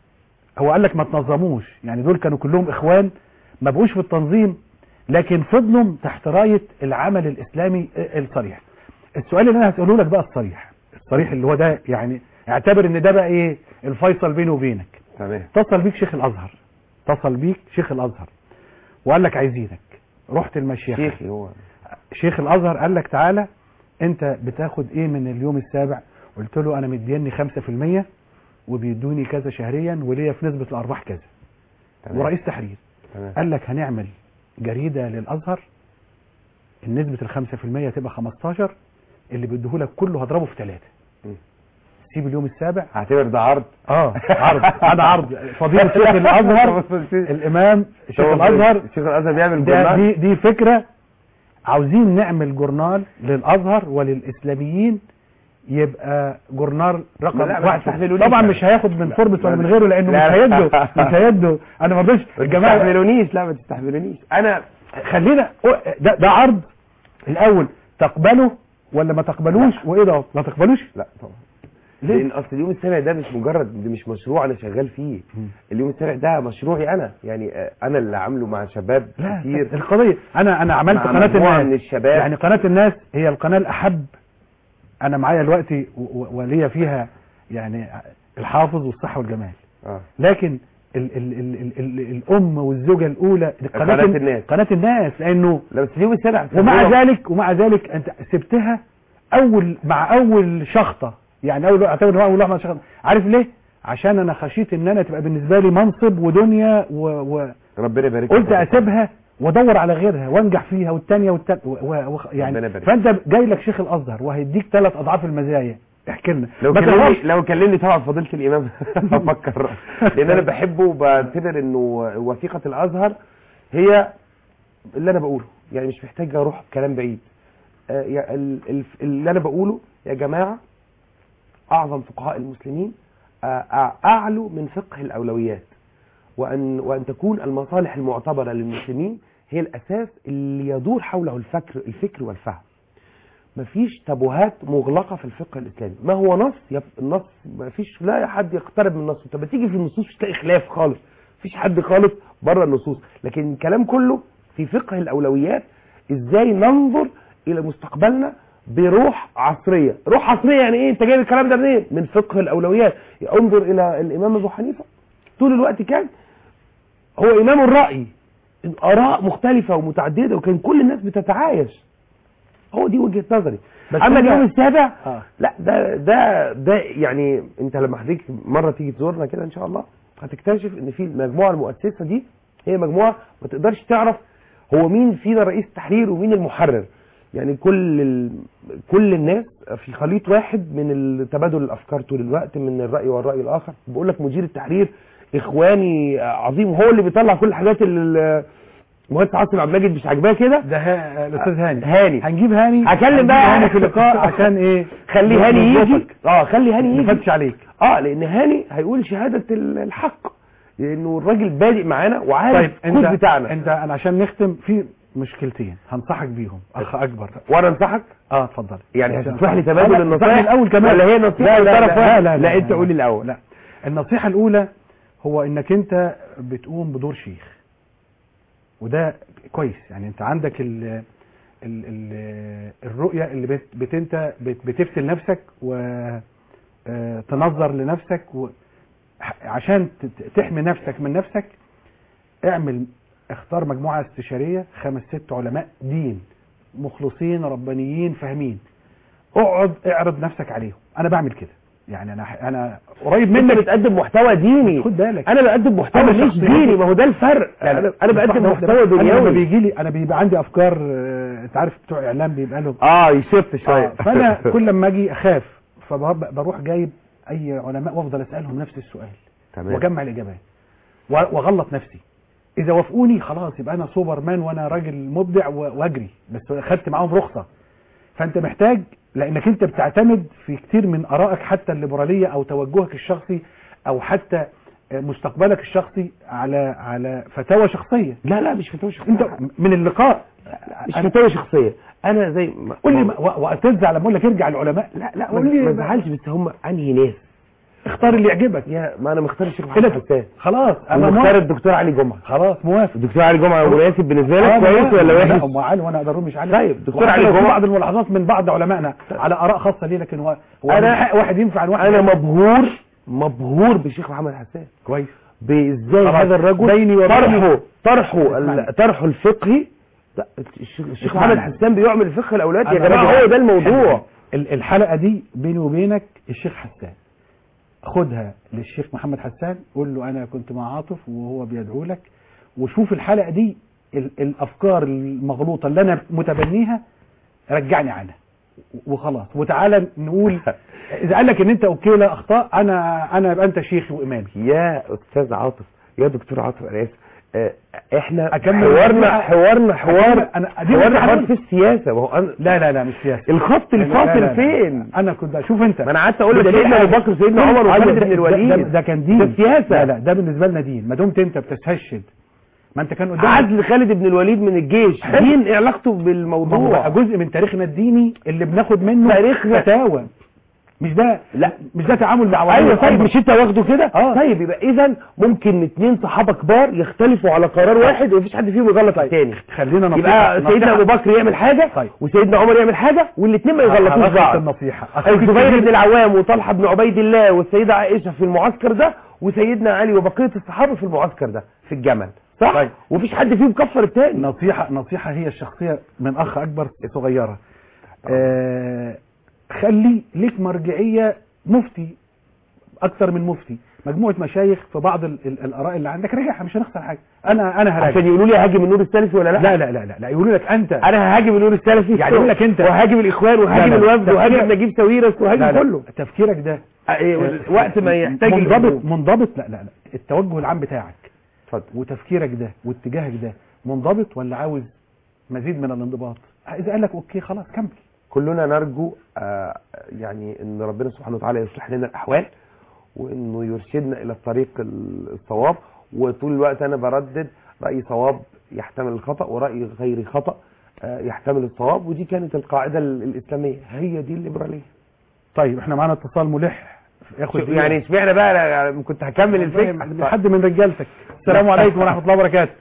هو قال لك ما تنظموش يعني دول كانوا كلهم اخوان ما بقوش في التنظيم لكن فضلوا تحت رايه العمل الاسلامي الصريح السؤال اللي انا هساله لك بقى الصريح الصريح اللي هو ده يعني اعتبر ان ده بقى ايه الفيصل بيني وبينك تمام اتصل بيك شيخ الازهر اتصل بيك شيخ الازهر وقال لك عايزينك رحت المشيخه شيخي هو شيخ الازهر قال لك تعالى انت بتاخد ايه من اليوم السابع قلت له انا مديني 5% وبيدوني كذا شهريا وليا في نسبه الارباح كذا تمام. ورئيس تحرير تمام قال لك هنعمل جريده للازهر النسبه ال 5% تبقى 15 اللي بيديهولك كله هضربه في ثلاثه م. سيب اليوم السابع هعتبر ده عرض اه عرض انا عرض فضيله شيخ الازهر الامام شيخ هو الازهر شيخ الازهر بيعمل ده جورنال دي دي فكره عاوزين نعمل جورنال للازهر وللاسلاميين يبقى جورنال رقم لا، ما واحد تستحملونيش طبعا أنا. مش هياخد من فوربس ولا من غيره لانه لا، مش لا. هيده مش هيده انا ما رضيتش ما الجماعه تستحملونيش لا ما تستحملونيش انا خلينا ده, ده عرض الاول تقبله ولا ما تقبلوش وايه ده ما تقبلوش لا طبعا ليه؟ لان اصل اليوم السابع ده مش مجرد ده مش مشروع انا شغال فيه اليوم السابع ده مشروعي انا يعني آه، انا اللي عامله مع شباب لا كتير القضيه انا انا عملت مع قناه مجموعة الناس من الشباب. يعني قناه الناس هي القناه الاحب انا معايا دلوقتي و- و- وليا فيها يعني الحافظ والصحه والجمال اه لكن ال ال ال ال ال الام والزوجه الاولى قناة ال- الناس. قناه الناس لانه لا بس اليوم السابع ومع تجربة- ذلك ومع ذلك انت سبتها اول مع اول شخطه يعني اول اعتبر ان هو اول واحد شخطه عارف ليه عشان انا خشيت ان انا تبقى بالنسبه لي منصب ودنيا و... و... ربنا يبارك قلت فيك. اسيبها وادور على غيرها وانجح فيها والثانيه والثالثه و... و... يعني ربنا يبارك. فانت جاي لك شيخ الازهر وهيديك ثلاث اضعاف المزايا احكي لنا لو ما كلمني تغلطش. لو كلمني طبعا فضيله الامام افكر لان انا بحبه وبعتبر انه وثيقه الازهر هي اللي انا بقوله يعني مش محتاج اروح كلام بعيد آه، يا- ال- ال- اللي انا بقوله يا جماعه اعظم فقهاء المسلمين آه، أع- اعلو من فقه الاولويات وان وان تكون المصالح المعتبره للمسلمين هي الاساس اللي يدور حوله الفكر الفكر والفهم مفيش تابوهات مغلقه في الفقه الاسلامي ما هو نص يب... النص مفيش لا حد يقترب من النص انت بتيجي في النصوص مش تلاقي خلاف خالص مفيش حد خالص بره النصوص لكن الكلام كله في فقه الاولويات ازاي ننظر الى مستقبلنا بروح عصريه روح عصريه يعني ايه انت جايب الكلام ده منين من فقه الاولويات انظر الى الامام ابو حنيفه طول الوقت كان هو امام الراي اراء مختلفه ومتعدده وكان كل الناس بتتعايش هو دي وجهه نظري بس اما أنت- اليوم السابع آه. لا ده ده ده يعني انت لما حضرتك مره تيجي تزورنا كده ان شاء الله هتكتشف ان في المجموعه المؤسسه دي هي مجموعه ما تقدرش تعرف هو مين فينا رئيس تحرير ومين المحرر يعني كل ال... كل الناس في خليط واحد من تبادل الافكار طول الوقت من الراي والراي الاخر بقول لك مدير التحرير اخواني عظيم هو اللي بيطلع كل الحاجات اللي المهندس عاصم عبد المجيد مش عاجباه كده ده ها... الاستاذ هاني هاني هنجيب هاني هكلم هنجيب بقى هاني في لقاء عشان ايه خلي هاني يجي نظبطك. اه خلي هاني يجي نفتش عليك اه لان هاني هيقول شهاده ال- الحق لانه الراجل بادئ معانا وعارف طيب الكود انت بتاعنا انت انا عشان نختم في مشكلتين هنصحك بيهم اخ اكبر وانا انصحك اه اتفضل يعني عشان هتسمح لي أنصحك. تبادل لا، لا، النصائح انصحني الاول كمان ولا هي نصيحه لا لا من طرف لا, واحد؟ لا, لا, لا انت قولي الاول لا النصيحة الأولى هو إنك أنت بتقوم بدور شيخ وده كويس يعني أنت عندك ال ال ال الرؤية اللي بت بت أنت بت بتفتل نفسك وتنظر لنفسك و ح- عشان ت- ت- تحمي نفسك من نفسك اعمل اختار مجموعة استشارية خمس ست علماء دين مخلصين ربانيين فاهمين اقعد اعرض نفسك عليهم انا بعمل كده يعني انا انا قريب انت منك بتقدم محتوى ديني خد بالك انا بقدم محتوى أنا مش شخصيتي- ديني ما هو ده الفرق لا، لا، انا انا بقدم واحدة محتوى واحدة. أنا لما دنيوي بيجي لي انا بيبقى عندي افكار آه، انت عارف بتوع اعلام بيبقى لهم اه يشف شويه آه، فانا كل لما اجي اخاف فبروح جايب اي علماء وافضل اسالهم نفس السؤال تمام واجمع الاجابات و- واغلط نفسي اذا وافقوني خلاص يبقى انا سوبرمان وانا راجل مبدع و- واجري بس خدت معاهم رخصه فانت محتاج لانك انت بتعتمد في كتير من ارائك حتى الليبراليه او توجهك الشخصي او حتى مستقبلك الشخصي على على فتاوى شخصيه لا لا مش فتاوى شخصيه انت من اللقاء مش فتاوى شخصيه انا زي ما قول لي وتزعل لما اقول لك ارجع العلماء لا لا قول ما لي ما تزعلش بس هم انهي ناس اختار اللي يعجبك يا ما انا مختار الشيخ محمد كده حسان خلاص انا انا مختار موافق الدكتور علي جمعه خلاص موافق الدكتور علي جمعه مناسب بالنسبه آه، لك كويس ولا لا وحش ام علي وانا اقدر مش علي طيب، دكتور وحتى علي لو في جمعة. بعض الملاحظات من بعض علمائنا على اراء خاصه ليه لكن هو هو أنا- من حق واحد ينفع عن واحد انا ينفع. مبهور مبهور بالشيخ محمد حسان كويس بازاي خلاص. هذا الرجل بيني وبينك. طرحه طرحه اسمعني. ال- طرحه الفقهي لا، الشيخ الشيخ اسمعني. محمد حسان بيعمل فقه الاولاد يا أنا جماعه راجل- هو ده الموضوع ال- الحلقه دي بيني وبينك الشيخ حسان خدها للشيخ محمد حسان قول له انا كنت مع عاطف وهو بيدعو لك وشوف الحلقه دي ال- الافكار المغلوطه اللي انا متبنيها رجعني عنها وخلاص وتعالى نقول اذا قال لك ان انت اوكي لا اخطاء انا انا يبقى انت شيخي وامامي يا استاذ عاطف يا دكتور عاطف انا اسف آه، احنا أكمل حوارنا الموضوع. حوارنا حوار أكمل- أنا- دي حوارنا مسألة. حوار في السياسه ما هو أنا لا لا لا مش سياسي الخط لا، لا، الفاصل لا، لا. فين انا كنت شوف انت ما انا قعدت اقول بدليل سيدنا ابو حاجة. بكر سيدنا عمر أيوة، وخالد ده- بن ده- الوليد ده, ده كان دين ده سياسه لا لا ده بالنسبه لنا دين ما دمت انت بتستشهد ما انت كان قدامك عزل خالد بن الوليد من الجيش حلو. دين ايه علاقته ما هو بالموضوع بقى جزء من تاريخنا الديني اللي بناخد منه تاريخنا- فتاوى مش ده لا. مش ده تعامل مع ولي ايوه طيب الأمر. مش انت واخده كده آه. طيب يبقى اذا ممكن اتنين صحابه كبار يختلفوا على قرار واحد ومفيش حد فيهم يغلط التاني خلينا نصيحة يبقى سيدنا نصيحة. ابو بكر يعمل حاجه طيب. وسيدنا عمر يعمل حاجه والاثنين ما يغلطوش هلخص بعض النصيحة الزبير بن العوام وطلحه بن عبيد الله والسيده عائشه في المعسكر ده وسيدنا علي وبقيه الصحابه في المعسكر ده في الجمل صح طيب. ومفيش حد فيهم كفر التاني نصيحة نصيحة هي الشخصية من أخ أكبر صغيرة آه خلي ليك مرجعية مفتي اكتر من مفتي مجموعه مشايخ في بعض ال ال الاراء اللي عندك راجعها مش هنخسر حاجه انا انا هراجع عشان يقولوا لي هاجم النور السلفي ولا لا لا لا لا لا, لا يقولوا لك انت انا هاجم النور السلفي يعني يقول لك انت- وهاجم الاخوان لا، وهاجم لا، الوفد تفكير- وهاجم نجيب ساويرس لا وهاجم لا كله تفكيرك ده إيه، وقت ما يحتاج منضبط الجمهور. منضبط لا لا لا التوجه العام بتاعك اتفضل وتفكيرك ده واتجاهك ده منضبط ولا عاوز مزيد من الانضباط اذا قال لك اوكي خلاص كمل كلنا نرجو آه، يعني ان ربنا سبحانه وتعالى يصلح لنا الاحوال وانه يرشدنا الى الطريق ال- الصواب وطول الوقت انا بردد راي صواب يحتمل الخطا وراي غير خطا آه، يحتمل الصواب ودي كانت القاعده ال- الاسلاميه هي دي الليبراليه طيب احنا معانا اتصال ملح ياخد شوف يعني اشمعنى بقى أنا كنت هكمل الفكره الفكره حد من رجالتك السلام عليكم ورحمه الله وبركاته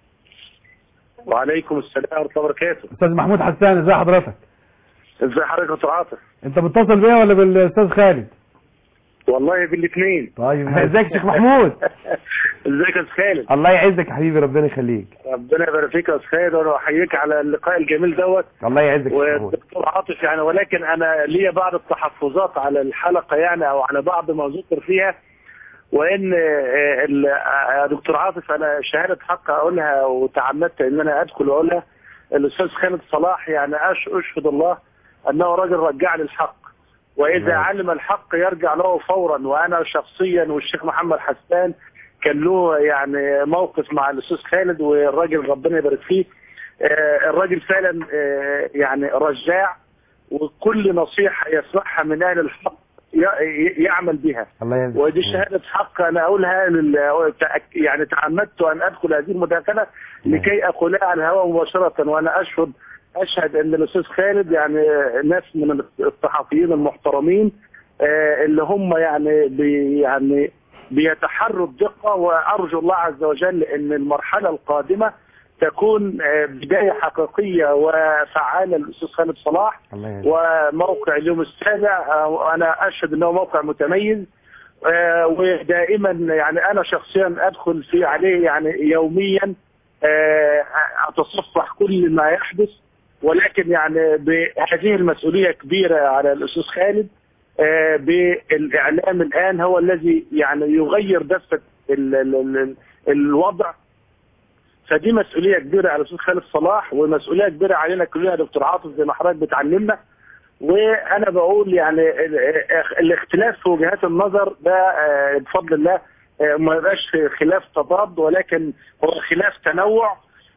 وعليكم السلام ورحمه الله وبركاته استاذ محمود حسان ازي حضرتك ازي حضرتك يا دكتور عاطف انت متصل بيا ولا بالاستاذ خالد والله بالاثنين طيب ازيك يا شيخ محمود ازيك يا استاذ خالد الله يعزك يا حبيبي ربنا يخليك ربنا يبارك فيك يا استاذ خالد وانا احييك على اللقاء الجميل دوت الله يعزك يا شيخ محمود والدكتور عاطف يعني ولكن انا ليا بعض التحفظات على الحلقه يعني او على بعض ما ذكر فيها وان آه، ال- آه، يا دكتور عاطف انا شهاده حق اقولها وتعمدت ان انا ادخل واقولها الاستاذ خالد صلاح يعني أش اشهد الله انه راجل رجع للحق واذا نعم. علم الحق يرجع له فورا وانا شخصيا والشيخ محمد حسان كان له يعني موقف مع الاستاذ خالد والراجل ربنا يبارك فيه آه، الراجل فعلا آه، يعني رجاع وكل نصيحه يسمعها من اهل الحق ي- يعمل بها الله يعزك ودي شهادة حق أنا أقولها لل... تأك- يعني تعمدت أن أدخل هذه المداخلة لكي أقولها على الهواء مباشرة وأنا أشهد أشهد أن الأستاذ خالد يعني ناس من الصحفيين المحترمين آه، اللي هم يعني بي يعني بيتحروا الدقة وأرجو الله عز وجل أن المرحلة القادمة تكون آه، بداية حقيقية وفعالة للأستاذ خالد صلاح الله يعزك وموقع اليوم السابع آه، انا اشهد انه موقع متميز آه، ودائما يعني انا شخصيا ادخل في عليه يعني يوميا آه، اتصفح كل ما يحدث ولكن يعني بهذه المسؤوليه كبيره على الاستاذ خالد آه، بالاعلام الان هو الذي يعني يغير دفه ال- ال- ال- الوضع فدي مسؤوليه كبيره على الاستاذ خالد صلاح ومسؤوليه كبيره علينا كلنا يا دكتور عاطف زي ما حضرتك بتعلمنا وانا بقول يعني ال- ال- الاختلاف في وجهات النظر ده آه، بفضل الله آه، ما يبقاش خلاف تضاد ولكن هو خلاف تنوع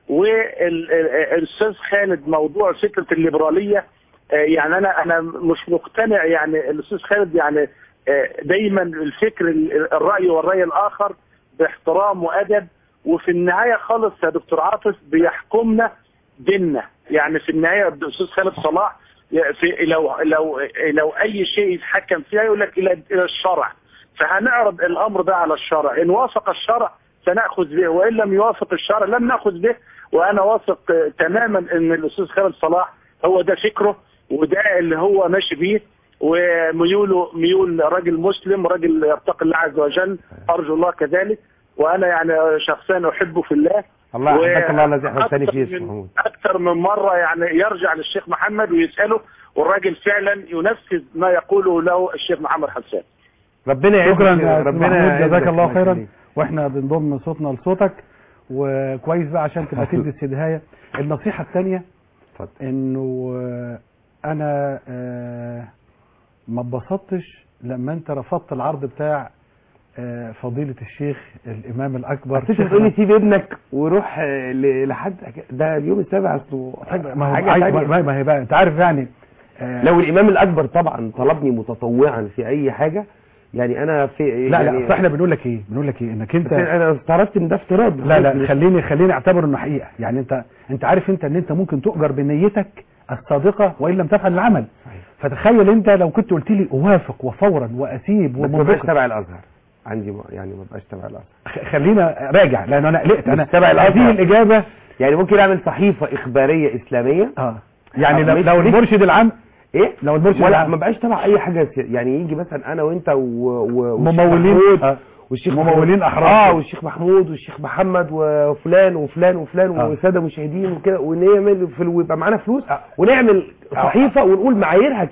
والاستاذ خالد موضوع فكره الليبراليه آه، يعني انا انا مش مقتنع يعني الاستاذ خالد يعني آه، دايما الفكر ال- الراي والراي الاخر باحترام وادب وفي النهايه خالص يا دكتور عاطف بيحكمنا ديننا يعني في النهايه الاستاذ خالد صلاح في لو لو لو اي شيء يتحكم فيها يقول لك الى الى الشرع فهنعرض الامر ده على الشرع ان وافق الشرع سناخذ به وان لم يوافق الشرع لم ناخذ به وانا واثق آه، تماما ان الاستاذ خالد صلاح هو ده فكره وده اللي هو ماشي بيه وميوله ميول راجل مسلم راجل يتقي الله عز وجل ارجو الله كذلك وانا يعني شخصيا احبه في الله الله و- يحبك الله الذي احببتني أكثر فيه يا شيخ من- محمود اكثر من مره يعني يرجع للشيخ محمد ويساله والراجل فعلا ينفذ ما يقوله له الشيخ محمد حسان ربنا يعزك شكرا يا أستاذ ربنا محمود يعزك جزاك الله خيرا يخليك. واحنا بنضم صوتنا لصوتك وكويس بقى عشان تبقى تدي السدهايه النصيحه الثانيه اتفضل انه آه، انا آه، ما اتبسطتش لما انت رفضت العرض بتاع آه، فضيله الشيخ الامام الاكبر بس انت بتقول لي سيب ابنك وروح آه، ل- لحد ده اليوم السابع اصله ما هو حاجه عايز- تانية. ما ما هي بقى انت عارف يعني آه، لو الامام الاكبر طبعا طلبني متطوعا في اي حاجه يعني انا في لا يعني لا اصل احنا بنقول لك ايه بنقول لك ايه انك بس انت انا استغربت ان ده افتراض لا لا خليني خليني اعتبر انه حقيقه يعني انت انت عارف انت ان انت ممكن تؤجر بنيتك الصادقه وان لم تفعل العمل فتخيل انت لو كنت قلت لي اوافق وفورا واسيب بس ما بقاش ومنطقي تبع الازهر عندي ما يعني ما بقاش تبع الازهر خ- خلينا راجع لان انا قلقت انا مش تبع الأزهر. هذه الاجابه يعني ممكن اعمل صحيفه اخباريه اسلاميه اه يعني آه، لو, مش- لو مش- المرشد العام ايه لو المرشد ولا العام ما بقاش تبع اي حاجه سي- يعني يجي مثلا انا وانت و... و... والشيخ ممولين محمود آه. والشيخ ممولين محمود. أحرار. اه والشيخ محمود والشيخ محمد وفلان وفلان وفلان آه. وساده مشاهدين وكده ونعمل في ويبقى معانا فلوس آه. ونعمل آه. صحيفه ونقول معاييرها كذا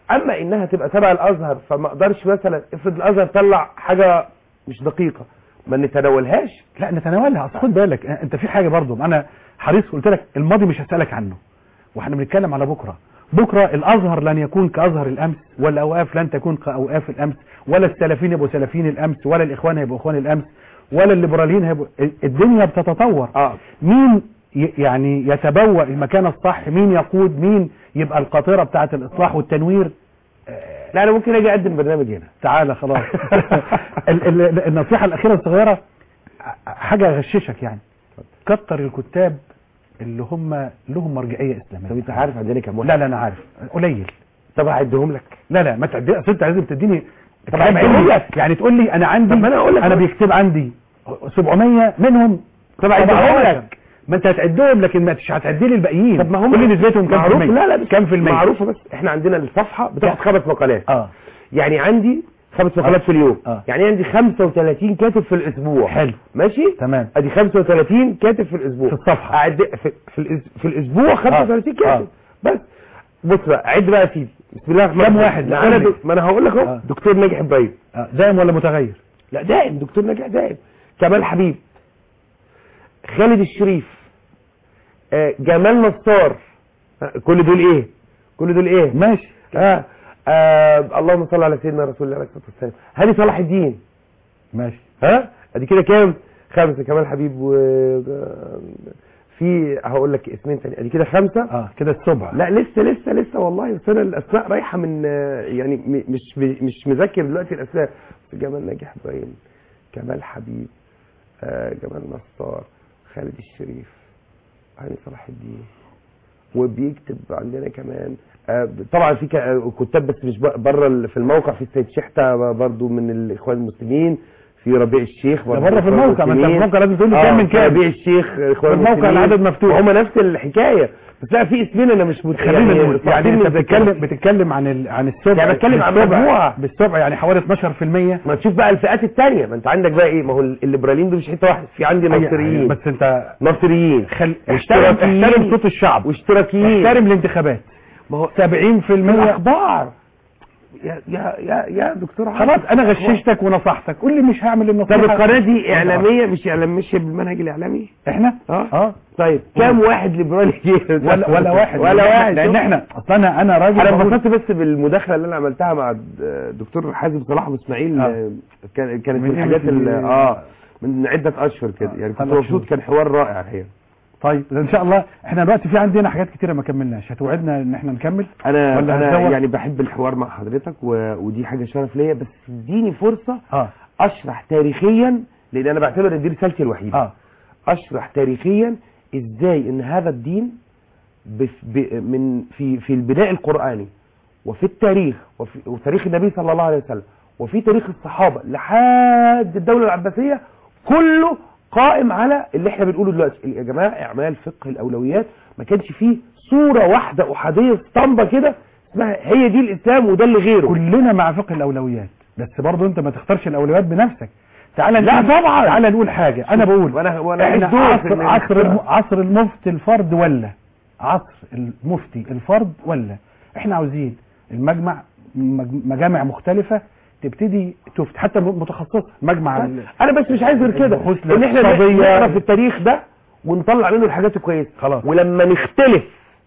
اما انها تبقى تبع الازهر فما اقدرش مثلا افرض الازهر طلع حاجه مش دقيقه ما نتناولهاش لا نتناولها اصل خد بالك انت في حاجه برضو انا حريص قلت لك الماضي مش هسالك عنه واحنا بنتكلم على بكره بكره الازهر لن يكون كازهر الامس والاوقاف لن تكون كاوقاف الامس ولا السلفيين يبقوا سلفيين الامس ولا الاخوان هيبقوا اخوان الامس ولا الليبراليين هيبقوا الدنيا بتتطور اه مين ي- يعني يتبوأ المكان الصح مين يقود مين يبقى القاطره بتاعه الاصلاح والتنوير لا انا ممكن اجي اقدم برنامج هنا تعالى خلاص ال- ال- النصيحة الأخيرة الصغيرة حاجة أغششك يعني كتر الكتاب اللي هم لهم مرجعية طب إسلامية انت عارف عندنا كام واحد لا لا أنا عارف قليل طب هعدهم لك لا لا ما تعدي أصل أنت لازم تديني طب كلام هعدهم علمي. لك. يعني تقول لي أنا عندي طب ما أنا أقول لك أنا أهو. بيكتب عندي 700 منهم طب هعدهم 17. لك. ما أنت هتعدهم لكن ما مش هتعدي لي الباقيين طب ما هم كل نسبتهم كام في معروف المية لا لا بس كام في المية معروفه بس احنا عندنا الصفحه بتاخد خمس مقالات اه يعني عندي خمس مقالات في اليوم آه. يعني عندي 35 كاتب في الاسبوع حلو ماشي تمام ادي 35 كاتب في الاسبوع في الصفحة. أعد في, في, الأس- في الاسبوع 35 كاتب آه. بس بص بقى عد بقى يا سيدي بسم الله الرحمن كام الرحيم. واحد؟ لا انا قول لي. دك- ما انا هقول لك اهو آه. دكتور ناجح ابراهيم آه. دائم ولا متغير لا دائم دكتور ناجح دائم كمال حبيب خالد الشريف آه جمال نصار آه كل دول ايه كل دول ايه ماشي آه. آه اللهم صل على سيدنا رسول الله عليه الصلاه والسلام هاني صلاح الدين ماشي ها ادي كده كام خمسه كمال حبيب و في هقول لك اسمين تاني ادي كده خمسه اه كده السبع لا لسه لسه لسه والله بس انا الاسماء رايحه من آه، يعني م- مش مش مذاكر دلوقتي الاسماء بس جمال ناجح ابراهيم كمال حبيب آه جمال نصار خالد الشريف هاني صلاح الدين وبيكتب عندنا كمان آه طبعا في ك- آه، كتاب بس مش بره في الموقع في السيد شحته برضو من الاخوان المسلمين في ربيع الشيخ ده برضو بره في إخوان الموقع ما انت في المسلمين. الموقع لازم تقول لي آه، كام من في كام ربيع الشيخ اخوان في الموقع المسلمين. العدد مفتوح. هم نفس الحكايه بس لا في اسمين انا مش مت... خلينا نقول يعني صاحبين انت من بتتكلم الذاكرة. بتتكلم عن ال... عن السبع يعني بتكلم عن بالسبع- مجموعة. بالسبع يعني حوالي 12% ما تشوف بقى الفئات الثانيه ما انت عندك بقى ايه ما هو الليبراليين دول مش حته واحده في عندي ناصريين بس انت ناصريين خل... احترم واشتراكيين. احترم صوت الشعب واشتراكيين احترم الانتخابات ما هو 70% الاخبار يا يا يا يا دكتور عاطف. خلاص انا غششتك ونصحتك قول لي مش هعمل النصيحه طب القناه دي اعلاميه مش اعلام مش بالمنهج الاعلامي احنا اه اه طيب كام واحد ليبرالي جه ولا ولا واحد ولا واحد لان شوف. احنا اصل انا انا راجل انا بقول- انبسطت بس بالمداخله اللي انا عملتها مع الدكتور حازم صلاح ابو اسماعيل آه. آه، كان- كانت من من الحاجات قيمة اللي ال- اه من عده اشهر كده آه، يعني كنت ثلاث مبسوط شهور. كان حوار رائع الحقيقه طيب ان شاء الله احنا دلوقتي في عندنا حاجات كتيره ما كملناش هتوعدنا ان احنا نكمل انا ولا انا هنزود؟ يعني بحب الحوار مع حضرتك و... ودي حاجه شرف ليا بس اديني فرصه اه اشرح تاريخيا لان انا بعتبر ان دي رسالتي الوحيده اه اشرح تاريخيا ازاي ان هذا الدين بف... ب... من في في البناء القراني وفي التاريخ وفي وتاريخ النبي صلى الله عليه وسلم وفي تاريخ الصحابه لحد الدوله العباسيه كله قائم على اللي احنا بنقوله دلوقتي يا جماعه اعمال فقه الاولويات ما كانش فيه صوره واحده احاديه اسطمبه كده اسمها هي دي الاسلام وده اللي غيره كلنا مع فقه الاولويات بس برضه انت ما تختارش الاولويات بنفسك تعالى لا نقول- طبعا. تعالى نقول حاجه انا بقول وأنا- وأنا احنا عايز دور في عصر إن عصر نختار. الم... عصر المفتي الفرد ولا عصر المفتي الفرد ولا احنا عاوزين المجمع مج- مجامع مختلفه تبتدي تفت حتى متخصصه مجمع ال- انا بس مش عايز غير كده البحوث ان احنا الاقتصادية. نعرف التاريخ ده ونطلع منه الحاجات الكويسه خلاص. ولما نختلف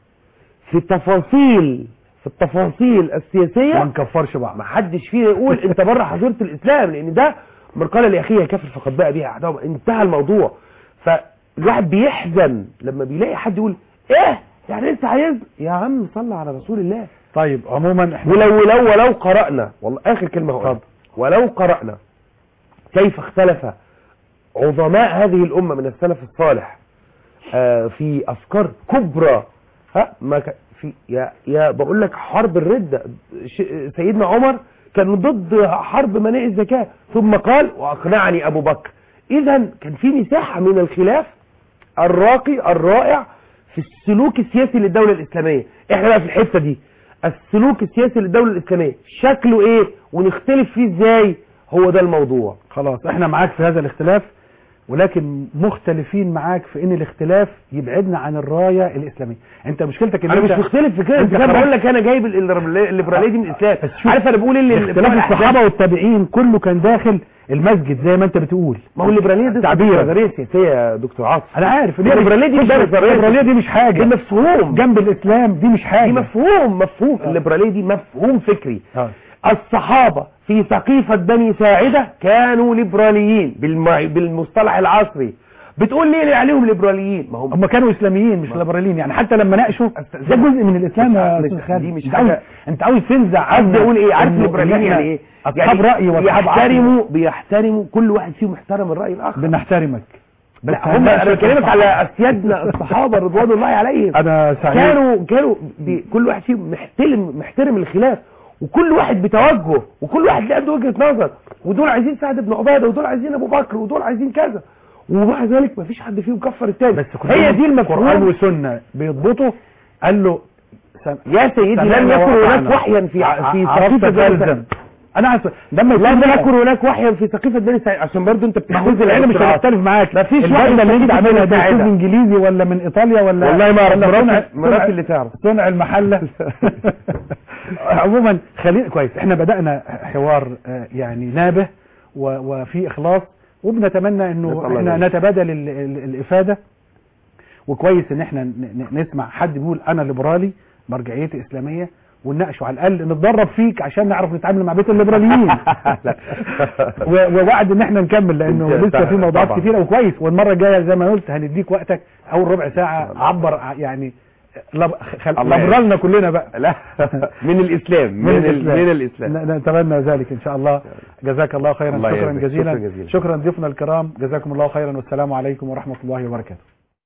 في التفاصيل في التفاصيل ما السياسيه نكفرش بعض ما حدش فينا يقول انت بره حظيره الاسلام لان ده من قال لاخيه كافر فقد باء بها اعداؤه انتهى الموضوع فالواحد بيحزن لما بيلاقي حد يقول ايه يعني انت عايز يا عم صل على رسول الله طيب عموما احنا ولو ولو ولو قرأنا والله آخر كلمة هقولها اتفضل. ولو قرأنا كيف اختلف عظماء هذه الأمة من السلف الصالح آه، في أفكار كبرى ها ما ك... في يا يا بقول لك حرب الردة ش... سيدنا عمر كان ضد حرب مناع الزكاة ثم قال وأقنعني أبو بكر إذا كان في مساحة من الخلاف الراقي الرائع في السلوك السياسي للدولة الإسلامية احنا بقى في الحتة دي السلوك السياسي للدولة الإسلامية شكله ايه ونختلف فيه ازاي هو ده الموضوع خلاص احنا معاك في هذا الاختلاف ولكن مختلفين معاك في ان الاختلاف يبعدنا عن الرايه الاسلاميه انت مشكلتك ان انا مش انت مختلف في كده أنت انت كده خرجت- بقول لك انا جايب ال- ال- الليبراليه دي من الاسلام بس شوف، عارف انا بقول ايه اللي اللي اختلاف بتوع الأحزاب- الصحابه والتابعين كله كان داخل المسجد زي ما انت بتقول ما هو الليبراليه دي تعبير. نظريه سياسيه يا دكتور عاطف انا عارف الليبرالية دي مش بص، نظرية. الليبراليه دي مش حاجه دي مفهوم جنب الاسلام دي مش حاجه دي مفهوم مفهوم الليبراليه دي مفهوم فكري آه. الصحابة في سقيفة بني ساعدة كانوا ليبراليين بالمع... بالمصطلح العصري بتقول ليه عليهم ليبراليين ما هم هم كانوا اسلاميين مش ليبراليين يعني حتى لما ناقشوا ده جزء من الاسلام يا مش- استاذ خالد دي مش انت عاوز حاجة- انت عاوز تنزع قصدي عنا اقول ايه عارف إنه- الليبراليين إن يعني إحنا ايه اصحاب راي واصحاب عقل بيحترموا بيحترموا كل واحد فيهم يحترم الراي الاخر بنحترمك بس لا هم انا بكلمك على اسيادنا الصحابه رضوان الله عليهم انا سعيد كانوا كانوا بي كل واحد فيهم محترم محترم الخلاف وكل واحد بتوجه وكل واحد له عنده وجهه نظر ودول عايزين سعد بن عباده ودول عايزين ابو بكر ودول عايزين كذا ومع ذلك مفيش حد فيهم كفر التاني بس هي دي قرآن المفهوم وسنه بيضبطوا قال له سم... يا سيدي لم سمعنا يكن وأطعنا. هناك وحيا في ع- في عرفت سقيفه بني تلزم. سعيد انا عايز لما لم يكون يكن هناك وحيا في سقيفه بني سعيد عشان برضو انت ما هو بتختلف احنا مش هنختلف معاك مفيش البدله واحد اللي انت سقيفة عاملها بني ده سعيدة. شوف انجليزي ولا من ايطاليا ولا والله ما اعرف ولا مراتي صنع- مراتي صنع- اللي تعرف صنع المحله عموما خلينا كويس احنا بدانا حوار آه، يعني نابه و- وفي اخلاص وبنتمنى انه نسأل الله احنا ذلك. نتبادل ال- ال- الافاده وكويس ان احنا ن- ن- نسمع حد بيقول انا ليبرالي مرجعيتي اسلاميه ونناقشه على الاقل نتدرب فيك عشان نعرف نتعامل مع بيت الليبراليين و- ووعد ان احنا نكمل لانه إن شاء- لسه في موضوعات طبعا. كتيره وكويس والمره الجايه زي ما قلت هنديك وقتك اول ربع ساعه عبر ع- يعني لب- خل- الله لبرا لنا كلنا بقى لا من الاسلام من, الاسلام من الاسلام ن- نتمنى ذلك ان شاء الله جزاك الله خيرا الله شكرا يجزاك. جزيلا شكرا جزيلا. شكرا ضيوفنا الكرام جزاكم الله خيرا والسلام عليكم ورحمه الله وبركاته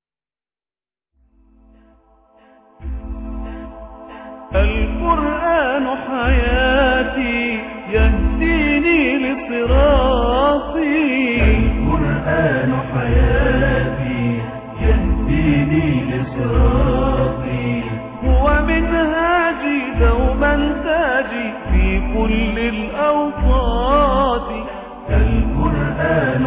القرآن حياتي يهديني لصراطي القرآن حياتي يهديني لصراطي هو منهاجي دوما تاجي في كل الأوقات القرآن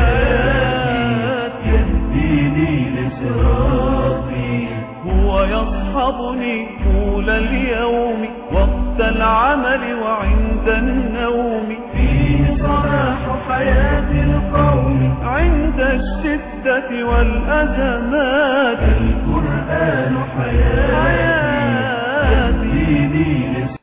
حياتي يهديني لصراطي هو يصحبني طول اليوم وقت العمل وعند النوم فيه صلاح حياة القوم عند الشدة والأزمات القرآن حياة